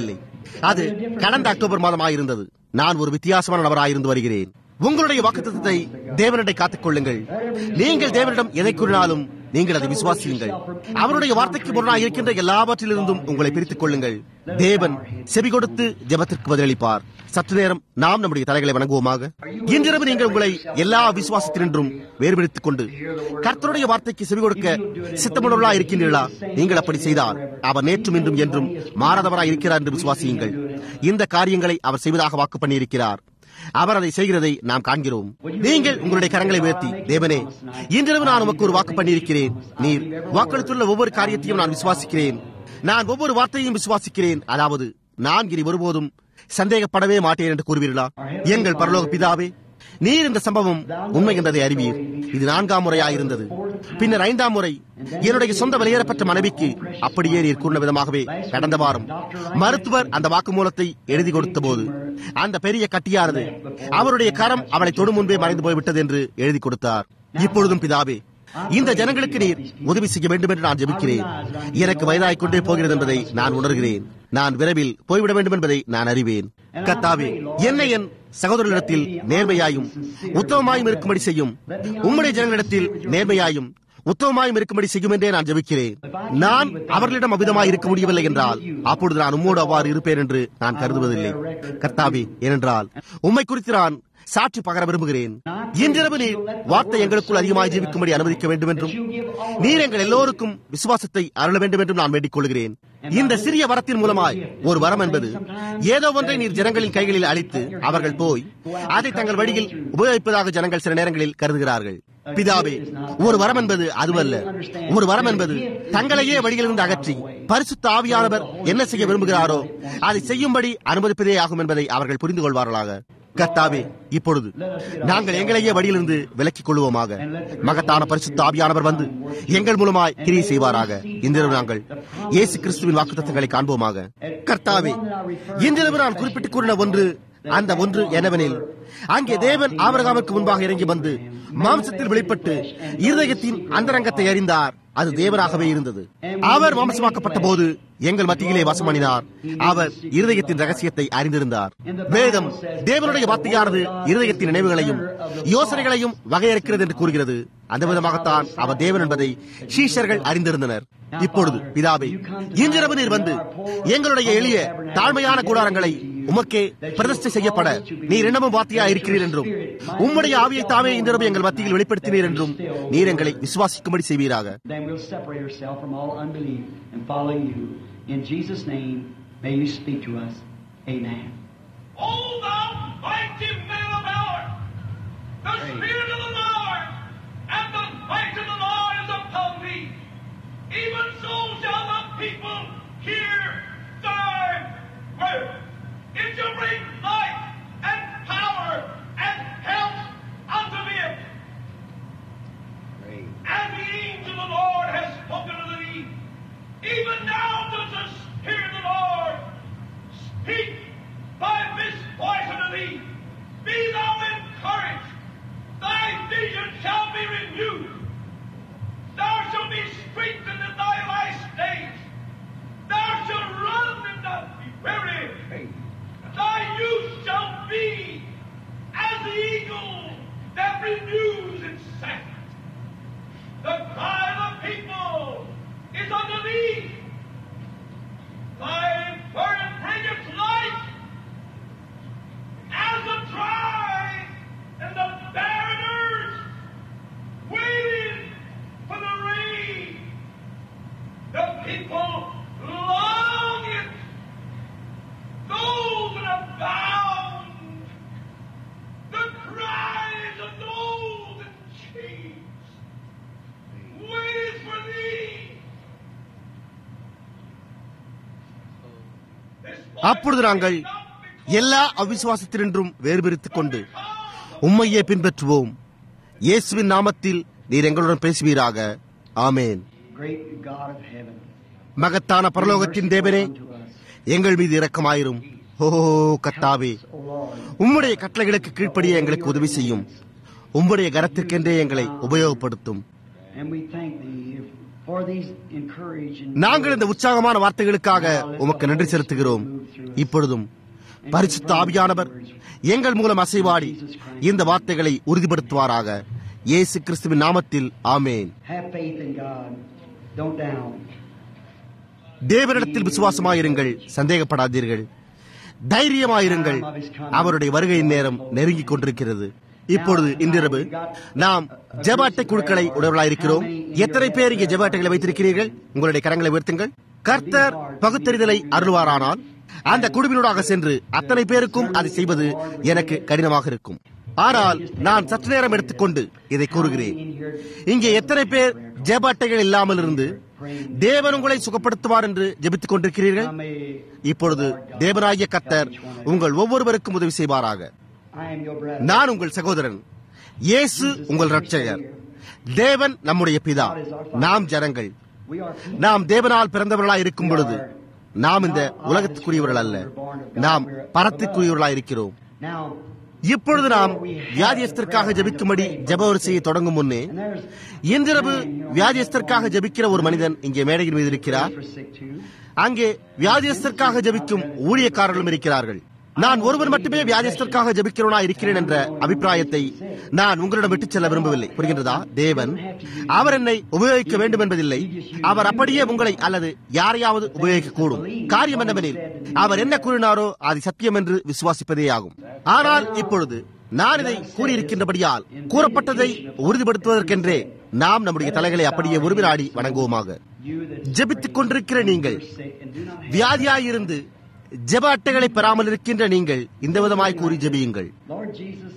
அது கடந்த அக்டோபர் மாதமாயிருந்தது நான் ஒரு வித்தியாசமான நபராயிருந்து வருகிறேன் உங்களுடைய வாக்குத்தத்தை தேவனிடை காத்துக் கொள்ளுங்கள் நீங்கள் தேவனிடம் எதை கூறினாலும் நீங்கள் அதை விசுவாசியுங்கள் அவருடைய வார்த்தைக்கு முரணாக இருக்கின்ற எல்லாவற்றிலிருந்தும் உங்களை பிரித்துக் கொள்ளுங்கள் தேவன் செவி கொடுத்து ஜெபத்திற்கு பதிலளிப்பார் சற்று நேரம் நாம் நம்முடைய தலைகளை வணங்குவோமாக இன்றிரவு நீங்கள் உங்களை எல்லா விசுவாசத்தினின்றும் வேறுபடுத்திக் கொண்டு கர்த்தருடைய வார்த்தைக்கு செவி கொடுக்க சித்தமுள்ளவர்களா இருக்கின்றீர்களா நீங்கள் அப்படி செய்தால் அவர் நேற்றும் இன்றும் என்றும் மாறாதவராய் இருக்கிறார் என்று விசுவாசியுங்கள் இந்த காரியங்களை அவர் செய்வதாக வாக்கு பண்ணியிருக்கிறார் அவர் அதை செய்கிறதை நாம் காண்கிறோம் நீங்கள் உங்களுடைய கரங்களை உயர்த்தி தேவனே இன்றிரவு நான் உமக்கு ஒரு வாக்கு பண்ணியிருக்கிறேன் நீர் வாக்களித்துள்ள ஒவ்வொரு காரியத்தையும் நான் விசுவாசிக்கிறேன் நான் ஒவ்வொரு வார்த்தையும் விசுவாசிக்கிறேன் அதாவது நான் இனி ஒருபோதும் சந்தேகப்படவே மாட்டேன் என்று கூறுவீர்களா எங்கள் பரலோக பிதாவே நீர் இந்த சம்பவம் உண்மை என்பதை அறிவீர் இது நான்காம் முறையாயிருந்தது பின்னர் ஐந்தாம் முறை என்னுடைய சொந்த வெளியேறப்பட்ட மனைவிக்கு அப்படியே நீர் கூறின விதமாகவே கடந்த வாரம் மருத்துவர் அந்த வாக்குமூலத்தை எழுதி கொடுத்த போது அந்த பெரிய கட்டியானது அவருடைய கரம் அவளை தொடும் முன்பே மறைந்து போய்விட்டது என்று எழுதி கொடுத்தார் இப்பொழுதும் பிதாவே இந்த ஜனங்களுக்கு நீர் உதவி செய்ய வேண்டும் என்று நான் ஜெபிக்கிறேன் எனக்கு வயதாகிக் கொண்டே போகிறது என்பதை நான் உணர்கிறேன் நான் விரைவில் போய்விட வேண்டும் என்பதை நான் அறிவேன் கத்தாவே என்னை என் சகோதரர்களிடத்தில் நேர்மையாயும் உத்தமமாயும் இருக்கும்படி செய்யும் உம்முடைய ஜனங்களிடத்தில் நேர்மையாயும் உத்தமமாயும் இருக்கும்படி செய்யும் என்றே நான் ஜெபிக்கிறேன் நான் அவர்களிடம் அபிதமாய் இருக்க முடியவில்லை என்றால் அப்பொழுது நான் உம்மோடு அவ்வாறு இருப்பேன் என்று நான் கருதுவதில்லை கர்த்தாவே ஏனென்றால் உம்மை குறித்து நான் சாட்சி பகர விரும்புகிறேன் இன்றிரவு நீர் வார்த்தை எங்களுக்குள் அதிகமாக ஜீவிக்கும்படி அனுமதிக்க வேண்டும் என்றும் நீர் எங்கள் எல்லோருக்கும் விசுவாசத்தை அருள வேண்டும் என்றும் நான் வேண்டிக் கொள்கிறேன் இந்த சிறிய வரத்தின் மூலமாய் ஒரு வரம் என்பது ஏதோ ஒன்றை நீர் ஜனங்களின் கைகளில் அளித்து அவர்கள் போய் அதை தங்கள் வழியில் உபயோகிப்பதாக ஜனங்கள் சில நேரங்களில் கருதுகிறார்கள் பிதாவே ஒரு வரம் என்பது அதுவல்ல ஒரு வரம் என்பது தங்களையே வழியிலிருந்து அகற்றி பரிசுத்த ஆவியானவர் என்ன செய்ய விரும்புகிறாரோ அதை செய்யும்படி அனுமதிப்பதே ஆகும் என்பதை அவர்கள் புரிந்து கொள்வார்களாக கர்த்தாவே இப்பொழுது நாங்கள் எங்களையே வழியிலிருந்து விலக்கிக் கொள்வோமாக மகத்தான பரிசுத்த ஆவியானவர் வந்து எங்கள் மூலமாய் கிரியை செய்வாராக இன்றிரவு நாங்கள் இயேசு கிறிஸ்துவின் வாக்குத்தத்தங்களை காண்போமாக கர்த்தாவே இன்றிரவு நான் குறிப்பிட்டு கூறின ஒன்று அந்த ஒன்று என்னவெனில் அங்கே தேவன் ஆபரகாமுக்கு முன்பாக இறங்கி வந்து மாம்சத்தில் வெளிப்பட்டு இருதயத்தின் அந்தரங்கத்தை அறிந்தார் அது தேவனாகவே இருந்தது அவர் மாம்சமாக்கப்பட்ட போது எங்கள் மத்தியிலே வாசமணினார் அவர் இருதயத்தின் ரகசியத்தை அறிந்திருந்தார் வேதம் தேவனுடைய வார்த்தையானது இருதயத்தின் நினைவுகளையும் யோசனைகளையும் வகையறுக்கிறது என்று கூறுகிறது அந்த விதமாகத்தான் அவர் தேவன் என்பதை சீஷர்கள் அறிந்திருந்தனர் இப்பொழுது பிதாவே இன்றிரவு நீர் வந்து எங்களுடைய எளிய தாழ்மையான கூடாரங்களை உமக்கே பிரதிஷ்டை செய்யப்பட நீர் இன்னமும் வார்த்தையா இருக்கிறீர் என்றும் உம்முடைய ஆவியை தாமே இன்றிரவு எங்கள் மத்தியில் வெளிப்படுத்தினீர் என்றும் நீர் எங்களை விசுவாசிக்கும்படி செய்வீராக Then we'll separate ourselves from all unbelief and follow you. In Jesus' name, may you speak to us. Amen. Oh, thou mighty man of valor! The Spirit of the Lord and the might of the Lord is upon thee. Even so shall the people hear thy word. It shall bring life and power and health unto them. And the angel of the Lord has spoken unto thee. Even now does the Spirit of the Lord speak by this voice unto thee. Be thou encouraged. Thy vision shall be renewed. Thou shalt be strengthened in thy last days. Thou shalt run and not be weary. Thy youth shall be as the eagle that renews its strength. The cry of the people is unto thee. Thy burden bringeth light as the dry and the barren earth waiting for the rain. The people long it. Those that are bound, the cries of those in chains, waiting for thee. This அப்பொழுது நாங்கள் எல்லா அவிசுவாசத்தினின்றும் வேறுபிரித்துக் கொண்டு உம்மையே பின்பற்றுவோம் இயேசுவின் நாமத்தில் நீர் எங்களுடன் பேசுவீராக ஆமேன் Great God of heaven, மகத்தான பரலோகத்தின் தேவனே unto us. எங்கள் மீது இரக்கமாயிரும் ஓ கத்தாவே O Lord, உம்முடைய கட்டளைகளுக்கு கீழ்ப்படிய எங்களுக்கு உதவி செய்யும் உம்முடைய கரத்திற்கென்றே எங்களை உபயோகப்படுத்தும் and we thank thee for these encouraging நாங்கள் இந்த உற்சாகமான வார்த்தைகளுக்காக உமக்கு நன்றி செலுத்துகிறோம் இப்பொழுதும் பரிசுத்த ஆவியானவர் எங்கள் மூலம் அசைவாடி இந்த வார்த்தைகளை உறுதிப்படுத்துவாராக இயேசு கிறிஸ்துவின் நாமத்தில் ஆமேன் Have faith in God. Don't doubt. தேவனிடத்தில் விசுவாசமாயிருங்கள் சந்தேகப்படாதீர்கள் தைரியமாயிருங்கள் அவருடைய வருகையின் நேரம் நெருங்கிக் கொண்டிருக்கிறது இப்பொழுது இன்றிரவு நாம் ஜெப அட்டை குழுக்களை உடவர்களாயிருக்கிறோம் எத்தனை பேர் இங்கே ஜெப அட்டைகளை வைத்திருக்கிறீர்கள் உங்களுடைய கரங்களை உயர்த்துங்கள் கர்த்தர் பகுத்தறிதலை அருள்வாரானால் அந்த குழுவினூடாக சென்று அத்தனை பேருக்கும் அதை செய்வது எனக்கு கடினமாக இருக்கும் ஆனால் நான் சற்று நேரம் எடுத்துக்கொண்டு இதை கூறுகிறேன் இங்கே எத்தனை பேர் ஜெப அட்டைகள் இல்லாமல் இருந்து தேவன் உங்களை சுகப்படுத்துவார் என்று ஜெபித்துக் கொண்டிருக்கிறீர்கள் I may, இப்பொழுது தேவனாகிய கர்த்தர் உங்கள் ஒவ்வொருவருக்கும் உதவி செய்வாராக I am your brother. நான் உங்கள் சகோதரன் இயேசு உங்கள் ரட்சகர் தேவன் நம்முடைய பிதா நாம் ஜனங்கள் We are people. நாம் தேவனால் பிறந்தவர்களாய் இருக்கும் பொழுது நாம் இந்த உலகத்துக்குரியவர்கள் அல்ல நாம் பரத்துக்குரியவர்களாய் இருக்கிறோம் Now, இப்பொழுது நாம் வியாதியஸ்தருக்காக ஜெபிக்கும்படி ஜெப வரிசையை தொடங்கும் முன்னே and there's இன்றிரவு வியாதியஸ்தருக்காக ஜெபிக்கிற ஒரு மனிதன் இங்கே மேடையின் மீது இருக்கிறார் for sick too. அங்கே வியாதியஸ்தருக்காக ஜெபிக்கும் ஊழியக்காரர்களும் இருக்கிறார்கள் நான் ஒருவர் மட்டுமே வியாதியஸ்தருக்காக ஜெபிக்கிறவனா இருக்கிறேன் என்ற அபிப்பிராயத்தை நான் உங்களிடம் விட்டுச் செல்ல விரும்பவில்லை புரிகின்றதா தேவன் அவர் என்னை உபயோகிக்க வேண்டும் என்பதில்லை அவர் அப்படியே உங்களை அல்லது யாரையாவது உபயோகிக்க கூடும் காரியம் என்னவெனில் அவர் என்ன கூறினாரோ அது சத்தியம் என்று விசுவாசிப்பதே ஆகும் ஆனால் இப்பொழுது நான் இதை கூறியிருக்கின்றபடியால் கூறப்பட்டதை உறுதிப்படுத்துவதற்கென்றே நாம் நம்முடைய தலைகளை அப்படியே உருவினாடி வணங்குவோமாக You that ஜெபித்துக் கொண்டிருக்கிற நீங்கள் are sick and do not have. வியாதியாயிருந்து ஜெப அட்டைகளை பெறாமல் இருக்கின்ற நீங்கள் இந்த விதமாய் கூறி ஜெபியுங்கள் Lord Jesus,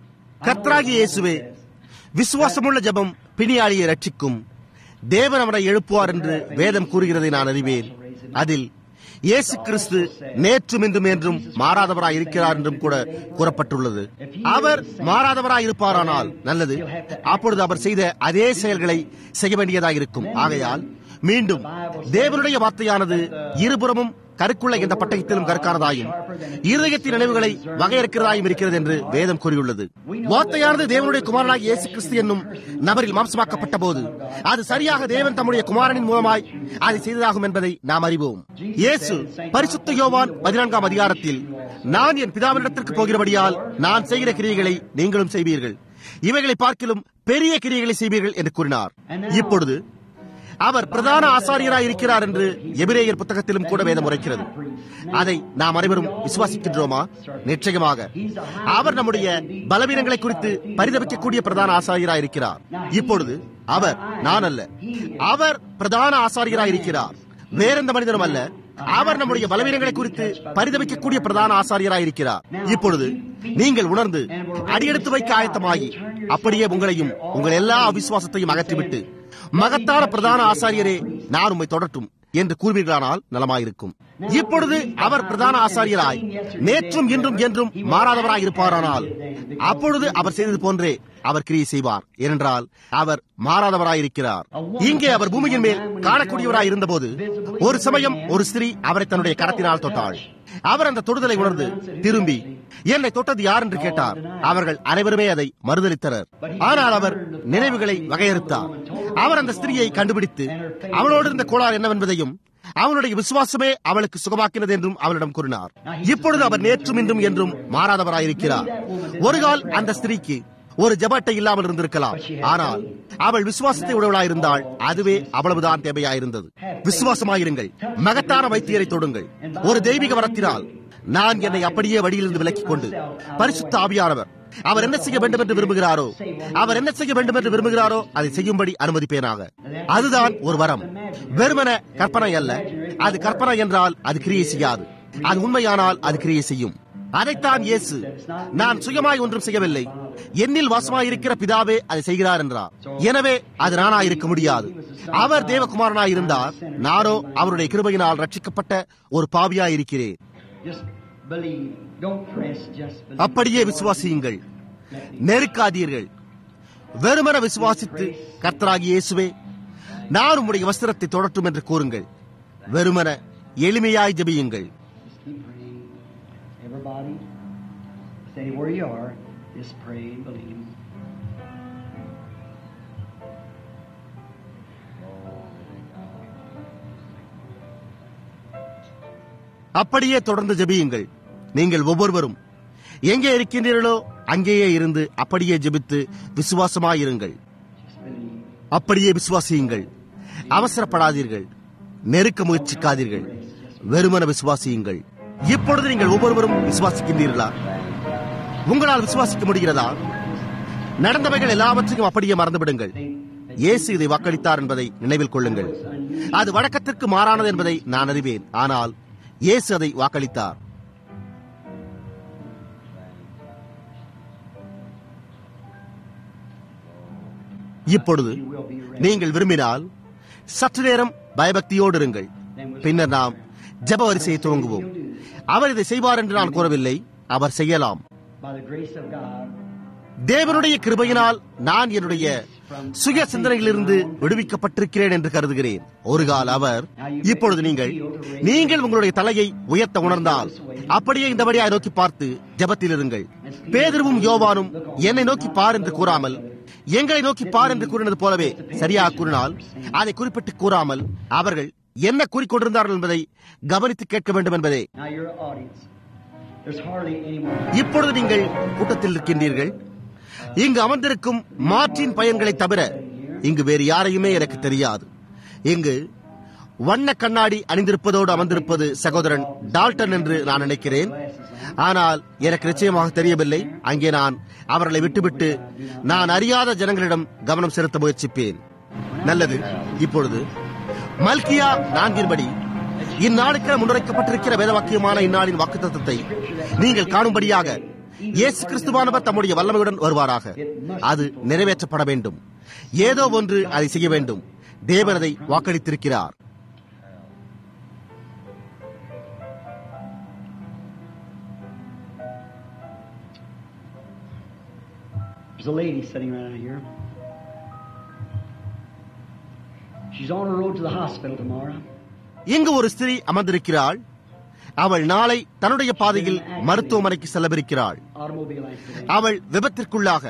I கர்த்தராகிய know இயேசுவே what it says. விசுவாசமுள்ள ஜெபம் பிணியாளியை ரட்சிக்கும் தேவன் அவனை எழுப்புவார் என்று வேதம் கூறுகிறதை நான் அறிவேன் அதில் இயேசு கிறிஸ்து நேற்றும் இன்றும் என்றும் மாறாதவராய் இருக்கிறார் என்றும் கூட கூறப்பட்டுள்ளது அவர் மாறாதவராய் இருப்பாரானால் நல்லது அப்பொழுது அவர் செய்த அதே செயல்களை செய்ய வேண்டியதாக இருக்கும் ஆகையால் மீண்டும் தேவனுடைய வார்த்தையானது இருபுறமும் கருக்குள்ள எந்த பட்டயத்திலும் கற்கானதாயும் இருதயத்தின் நினைவுகளை வகையறுக்கிறதாயும் இருக்கிறது என்று வேதம் கூறியுள்ளது வார்த்தையானது தேவனுடைய குமாரனாகிய இயேசு கிறிஸ்து என்னும் நபரில் மாம்சமாக்கப்பட்ட போது அது சரியாக தேவன் தம்முடைய குமாரனின் மூலமாய் அதை செய்ததாகும் என்பதை நாம் அறிவோம் இயேசு பரிசுத்த யோவான் பதினான்காம் அதிகாரத்தில் நான் என் பிதாவினிடத்திற்கு போகிறபடியால் நான் செய்கிற கிரியைகளை நீங்களும் செய்வீர்கள் இவைகளை பார்க்கிலும் பெரிய கிரியைகளை செய்வீர்கள் என்று கூறினார் இப்பொழுது அவர் பிரதான ஆசாரியராய் இருக்கிறார் என்று எபிரேயர் புத்தகத்திலும் கூட வேதம் உரைக்கிறது அதை நாம் அனைவரும் விசுவாசிக்கின்றோமா நிச்சயமாக அவர் நம்முடைய பலவீனங்களை குறித்து பரிதவிக்கக்கூடிய பிரதான ஆசாரியராய் இருக்கிறார் இப்பொழுது அவர் நான் அல்ல அவர் பிரதான ஆசாரியராய் இருக்கிறார் வேறெந்த மனிதனும் அல்ல அவர் நம்முடைய பலவீனங்களை குறித்து பரிதவிக்கக்கூடிய பிரதான ஆசாரியராய் இருக்கிறார் இப்பொழுது நீங்கள் உணர்ந்து அடியெடுத்து வைக்க ஆயத்தமாகி அப்படியே உங்களையும் உங்கள் எல்லா அவிசுவாசத்தையும் அகற்றிவிட்டு மகத்தான பிரதான ஆசாரியரே நான் உம்மை தொடட்டும் என்று கூறுவீர்களானால் நலமாயிருக்கும் இப்பொழுது அவர் பிரதான ஆசாரியராய் நேற்றும் இன்றும் என்றும் மாறாதவராய் இருப்பாரானால் அப்பொழுது அவர் செய்தது போன்றே அவர் கிரியை செய்வார் ஏனென்றால் அவர் மாறாதவராயிருக்கிறார் இங்கே அவர் பூமியின் மேல் காணக்கூடியவராய் இருந்தபோது ஒரு சமயம் ஒரு ஸ்திரீ அவரை தன்னுடைய கரத்தினால் தொட்டாள் அவர் அந்த தொடுதலை உணர்ந்து திரும்பி என்னை தொட்டது யார் என்று கேட்டார் அவர்கள் அனைவருமே அதை மறுதளித்தனர் ஆனால் அவர் நினைவுகளை வகையறுத்தார் அவர் அந்த ஸ்திரியை கண்டுபிடித்து அவளோடு இருந்த கோளாறு என்னவென்பதையும் அவனுடைய விசுவாசமே அவளுக்கு சுகமாக்கினது என்றும் அவளிடம் கூறினார் இப்பொழுது அவர் நேற்றும் இன்றும் என்றும் மாறாதவராயிருக்கிறார் ஒரு கால் அந்த ஸ்திரீக்கு ஒரு ஜபட்டை இல்லாமல் இருந்திருக்கலாம் ஆனால் அவள் விசுவாசத்தை உடையவளாயிருந்தாள் அதுவே அவ்வளவுதான் தேவையாயிருந்தது விசுவாசமாயிருங்கள் மகத்தான வைத்தியரை தொடுங்கள் ஒரு தெய்வீக வரத்தினால் நான் என்னை அப்படியே வழியிலிருந்து விலக்கிக் கொண்டு பரிசுத்த ஆவியானவர் அவர் என்ன செய்ய வேண்டும் என்று விரும்புகிறாரோ அவர் என்ன செய்ய வேண்டும் என்று விரும்புகிறாரோ அதை செய்யும்படி அனுமதிப்பேனாக அதுதான் ஒரு வரம் வெறுமன கற்பனை அல்ல அது கற்பனை என்றால் அது கிரியை செய்யாது அது உண்மையானால் அது கிரியை செய்யும் அதைத்தான் இயேசு நான் சுயமாய் ஒன்றும் செய்யவில்லை என்னில் வாசமாயிருக்கிற பிதாவே அதை செய்கிறார் என்றார் எனவே அது நானாயிருக்க முடியாது அவர் தேவகுமாரனாய் இருந்தார் நானோ அவருடைய கிருபையினால் ரட்சிக்கப்பட்ட ஒரு பாவியாய் இருக்கிறேன் Just believe. Don't press, just believe. அப்படியே விசுவாசியுங்கள் நெருக்காதீர்கள் வெறுமன விசுவாசித்து கர்த்தராகி இயேசுவே நான் உம்முடைய வஸ்திரத்தை தொடட்டும் என்று கூறுங்கள் வெறுமன எளிமையாய் ஜெபியுங்கள் Just keep praying. Everybody, stay where you are. Just pray and believe. அப்படியே தொடர்ந்து ஜெபியுங்கள் நீங்கள் ஒவ்வொருவரும் எங்கே இருக்கின்றீர்களோ அங்கேயே இருந்து அப்படியே ஜெபித்து விசுவாசமாயிருங்கள் அப்படியே விசுவாசியுங்கள் அவசரப்படாதீர்கள் நெருக்க முயற்சிக்காதீர்கள் வெறுமன விசுவாசியுங்கள் இப்பொழுது நீங்கள் ஒவ்வொருவரும் விசுவாசிக்கின்றீர்களா உங்களால் விசுவாசிக்க முடிகிறதா நடந்தவைகள் எல்லாவற்றையும் அப்படியே மறந்துவிடுங்கள் இயேசு இதை வாக்களித்தார் என்பதை நினைவில் கொள்ளுங்கள் அது வழக்கத்திற்கு மாறானது என்பதை நான் அறிவேன் ஆனால் இயேசு அதை வாக்களித்தார் இப்பொழுது நீங்கள் விரும்பினால் சற்று நேரம் பயபக்தியோடு இருங்கள் பின்னர் நாம் ஜெப வரிசையை துவங்குவோம் அவர் இதை செய்வார் என்று நான் கூறவில்லை அவர் செய்யலாம் By the grace of God, தேவனுடைய கிருபையினால் நான் என்னுடைய சுய சிந்தனையிலிருந்து விடுவிக்கப்பட்டிருக்கிறேன் என்று கருதுகிறேன் ஒரு கால் அவர் இப்பொழுது நீங்கள் நீங்கள் உங்களுடைய தலையை உயர்த்த உணர்ந்தால் அப்படியே இந்தபடியாய் நோக்கி பார்த்து ஜெபத்தில் இருங்கள் பேதருவும் யோவானும் என்னை நோக்கி பார் என்று கூறாமல் எங்களை நோக்கி பார் என்று கூறினது போலவே சரியாக கூறினால் அதை குறிப்பிட்டு கூறாமல் அவர்கள் என்ன கூறிக்கொண்டிருந்தார்கள் என்பதை கவனித்து கேட்க வேண்டும் என்பதே now you're an audience. There's hardly anyone. இப்பொழுது நீங்கள் கூட்டத்தில் இருக்கின்றீர்கள் இங்கு அமர்ந்திருக்கும் மாற்றின் பயன்களை தவிர இங்கு வேறு யாரையுமே எனக்கு தெரியாது இங்கு வண்ண கண்ணாடி அணிந்திருப்பதோடு அமர்ந்திருப்பது சகோதரன் டால்டன் என்று நான் நினைக்கிறேன் ஆனால் எனக்கு நிச்சயமாக தெரியவில்லை அங்கே நான் அவர்களை விட்டுவிட்டு நான் அறியாத ஜனங்களிடம் கவனம் செலுத்த முயற்சிப்பேன் நல்லது இப்பொழுது மல்கியா நான்கின்படி இந்நாளுக்கு முன்னுரைக்கப்பட்டிருக்கிற வேதவாக்கியமான இந்நாளின் வாக்குத்தத்தத்தை நீங்கள் காணும்படியாக இயேசு கிறிஸ்துவானவர் தம்முடைய வல்லமையுடன் வருவாராக அது நிறைவேற்றப்பட வேண்டும் ஏதோ ஒன்று அதை செய்ய வேண்டும் தேவன் அதை வாக்களித்திருக்கிறார் There's a lady sitting right out here. She's on her road to the hospital tomorrow. இங்கு ஒரு ஸ்திரீ அமர்ந்திருக்கிறாள் அவள் நாளை தன்னுடைய பாதையில் மருத்துவமனைக்கு செல்லவிருக்கிறாள் Automobile accident. அவள் விபத்திற்குள்ளாக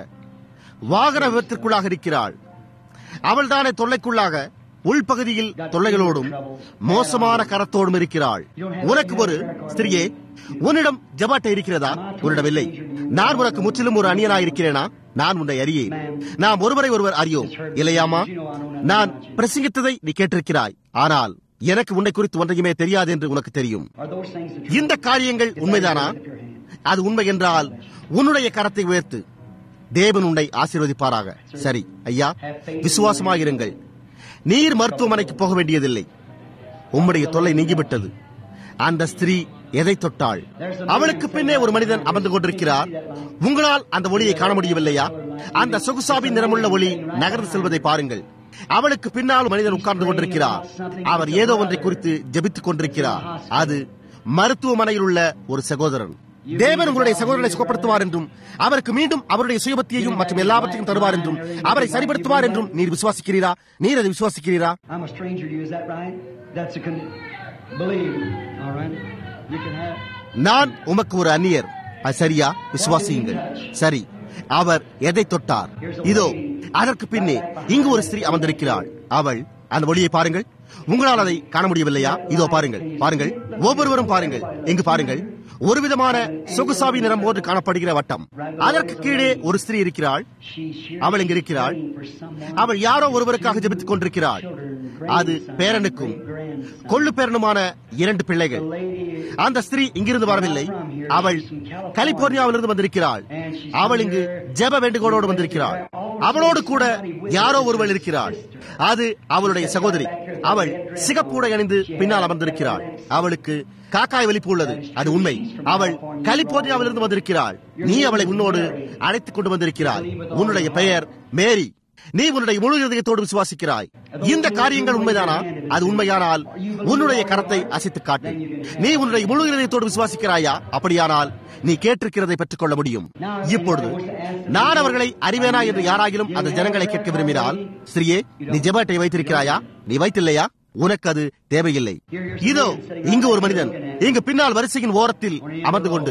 வாகன விபத்திற்குள்ளாக இருக்கிறாள் அவள் தானே தொல்லைக்குள்ளாக உள்பகுதியில் தொல்லைகளோடும் மோசமான கரத்தோடும் இருக்கிறாள் உனக்கு ஒரு ஸ்திரியே உன்னிடம் ஜபாட்டை இருக்கிறதா உன்னிடம் இல்லை நான் உனக்கு முற்றிலும் ஒரு அந்நியனாய் இருக்கிறேனா நான் உன்னை அறியேன் நாம் ஒருவரை ஒருவர் அறியோம் இல்லையாமா நான் பிரசங்கித்ததை நீ கேட்டிருக்கிறாய் ஆனால் எனக்கு உன்னை குறித்து ஒன்றையுமே தெரியாது என்று உனக்கு தெரியும் Are those things the இந்த காரியங்கள் உண்மைதானா அது உண்மை என்றால் உன்னுடைய கரத்தை உயர்த்து தேவன் உன்னை ஆசீர்வதிப்பாராக சரி ஐயா விசுவாசமாயிருங்கள் நீர் மருத்துவமனைக்கு போக வேண்டியதில்லை உம்முடைய தொல்லை நீங்கிவிட்டது அந்த ஸ்திரீ எதை தொட்டாள் அவளுக்கு பின்னே ஒரு மனிதன் அமர்ந்து கொண்டிருக்கிறார் உங்களால் அந்த ஒளியை காண முடியவில்லையா அந்த சொகுசாவின் நிறமுள்ள ஒளி நகர்ந்து செல்வதை பாருங்கள் அவளுக்கு பின்னால் ஒரு மனிதன் உட்கார்ந்து கொண்டிருக்கிறார் அவர் ஏதோ ஒன்றை குறித்து ஜெபித்துக் கொண்டிருக்கிறார் அது மருத்துவமனையில் உள்ள ஒரு சகோதரன் தேவன் உங்களுடைய சகோதரனை சுகப்படுத்துவார் என்றும் அவருக்கு மீண்டும் அவருடைய சுயபத்தியையும் மற்றும் எல்லாவற்றையும் தருவார் என்றும் அவரை சரிப்படுத்துவார் என்றும் நீர் விசுவாசிக்கிறீரா நீர் அதை விசுவாசிக்கிறீரா I'm a stranger to you, is that right? That's a con- believe. All right. You can have. நான் உமக்கு ஒரு அந்நியர் அது சரியா விசுவாசியுங்கள் சரி அவர் எதை தொட்டார் இதோ அதற்கு பின்னே இங்கு ஒரு ஸ்திரீ அமர்ந்திருக்கிறாள் அவள் அந்த ஒளியை பாருங்கள் உங்களால் அதை காண முடியவில்லையா இதோ பாருங்கள் பாருங்கள் ஒவ்வொருவரும் பாருங்கள் இங்கு பாருங்கள் ஒரு விதமான சொகுசாவி நிறம் போன்று காணப்படுகிற வட்டம் அதற்கு கீழே ஒரு ஸ்திரீ இருக்கிறாள் She's here. அவள் இங்கு இருக்கிறாள் for someone. அவள் யாரோ ஒருவருக்காக ஜெபித்துக் கொண்டிருக்கிறாள் அது பேரனுக்கும் கொள்ளு பேரனுமான இரண்டு பிள்ளைகள் அந்த ஸ்திரீ இங்கிருந்து வரவில்லை அவள் கலிபோர்னியாவிலிருந்து வந்திருக்கிறாள் அவள் இங்கு ஜெப வேண்டுகோளோடு வந்திருக்கிறாள் அவளோடு கூட யாரோ ஒருவள் இருக்கிறாள் அது அவளுடைய சகோதரி அவள் சிகப்பூடை அணிந்து பின்னால் அமர்ந்திருக்கிறாள் அவளுக்கு காக்காய் வலிப்பு உள்ளது அது உண்மை அவள் கலிபோர்னியாவிலிருந்து வந்திருக்கிறாள் நீ அவளை உன்னோடு அழைத்துக் கொண்டு வந்திருக்கிறாய் உன்னுடைய பெயர் மேரி நீ உன்னுடைய முழு இதயத்தோடு விசுவாசிக்கிறாய் இந்த காரியங்கள் உண்மைதானா அது உண்மையானால் உன்னுடைய கரத்தை அசைத்து காட்டு நீ உன்னுடைய முழு இதயத்தோடு விசுவாசிக்கிறாயா அப்படியானால் நீ கேட்டிருக்கிறதை பெற்றுக் கொள்ள முடியும் இப்பொழுது நான் அவர்களை அறிவேனா என்று யாராகிலும் அந்த ஜனங்களை கேட்க விரும்பினால் ஸ்ரீயே நீ ஜெபாட்டை வைத்திருக்கிறாயா நீ வைத்தில்லையா உனக்கு அது தேவையில்லை இதோ இங்கு ஒரு மனிதன் இங்கு பின்னால் வரிசையின் ஓரத்தில் அமர்ந்து கொண்டு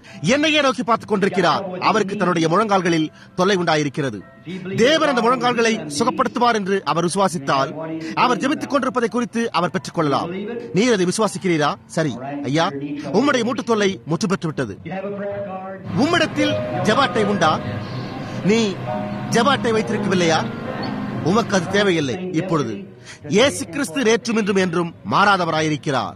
என்னையே நோக்கி பார்த்துக் கொண்டிருக்கிறார் அவருக்கு தன்னுடைய முழங்கால்களில் தொல்லை உண்டாயிருக்கிறது தேவன் அந்த முழங்கால்களை சுகப்படுத்துவார் என்று அவர் விசுவாசித்தால் அவர் ஜெபித்துக் கொண்டிருப்பதை குறித்து அவர் பெற்றுக் கொள்ளலாம் நீர் அதை விசுவாசிக்கிறீரா சரி ஐயா உம்முடைய மூட்டு தொல்லை முற்று பெற்று விட்டது You have a prayer card? உம்மிடத்தில் ஜபாட்டை உண்டா நீ ஜபாட்டை வைத்திருக்கவில்லையா உமக்கு அது தேவையில்லை இப்பொழுது இயேசு கிறிஸ்து நேற்றும் இன்றும் என்றும் மாறாதவராயிருக்கிறார்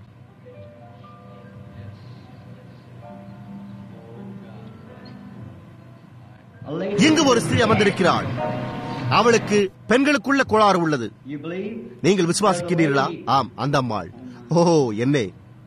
A lady. இங்கு ஒரு ஸ்திரீ அமர்ந்திருக்கிறாள் அவளுக்கு பெண்களுக்குள்ள கோளாறு உள்ளது You believe? நீங்கள் விசுவாசிக்கிறீர்களா ஆம் அந்த அம்மாள் ஓஹோ என்னே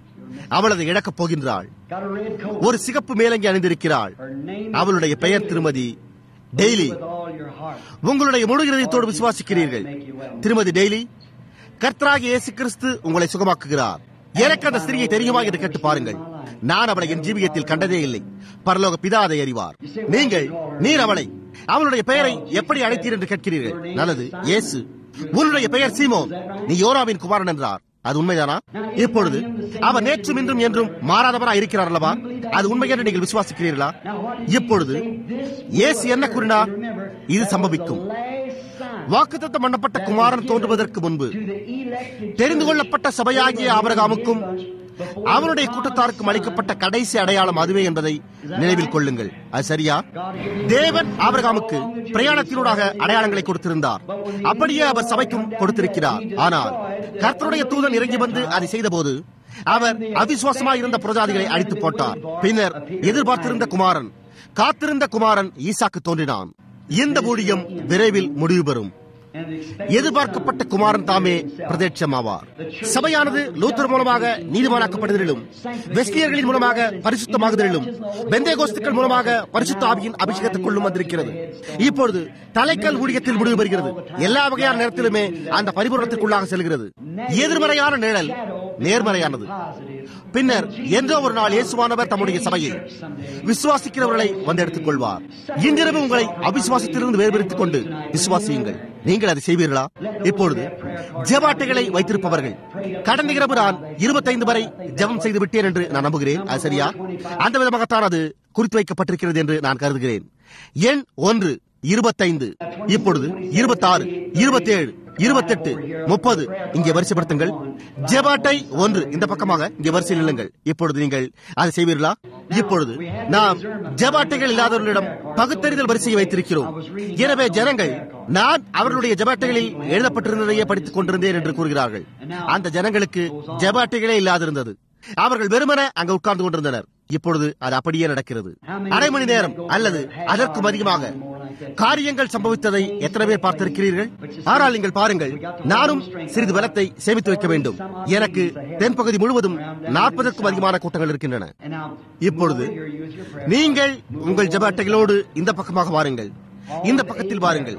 அவள் அதை இழக்கப் போகின்றாள் Got a red coat. ஒரு சிகப்பு மேலங்கி அணிந்திருக்கிறாள் Her name is அவளுடைய பெயர் திருமதி daily with all your heart. உங்களுடைய முழு இதயத்தோடு விசுவாசிக்கிறீர்கள் திருமதி டெய்லி கர்த்தராகிய இயேசு கிறிஸ்து உங்களை சுகமாக்குகிறார் எனக்கு அந்த ஸ்திரியை தெரியுமா என்று கேட்டு பாருங்கள் நான் அவளை என் ஜீவியத்தில் கண்டதே இல்லை பரலோக பிதா அதை அறிவார் நீங்கள் நீர் அவளை அவளுடைய பெயரை எப்படி அழைத்தீர் என்று கேட்கிறீர்கள் நல்லது இயேசு உன்னுடைய பெயர் சீமோன் நீ யோராவின் குமாரன் என்றார் அது உண்மைதானா இப்பொழுது அவர் நேற்றும் இன்றும் என்றும் மாறாதவராய் இருக்கிறார் அல்லவா அது உண்மை என்று நீங்கள் விசுவாசிக்கிறீர்களா இப்பொழுது இயேசு என்ன கூறினார் இது சம்பவிக்கும் வாக்குத்தத்தம் பண்ணப்பட்ட குமாரன் தோன்றுவதற்கு முன்பு தெரிந்து கொள்ளப்பட்ட சபையாகிய ஆபரகாமுக்கும் அவனுடைய கூட்டத்தாருக்கும் அளிக்கப்பட்ட கடைசி அடையாளம் அதுவே என்பதை நினைவில் கொள்ளுங்கள் அது சரியா தேவன் ஆபரகாமுக்கு பிரயாணத்தினூடாக அடையாளங்களை கொடுத்திருந்தார் அப்படியே அவர் சபைக்கும் கொடுத்திருக்கிறார் ஆனால் கர்த்தருடைய தூதன் இறங்கி வந்து அதை செய்தபோது அவர் அவிசுவாசமாக இருந்த புரஜாதிகளை அழித்து போட்டார் பின்னர் எதிர்பார்த்திருந்த குமாரன் காத்திருந்த குமாரன் ஈசாக்கு தோன்றினான் இந்த ஊழியம் விரைவில் முடிவு பெறும் எதிர்பார்க்கப்பட்ட குமாரன் தாமே பிரதேட்சமாவார் சபையானது லூத்தர் மூலமாக நீதிமானாக்கப்படுவதிலும் வெஸ்லியர்களின் மூலமாக பரிசுத்தமாகுதலிலும் பெந்தேகோஸ்துக்கள் மூலமாக பரிசுத்த ஆவியின் அபிஷேகத்துக்குள்ளும் வந்திருக்கிறது இப்பொழுது தலைக்கல் ஊழியத்தில் முடிவு பெறுகிறது எல்லா வகையான நேரத்திலுமே அந்த பரிபூரணத்திற்குள்ளாக செல்கிறது எதிர்மறையான நிழல் நேர்மறையானது பின்னர் என்றோ ஒரு நாள் இயேசுவானவர் தம்முடைய சபையை விசுவாசிக்கிறவர்களை வந்து எடுத்துக் கொள்வார் இன்றிரவு உங்களை அவிசுவாசத்திலிருந்து வேறுபடுத்திக் கொண்டு விசுவாசியுங்கள் நீங்கள் அதை செய்வீர்களா இப்பொழுது ஜெபாட்டைகளை வைத்திருப்பவர்கள் கடந்த இரவு நான் இருபத்தைந்து வரை ஜெபம் செய்து விட்டேன் என்று நான் நம்புகிறேன் அது சரியா அந்த விதமாகத்தான் அது குறித்து வைக்கப்பட்டிருக்கிறது என்று நான் கருதுகிறேன் எண் ஒன்று இருபத்தைந்து இப்பொழுது இருபத்தாறு இருபத்தேழு இருபத்தெட்டு முப்பது இங்கே வரிசைப்படுத்துங்கள் ஜெபாட்டை ஒன்று இந்த பக்கமாக இங்கே வரிசையில் இல்லுங்கள் இப்பொழுது நீங்கள் அதை செய்வீர்களா இப்பொழுது நாம் ஜெபாட்டைகள் இல்லாதவர்களிடம் பகுத்தறிதல் வரிசையை வைத்திருக்கிறோம் எனவே ஜனங்கள் நான் அவர்களுடைய ஜெபாட்டைகளில் எழுதப்பட்டிருந்ததையே படித்துக் கொண்டிருந்தேன் என்று கூறுகிறார்கள் அந்த ஜனங்களுக்கு ஜெபாட்டைகளே இல்லாதிருந்தது அவர்கள் வெறுமன அங்கு உட்கார்ந்து கொண்டிருந்தனர் இப்பொழுது அது அப்படியே நடக்கிறது அரை மணி நேரம் அல்லது அதற்கும் அதிகமாக காரியங்கள் சம்பவித்ததை எத்தனை பேர் பார்த்திருக்கிறீர்கள் ஆனால் நீங்கள் பாருங்கள் நானும் சிறிது பலத்தை சேமித்து வைக்க வேண்டும் எனக்கு தென்பகுதி முழுவதும் நாற்பதற்கும் அதிகமான கூட்டங்கள் இருக்கின்றன இப்பொழுது நீங்கள் உங்கள் ஜெப அட்டைகளோடு இந்த பக்கமாக வாருங்கள் இந்த பக்கத்தில் வாருங்கள்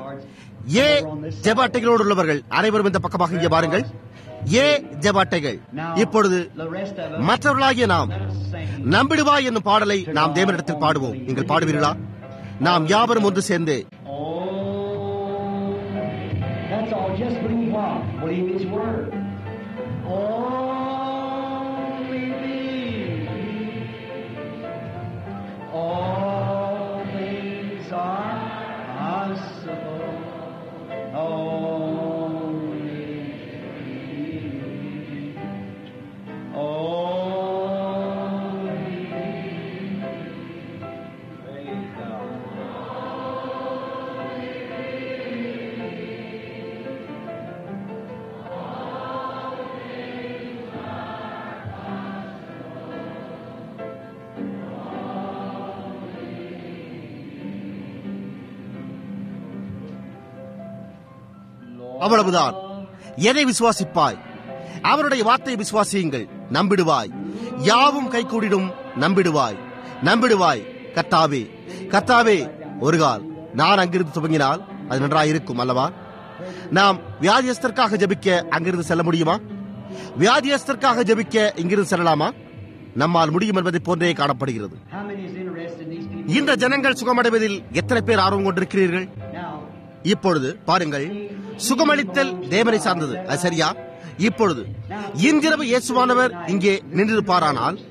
ஏ ஜெப அட்டைகளோடு உள்ளவர்கள் அனைவரும் இந்த பக்கமாக இங்கே வாருங்கள் ஏ ஜெப அட்டைகள் இப்பொழுது மற்றவர்களாகிய நாம் நம்பிடுவாய் என்னும் பாடலை நாம் தேவனிடத்தில் பாடுவோம் நீங்கள் பாடுவீர்களா நாம் யாவரும் ஒன்று சேர்ந்து That's all. Just believe what? Believe His Word. Only believe. All things are possible. Only believe. Only believe. Praise God. அவ்வளவுதான் எதை விசுவாசிப்பாய் அவருடைய வார்த்தையை விசுவாசியுங்கள் நம்பிடுவாய் யாவும் கைகூடிடும் நம்பிடுவாய் நம்பிடுவாய் கத்தாவே கத்தாவே ஒரு கால் நான் அங்கிருந்து துவங்கினால் அது நன்றாக இருக்கும் அல்லவா நாம் வியாதியஸ்தற்காக ஜெபிக்க அங்கிருந்து செல்ல முடியுமா வியாதியஸ்தற்காக ஜெபிக்க இங்கிருந்து செல்லலாமா நம்மால் முடியும் என்பதை போன்றே காணப்படுகிறது How many is interested in these people? இந்த ஜனங்கள் சுகமடைவதில் எத்தனை பேர் ஆர்வம் கொண்டிருக்கிறீர்கள் Now, இப்பொழுது பாருங்கள் சுகமளித்தல் தேவனை சார்ந்தது அது சரியா இப்பொழுது இன்றிரவு இயேசுவானவர் இங்கே நின்றிருப்பாரானால்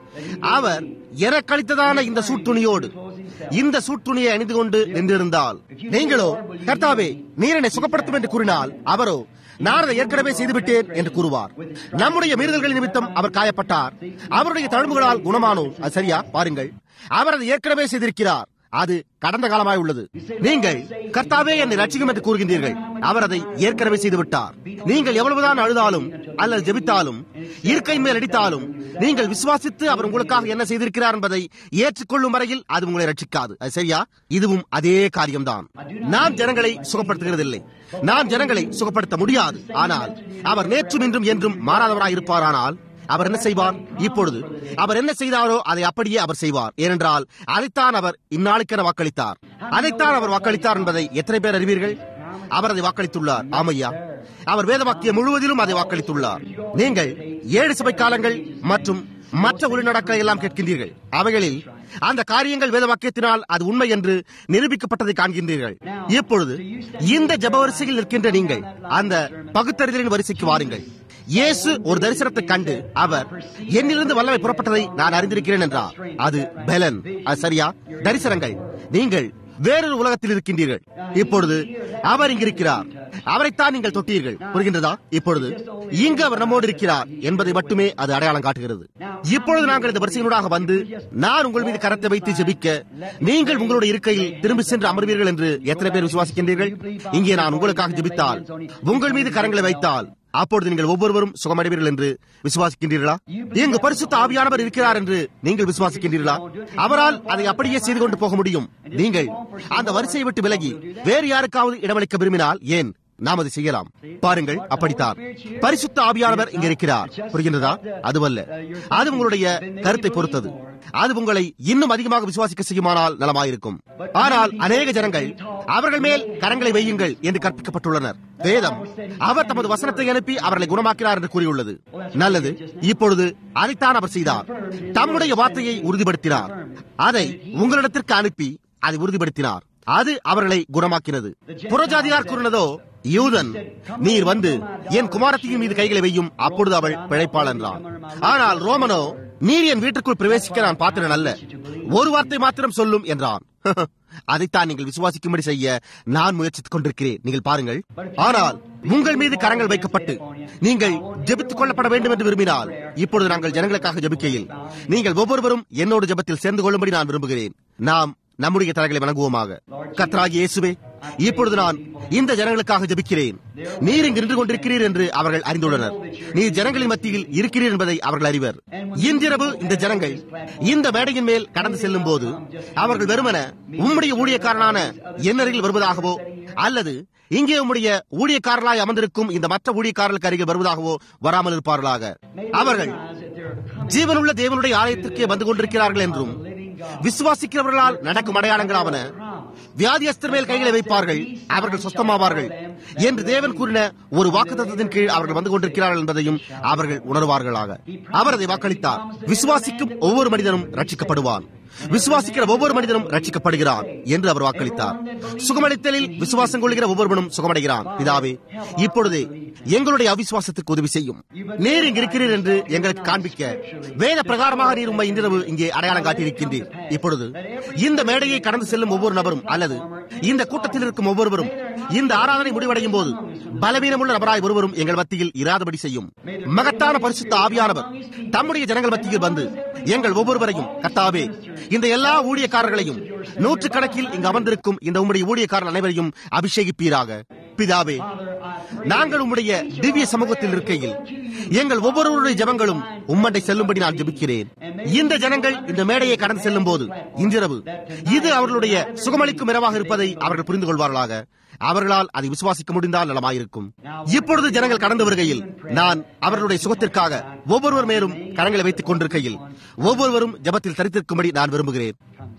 அவர் எனக்களித்ததான இந்த சூட்டுணியோடு இந்த சூட்டுணியை அணிந்து கொண்டு நின்றிருந்தால் நீங்களோ கர்த்தாவே நீர் என்னை சுகப்படுத்தும் என்று கூறினால் அவரோ நான் அதை ஏற்கனவே செய்துவிட்டேன் என்று கூறுவார் நம்முடைய மீறுதல்கள் நிமித்தம் அவர் காயப்பட்டார் அவருடைய தழும்புகளால் குணமானோம் அது சரியா பாருங்கள் அவர் அதை ஏற்கனவே செய்திருக்கிறார் அது கடந்த காலமாய் உள்ளது நீங்கள் கர்த்தாவே என்னை ரட்சிக்கும் என்று கூறுகின்றீர்கள் அவர் அதை ஏற்கனவே செய்துவிட்டார் நீங்கள் எவ்வளவுதான் அழுதாலும் அல்லது ஜெபித்தாலும் இருக்கை மேல் அடித்தாலும் நீங்கள் விசுவாசித்து அவர் உங்களுக்காக என்ன செய்திருக்கிறார் என்பதை ஏற்றுக்கொள்ளும் வரையில் அது உங்களை ரட்சிக்காது அது சரியா இதுவும் அதே காரியம்தான் நான் ஜனங்களை சுகப்படுத்துகிறதில்லை நான் ஜனங்களை சுகப்படுத்த முடியாது ஆனால் அவர் நேற்றும் இன்றும் என்றும் மாறாதவராய் இருப்பாரானால் அவர் என்ன செய்வார் இப்பொழுது அவர் என்ன செய்தாரோ அதை அப்படியே அவர் செய்வார் ஏனென்றால் அதைத்தான் அவர் இந்நாளுக்கென வாக்களித்தார் அதைத்தான் அவர் வாக்களித்தார் என்பதை எத்தனை பேர் அறிவீர்கள் அவர் அதை வாக்களித்துள்ளார் ஆமையா அவர் வேதவாக்கியம் முழுவதிலும் அதை வாக்களித்துள்ளார் நீங்கள் ஏழு சபை காலங்கள் மற்றும் மற்ற உள்நடக்கங்களை எல்லாம் கேட்கின்றீர்கள் அவைகளில் அந்த காரியங்கள் வேதவாக்கியத்தினால் அது உண்மை என்று நிரூபிக்கப்பட்டதை காண்கின்றீர்கள் இப்பொழுது இந்த ஜபவரிசையில் நிற்கின்ற நீங்கள் அந்த பகுத்தறிதலின் வரிசைக்கு வாருங்கள் இயேசு ஒரு தரிசனத்தை கண்டு அவர் என்னிலிருந்து வல்லமை புறப்பட்டதை நான் அறிந்திருக்கிறேன் என்றார் அது பெலன் அது சரியா தரிசனங்கள் நீங்கள் வேறொரு உலகத்தில் இருக்கின்றீர்கள் இப்பொழுது அவர் இங்கிருக்கிறார் அவரைத்தான் நீங்கள் தொட்டீர்கள் புரிகின்றதா இப்பொழுது இங்கு அவர் நம்மோடு இருக்கிறார் என்பதை மட்டுமே அது அடையாளம் காட்டுகிறது இப்பொழுது நாங்கள் இந்த வரிசையினூடாக வந்து நான் உங்கள் மீது கரத்தை வைத்து ஜெபிக்க நீங்கள் உங்களுடைய இருக்கையில் திரும்பி சென்று அமர்வீர்கள் என்று எத்தனை பேர் விசுவாசிக்கின்றீர்கள் இங்கே நான் உங்களுக்காக ஜெபித்தால் உங்கள் மீது கரங்களை வைத்தால் அப்பொழுது நீங்கள் ஒவ்வொருவரும் சுகமடைவீர்கள் என்று விசுவாசிக்கின்றீர்களா இங்கு பரிசுத்த ஆவியானவர் இருக்கிறார் என்று நீங்கள் விசுவாசிக்கின்றீர்களா அவரால் அதை அப்படியே செய்து கொண்டு போக முடியும் நீங்கள் அந்த வரிசையை விட்டு விலகி வேறு யாருக்காவது இடமளிக்க விரும்பினால் ஏன் நாம் அதை செய்யலாம் பாருங்கள் அப்படித்தான் பரிசுத்த ஆவியானவர் இங்க இருக்கிறார் புரிகின்றதா அதுவல்ல அது உங்களுடைய கருத்தை பொறுத்தது அது உங்களை இன்னும் அதிகமாக விசுவாசிக்க செய்யுமானால் நலமாயிருக்கும் ஆனால் அநேக ஜனங்கள் அவர்கள் மேல் கரங்களை வையுங்கள் என்று கற்பிக்கப்பட்டுள்ளனர் வேதம் அவர் தமது வசனத்தை அனுப்பி அவர்களை குணமாக்கிறார் என்று கூறியுள்ளது நல்லது இப்பொழுது அதைத்தான் அவர் செய்தார் தம்முடைய வார்த்தையை உறுதிப்படுத்தினார் அதை உங்களிடத்திற்கு அனுப்பி அதை உறுதிப்படுத்தினார் அது அவர்களை குணமாக்கினது புறஜாதியார் கூறினதோ யூதன் நீர் வந்து என் குமாரத்தியின் மீது கைகளை வையும் அப்பொழுது அவள் பிழைப்பாள் என்றான் ஆனால் ரோமனோ நீர் என் வீட்டுக்குள் பிரவேசிக்க நான் பாத்திரன் அல்ல ஒரு வார்த்தை மாத்திரம் சொல்லும் என்றான் அதைத்தான் நீங்கள் விசுவாசிக்கும்படி செய்ய நான் முயற்சித்துக் கொண்டிருக்கிறேன் நீங்கள் பாருங்கள் ஆனால் உங்கள் மீது கரங்கள் வைக்கப்பட்டு நீங்கள் ஜெபித்துக் கொள்ளப்பட வேண்டும் என்று விரும்பினால் இப்பொழுது நாங்கள் ஜனங்களுக்காக ஜெபிக்கையில் நீங்கள் ஒவ்வொருவரும் என்னோடு ஜெபத்தில் சேர்ந்து கொள்ளும்படி நான் விரும்புகிறேன் நாம் நம்முடைய தலைகளை வணங்குவோமாக கத்ராகி இயேசுவே இப்பொழுது நான் இந்த ஜனங்களுக்காக ஜெபிக்கிறேன் நீர் இங்கு நின்று கொண்டிருக்கிறீர் என்று அவர்கள் அறிந்துள்ளனர் நீர் ஜனங்களின் மத்தியில் இருக்கிறீர் என்பதை அவர்கள் அறிவர் இன்றிரவு இந்த ஜனங்கள் இந்த மேடையின் மேல் கடந்து செல்லும் போது அவர்கள் வெறுமன உம்முடைய ஊழியக்காரனான என்னரில் வருவதாகவோ அல்லது இங்கே உம்முடைய ஊழியக்காரர்களாய் அமர்ந்திருக்கும் இந்த மற்ற ஊழியக்காரர்களுக்கு அருகில் வருவதாகவோ வராமல் இருப்பார்களாக அவர்கள் ஜீவனுள்ள தேவனுடைய ஆலயத்திற்கே வந்து கொண்டிருக்கிறார்கள் என்றும் விசுவாசிக்கிறவர்களால் நடக்கும் அடையாளங்களாவன வியாதியஸ்தர் மேல் கைகளை வைப்பார்கள் அவர்கள் சொஸ்தமாவார்கள் என்று தேவன் கூறின ஒரு வாக்குத்தத்தின் கீழ் அவர்கள் வந்து கொண்டிருக்கிறார்கள் என்பதையும் அவர்கள் உணர்வார்களாக அவர் அதை வாக்களித்தார் விசுவாசிக்கும் ஒவ்வொரு மனிதனும் ரட்சிக்கப்படுவான் விசுவாசிக்கிற ஒவ்வொரு மனிதனும் ரட்சிக்கப்படுகிறான் என்று அவர் வாக்களித்தார் சுகமளித்தலில் விசுவாசம் கொள்கிற ஒவ்வொருவனும் சுகமடைகிறான் பிதாவே இப்பொழுதே எங்களுடைய அவிசுவாசத்துக்கு உதவி செய்யும் நீர் இங்கு இருக்கிறீர் என்று எங்களுக்கு காண்பிக்க வேத பிரகாரமாக நீர் உண்மை இன்றிரவு இங்கே அடையாளம் காட்டியிருக்கின்றீர் இப்பொழுது இந்த மேடையை கடந்து செல்லும் ஒவ்வொரு நபரும் அல்லது இந்த கூட்டத்தில் இருக்கும் ஒவ்வொருவரும் இந்த ஆராதனை முடிவடையும் போது பலவீனமுள்ள நபராய் ஒருவரும் எங்கள் மத்தியில் இராதபடி செய்யும் மகத்தான பரிசுத்த ஆவியானவர் தம்முடைய ஜனங்கள் மத்தியில் வந்து எங்கள் ஒவ்வொருவரையும் கத்தாவே இந்த எல்லா ஊழியக்காரர்களையும் நூற்றுக்கணக்கில் இங்கு அமர்ந்திருக்கும் இந்த உம்முடைய ஊழியக்காரர் அனைவரையும் அபிஷேகிப்பீராக பிதாவே நாங்கள் உம்முடைய திவ்ய சமூகத்தில் இருக்கையில் எங்கள் ஒவ்வொருவருடைய ஜபங்களும் உம்மண்டை செல்லும்படி நான் ஜெபிக்கிறேன் இந்த ஜனங்கள் இந்த மேடையை கடந்து செல்லும் போது இன்றிரவு இது அவர்களுடைய சுகமளிக்கும் இரவாக இருப்பதை அவர்கள் புரிந்து கொள்வார்களாக அவர்களால் அதை விசுவாசிக்க முடிந்தால் நலமாயிருக்கும் இப்பொழுது ஜனங்கள் கடந்து வருகையில் நான் அவர்களுடைய சுகத்திற்காக ஒவ்வொருவர் மேலும் கரங்களை வைத்துக் கொண்டிருக்கையில் ஒவ்வொருவரும் ஜபத்தில் தரித்திருக்கும்படி நான் விரும்புகிறேன்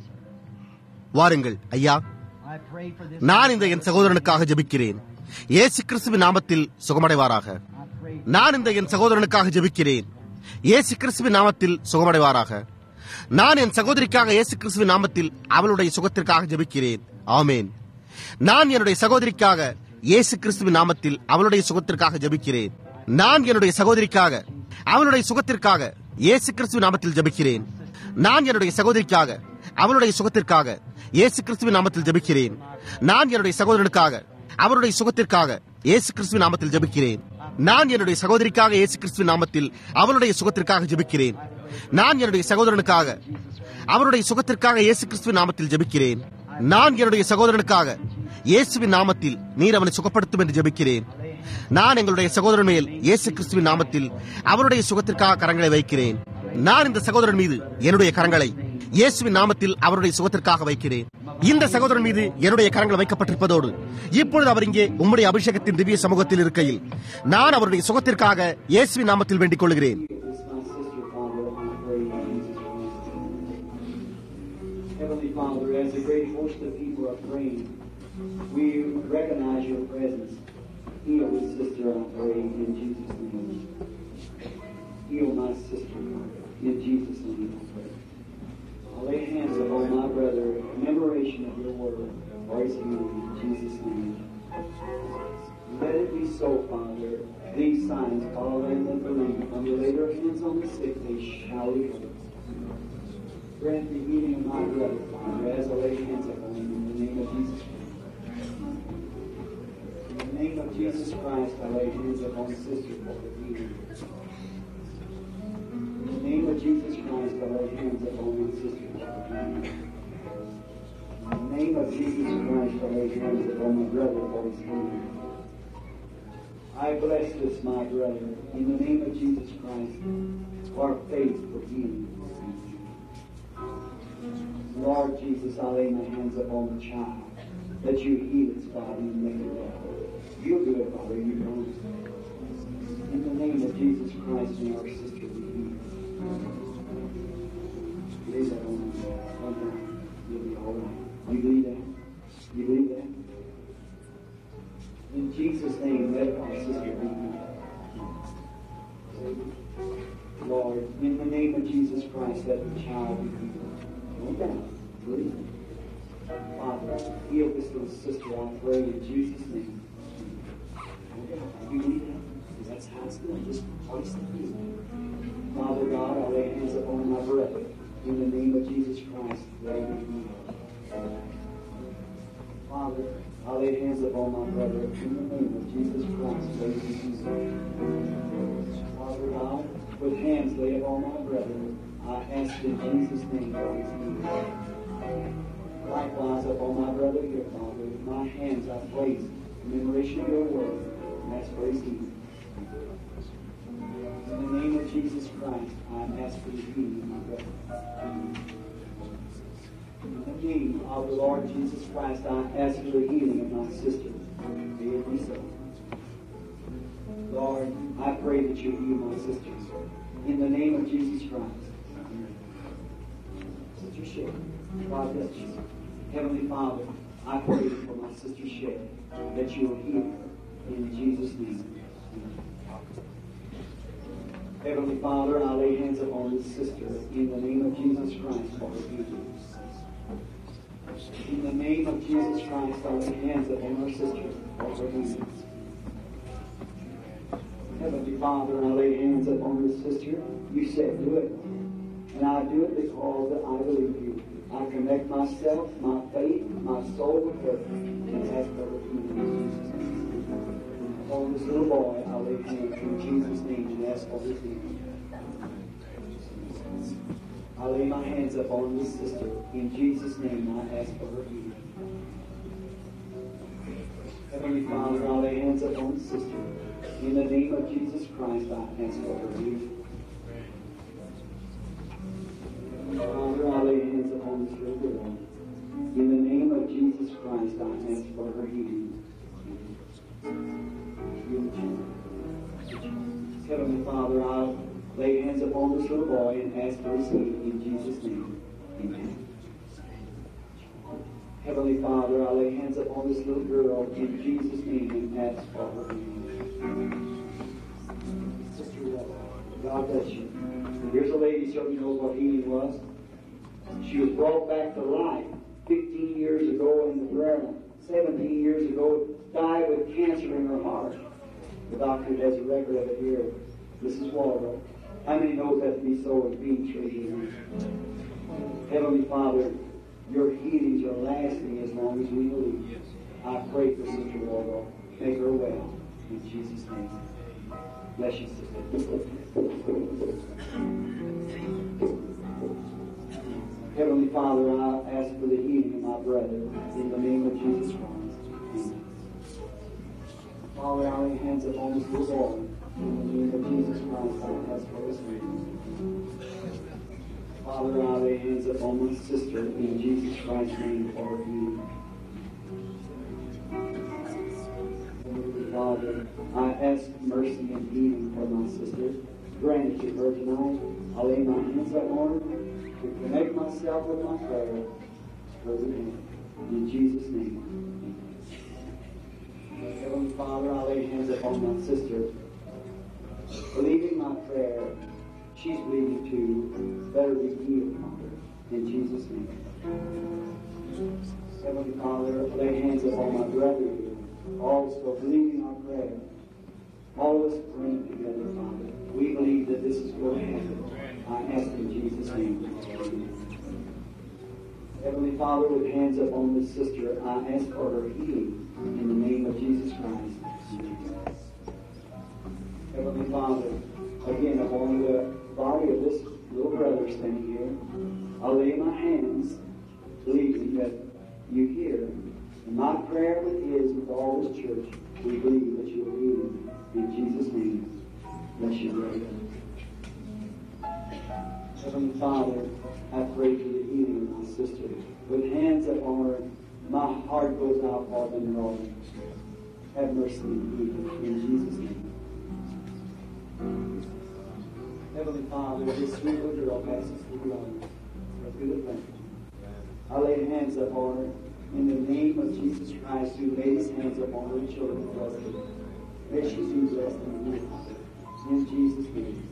வாருங்கள் ஐயா நான் இந்த என் சகோதரனுக்காக ஜெபிக்கிறேன் இயேசு கிறிஸ்துவின் நாமத்தில் சுகமடைவாராக நான் இந்த என் சகோதரனுக்காக ஜெபிக்கிறேன் இயேசு கிறிஸ்துவின் நாமத்தில் சுகமடைவாராக நான் என் சகோதரிக்காக இயேசு கிறிஸ்துவின் நாமத்தில் அவளுடைய சுகத்திற்காக ஜெபிக்கிறேன் ஆமேன் நான் என்னுடைய சகோதரிக்காக இயேசு கிறிஸ்துவின் நாமத்தில் அவளுடைய சுகத்திற்காக ஜெபிக்கிறேன் நான் என்னுடைய சகோதரிக்காக அவளுடைய சுகத்திற்காக இயேசு கிறிஸ்துவின் நாமத்தில் ஜெபிக்கிறேன் நான் என்னுடைய சகோதரிக்காக அவளுடைய சுகத்திற்காக இயேசு கிறிஸ்துவின் நாமத்தில் ஜெபிக்கிறேன் நான் என்னுடைய சகோதரனுக்காக அவருடைய சுகத்திற்காக இயேசு கிறிஸ்துவின் நாமத்தில் ஜெபிக்கிறேன் நான் என்னுடைய சகோதரிக்காக இயேசு கிறிஸ்துவின் நாமத்தில் அவளுடைய சுகத்திற்காக ஜெபிக்கிறேன் நான் என்னுடைய சகோதரனுக்காக அவருடைய சுகத்திற்காக இயேசு கிறிஸ்துவின் நாமத்தில் ஜெபிக்கிறேன் நான் என்னுடைய சகோதரனுக்காக இயேசுவின் நாமத்தில் நீர் அவனை சுகப்படுத்தும் என்று ஜெபிக்கிறேன் நான் எங்களுடைய சகோதரன் மேல் இயேசு கிறிஸ்துவின் நாமத்தில் அவருடைய சுகத்திற்காக கரங்களை வைக்கிறேன் நான் இந்த சகோதரன் மீது என்னுடைய கரங்களை இயேசுவின் நாமத்தில் அவருடைய சுகத்திற்காக வைக்கிறேன் இந்த சகோதரன் மீது என்னுடைய கரங்கள் வைக்கப்பட்டிருப்பதோடு இப்பொழுது அவர் இங்கே உம்முடைய அபிஷேகத்தின் திவ்ய சமூகத்தில் இருக்கையில் நான் அவருடைய சுகத்திற்காக இயேசுவின் நாமத்தில் வேண்டிக் கொள்கிறேன் Heavenly Father, as a great host of people are praying, we recognize your presence. Heal this sister, I pray, in Jesus' name. Heal my sister, in Jesus' name, I pray. I'll lay hands upon my brother, commemoration of your word, for his healing, in Jesus' name. Let it be so, Father. These signs follow them that believe. When you lay your hands on the sick, they shall recover. Grant the healing of my brother, Father, as I lay hands upon him in the name of Jesus In the name of Jesus Christ, I lay hands upon sister for the healing. In the name of Jesus Christ, I lay hands upon my sister for the healing. In the name of Jesus Christ, I lay hands upon my brother for his healing. I bless this, my brother, in the name of Jesus Christ, for faith for healing. Lord Jesus, I lay my hands upon the child, that you heal its body and make it well. You'll do it, Father, you promise. In the name of Jesus Christ, may our sister be healed. Lay that on me. On her. You'll be all right. You believe that? You believe that? In Jesus' name, let our sister be healed. Lord, in the name of Jesus Christ, let the child be healed. No doubt. Believe it. Father, heal this little sister, I pray, in Jesus' name. No doubt. You believe that? Because that's how it's done. Just place the healing. Father God, I lay hands upon my brother. In the name of Jesus Christ, let him be healed. Father, I lay hands upon my brother. In the name of Jesus Christ, let him be healed. Father God, with hands laid upon my brother, I ask in Jesus' name for his healing. Likewise upon my brother here, Father, my hands I place in commemoration of your word, and that's for his healing. In the name of Jesus Christ, I ask for the healing of my brother. In the name of the Lord Jesus Christ, I ask for the healing of my sister. May it be so. Lord, I pray that you heal my sisters. In the name of Jesus Christ. Sister Shay, God bless you. Heavenly Father, I pray for my sister Shay that you will heal her in Jesus' name. Heavenly Father, I lay hands upon this sister in the name of Jesus Christ for her healing. In the name of Jesus Christ, I lay hands upon her sister for her healing. Heavenly Father, I lay hands upon this sister. You said do it. And I do it because I believe you. I connect myself, my faith, my soul with her, and ask for her healing. On this little boy, I lay hands in Jesus' name and ask for his healing. I lay my hands upon this sister. In Jesus' name, I ask for her healing. Heavenly Father, I lay hands upon the sister. In the name of Jesus Christ, I ask for her healing. Father, I lay hands upon this little girl. In the name of Jesus Christ, I ask for her healing. Heavenly Father, I lay hands upon this little boy and ask for his healing in Jesus' name. Amen. Heavenly Father, I lay hands upon this little girl in Jesus' name and ask for her healing. Sister, uh, God bless you. Here's a lady certainly knows what healing was. She was brought back to life 15 years ago in the prayer line. 17 years ago, died with cancer in her heart. The doctor has a record of it here. Mrs. Walbrook. How many knows that to be so in being tree Heavenly Father, your healings are lasting as long as we believe. I pray for Sister Waldo. Make her well. In Jesus' name. Bless you, sister. Heavenly Father, I ask for the healing of my brother in the name of Jesus Christ. Amen. Father, I lay hands upon this little boy. In the name of Jesus Christ, I ask for his healing. Father, I lay hands upon my sister in Jesus Christ's name for her healing. Father, I ask mercy and healing for my sister. Grant it to her tonight. I lay my hands upon her to connect myself with my prayer. Her hand. In Jesus' name. Heavenly Father, I lay hands upon my sister. Believing my prayer, she's believing too. Better be healed, Father. In Jesus' name. Heavenly Father, lay hands upon my brother here. Also, believing our prayer. All of us praying together, Father. We believe that this is going to happen. I ask in Jesus' name. Heavenly Father, with hands upon this sister, I ask for her healing in the name of Jesus Christ. Heavenly Father, again upon the body of this little brother standing here, I lay my hands, believing that you hear. And my prayer with his, with all this church, we believe that you'll heal him. In Jesus' name, bless you, brother. Heavenly Father, I pray for the healing of my sister. With hands upon her, my heart goes out for them, Lord. Have mercy and heal in Jesus' name. Heavenly Father, this sweet little girl passes through life. Through the thank I lay hands upon her in the name of Jesus Christ, who laid his hands upon her children and blessed them. May she be blessed in you. In Jesus' name.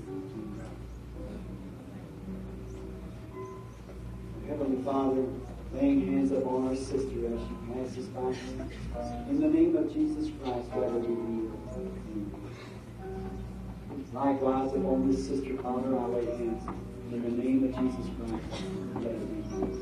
Heavenly Father, laying hands upon our sister as she passes by. In the name of Jesus Christ, let her be healed. Likewise, upon this sister, Father, I lay hands. In the name of Jesus Christ, let her be healed.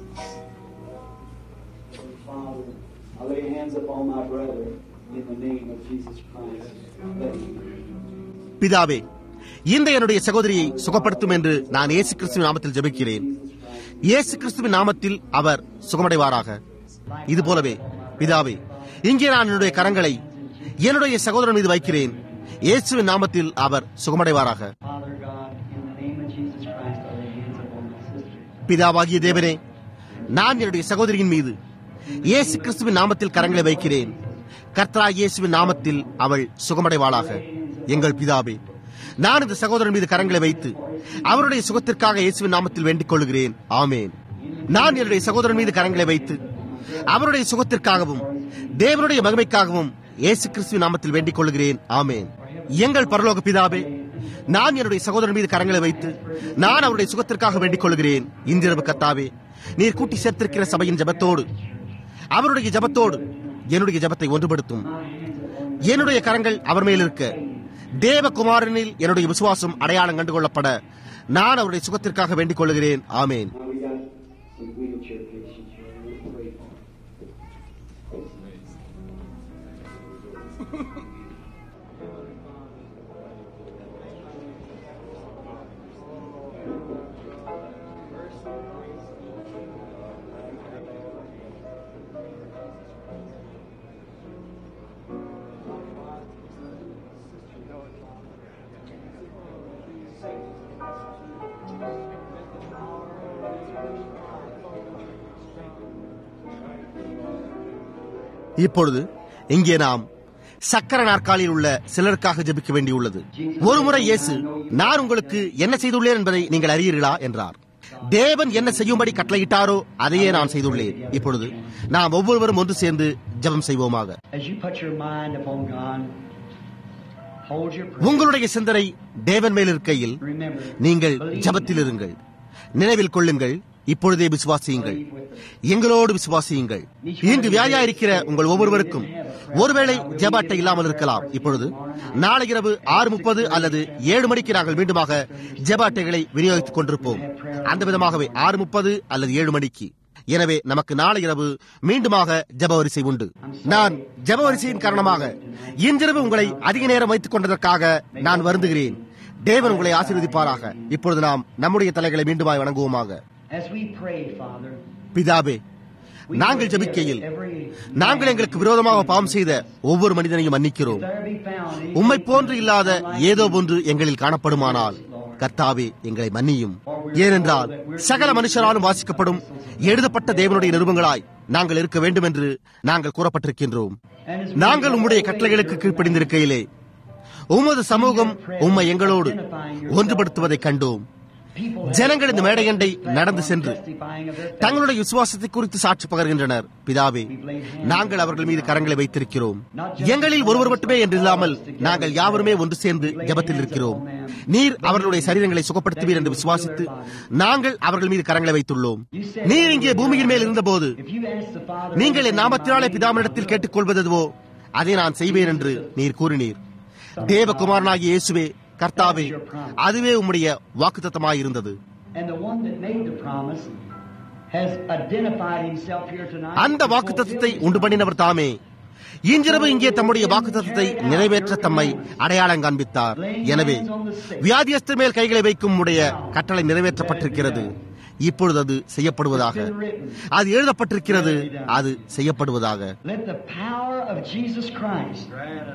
Father, I lay hands upon my brother. In the name of Jesus Christ, let him be healed. பிதாவே இந்த என்னுடைய சகோதரியை சுகப்படுத்தும் என்று நான் இயேசு கிறிஸ்துவின் நாமத்தில் ஜெபிக்கிறேன் இயேசு கிறிஸ்துவின் நாமத்தில் அவர் சுகமடைவாராக இது போலவே பிதாவே இங்கே நான் என்னுடைய கரங்களை என்னுடைய சகோதரன் மீது வைக்கிறேன் இயேசுவின் நாமத்தில் அவர் சுகமடைவாராக Father God, in the name of Jesus Christ, I lay hands upon my sister. பிதாவாகிய தேவனே நான் என்னுடைய சகோதரியின் மீது இயேசு கிறிஸ்துவின் நாமத்தில் கரங்களை வைக்கிறேன் கர்த்தரா இயேசுவின் நாமத்தில் அவள் சுகமடைவாளாக எங்கள் பிதாவே நான் இந்த சகோதரன் மீது கரங்களை வைத்து அவருடைய சுகத்திற்காக இயேசுவின் நாமத்தில் வேண்டிக் கொள்கிறேன் ஆமேன் நான் என்னுடைய சகோதரன் மீது கரங்களை வைத்து அவருடைய சுகத்திற்காகவும் தேவனுடைய மகிமைக்காகவும் இயேசு கிறிஸ்துவின் நாமத்தில் வேண்டிக் கொள்கிறேன் ஆமேன் எங்கள் பரலோக பிதாவே நான் என்னுடைய சகோதரன் மீது கரங்களை வைத்து நான் அவருடைய சுகத்திற்காக வேண்டிக் கொள்கிறேன் இன்றிரவு கத்தாவே நீர் கூட்டி சேர்த்திருக்கிற சபையின் ஜபத்தோடு அவருடைய ஜபத்தோடு என்னுடைய ஜபத்தை ஒன்றுபடுத்தும் என்னுடைய கரங்கள் அவர் மேல் இருக்க தேவகுமாரனில் என்னுடைய விசுவாசம் அடையாளம் கண்டுகொள்ளப்பட நான் அவருடைய சுகத்திற்காக வேண்டிக் கொள்கிறேன் ஆமேன் Now we got some wheelchair patients here. We'll pray for them. இப்பொழுது இங்கே நாம் சக்கர நாற்காலியில் உள்ள சிலருக்காக ஜெபிக்க வேண்டியுள்ளது ஒருமுறை இயேசு நான் உங்களுக்கு என்ன செய்துள்ளேன் என்பதை நீங்கள் அறியீர்களா என்றார் தேவன் என்ன செய்யும்படி கட்டளையிட்டாரோ அதையே நான் செய்துள்ளேன் இப்பொழுது நாம் ஒவ்வொருவரும் ஒன்று சேர்ந்து ஜெபம் செய்வோமாக As you put your mind upon God, hold your prayer. உங்களுடைய சிந்தனை தேவன் மேல் இருக்கையில் Remember, நீங்கள் believe ஜபத்தில் இருங்கள் நினைவில் கொள்ளுங்கள் இப்பொழுதே விசுவாசியுங்கள் எங்களோடு விசுவாசியுங்கள் இங்கு வியாதியா இருக்கிற உங்கள் ஒவ்வொருவருக்கும் ஒருவேளை ஜெப அட்டை இல்லாமல் இருக்கலாம் இப்பொழுது நாளை இரவு ஆறு முப்பது அல்லது ஏழு மணிக்கு நாங்கள் மீண்டுமாக ஜெப அட்டைகளை விநியோகித்துக் கொண்டிருப்போம் அந்த விதமாகவே ஆறு முப்பது அல்லது ஏழு மணிக்கு எனவே நமக்கு நாளை இரவு மீண்டுமாக ஜெப வரிசை உண்டு நான் ஜெப வரிசையின் காரணமாக இன்றிரவு உங்களை அதிக நேரம் வைத்துக் கொண்டதற்காக நான் வருந்துகிறேன் தேவன் உங்களை ஆசீர்வதிப்பாராக இப்பொழுது நாம் நம்முடைய தலைகளை மீண்டுமாய் வணங்குவோமாக As we pray, Father, பிதாவே நாங்கள் ஜெபிக்கையில் நாங்கள் எங்களுக்கு விரோதமாக பாவம் செய்த ஒவ்வொரு மனிதனையும் மன்னிக்கிறோம் there be found any உம்மை போன்று இல்லாத ஏதோ ஒன்று எங்களில் காணப்படுமானால் கர்த்தாவே எங்களை மன்னியும் ஏனென்றால் சகல மனுஷராலும் வாசிக்கப்படும் எழுதப்பட்ட தேவனுடைய நிருபங்களாய் நாங்கள் இருக்க வேண்டும் என்று நாங்கள் கூறப்பட்டிருக்கின்றோம் நாங்கள் உம்முடைய கட்டளைகளுக்கு கீழ்ப்படிந்திருக்கையிலே உமது சமூகம் உம்மை எங்களோடு ஒன்றுபடுத்துவதைக் கண்டோம் ஜனங்கள் இந்த மேடையண்டை நடந்து சென்று testifying of their தங்களுடைய விசுவாசத்தை குறித்து சாட்சி பகர்கின்றனர் பிதாவே நாங்கள் அவர்கள் மீது கரங்களை வைத்திருக்கிறோம் எங்களில் ஒருவர் மட்டுமே என்று இல்லாமல் நாங்கள் யாவருமே ஒன்று சேர்ந்து ஜெபத்தில் இருக்கிறோம் நீர் அவர்களுடைய சரீரங்களை சுகப்படுத்துவீர் என்று விசுவாசித்து நாங்கள் அவர்கள் மீது கரங்களை வைத்துள்ளோம் நீர் இங்கே பூமியின் மேல் இருந்தபோது If you ask the Father, நீங்கள் என் நாமத்தினாலே பிதாமனிடத்தில் கேட்டுக்கொள்வதுவோ அதை நான் செய்வேன் என்று நீர் கூறினீர் தேவகுமாரனாகிய இயேசுவே கர்த்தாவே அதுவே உம்முடைய வாக்குத்தத்தமாய் இருந்தது and the one that made the promise has identified himself here tonight. அந்த வாக்குத்தத்தத்தை உண்டு பண்ணினவர் தாமே இன்றிரவு இங்கே தம்முடைய வாக்குத்தத்தத்தை நிறைவேற்ற தம்மை அடையாளம் காண்பித்தார் எனவே வியாதியஸ்தர் மேல் கைகளை வைக்கும் உடைய கட்டளை நிறைவேற்றப்பட்டிருக்கிறது இப்பொழுது அது செய்யப்படுவதாக அது எழுதப்பட்டிருக்கிறது அது செய்யப்படுவதாக Let the power of Jesus Christ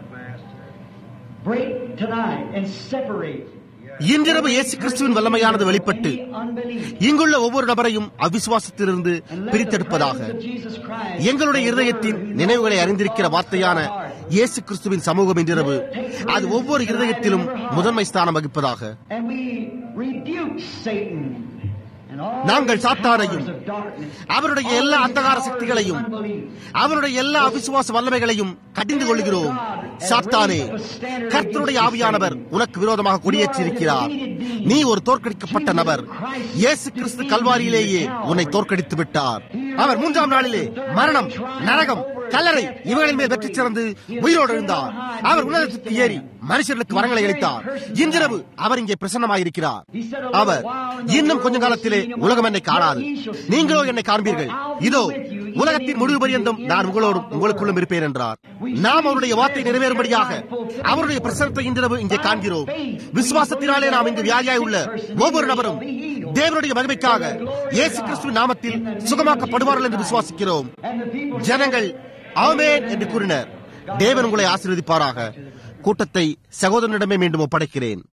break tonight and separate இன்றிரவு இயேசு கிறிஸ்துவின் வல்லமையானது வெளிப்பட்டு unbelief. இங்குள்ள ஒவ்வொரு நபரையும் அவிசுவாசத்திலிருந்து And let the பிரித்தெடுப்பதாக presence of Jesus Christ, எங்களுடைய the இருதயத்தின் Word who நினைவுகளை knows அறிந்திருக்கிற our வார்த்தையான heart, இயேசு கிறிஸ்துவின் சமூகம் இன்றிரவு அது ஒவ்வொரு இருதயத்திலும் முதன்மை ஸ்தானம் வகிப்பதாக And we rebuke Satan and all நாங்கள் his சாத்தானையும், powers of darkness, அவருடைய all எல்லா his அந்தகார powers of சக்திகளையும் unbelief. அவருடைய எல்லா அவிசுவாச வல்லமைகளையும் கடிந்து கொள்கிறோம் சாத்தானே கர்த்தருடைய ஆவியானவர் உனக்கு விரோதமாக கொடியேற்றிருக்கிறார் நீ ஒரு தோற்கடிக்கப்பட்ட நபர் இயேசு கிறிஸ்து கல்வாரியிலேயே உன்னை தோற்கடித்து விட்டார் அவர் மூன்றாம் நாளிலே மரணம் நரகம் கல்லறை இவர்களின் மேல் வெற்றி சிறந்து உயிரோடு இருந்தார் அவர் உலகத்துக்கு ஏறி மனுஷர்களுக்கு வரங்களை அளித்தார் இன்றிரவு அவர் இங்கே பிரசன்னமாயிருக்கிறார் அவர் இன்னும் கொஞ்ச காலத்திலே உலகம் என்னை காணாது நீங்களோ என்னை காண்பீர்கள் இதோ உலகத்தின் முடிவு பரியந்தம் நான் உங்களோடும் உங்களுக்குள்ளும் இருப்பேன் என்றார் நாம் அவருடைய வார்த்தை நிறைவேறும்படியாக அவருடைய பிரசனத்தை இன்றிரவு இங்கே காண்கிறோம் விசுவாசத்தினாலே நாம் இங்கு வியாதியாய் உள்ள ஒவ்வொரு நபரும் தேவனுடைய மகிமைக்காக இயேசு கிறிஸ்துவின் நாமத்தில் சுகமாக்கப்படுவார்கள் என்று விசுவாசிக்கிறோம் And the people ஜனங்கள் ஆமென் என்று கூறினர் தேவன் உங்களை ஆசீர்வதிப்பாராக கூட்டத்தை சகோதரனிடமே மீண்டும் ஒப்படைக்கிறேன்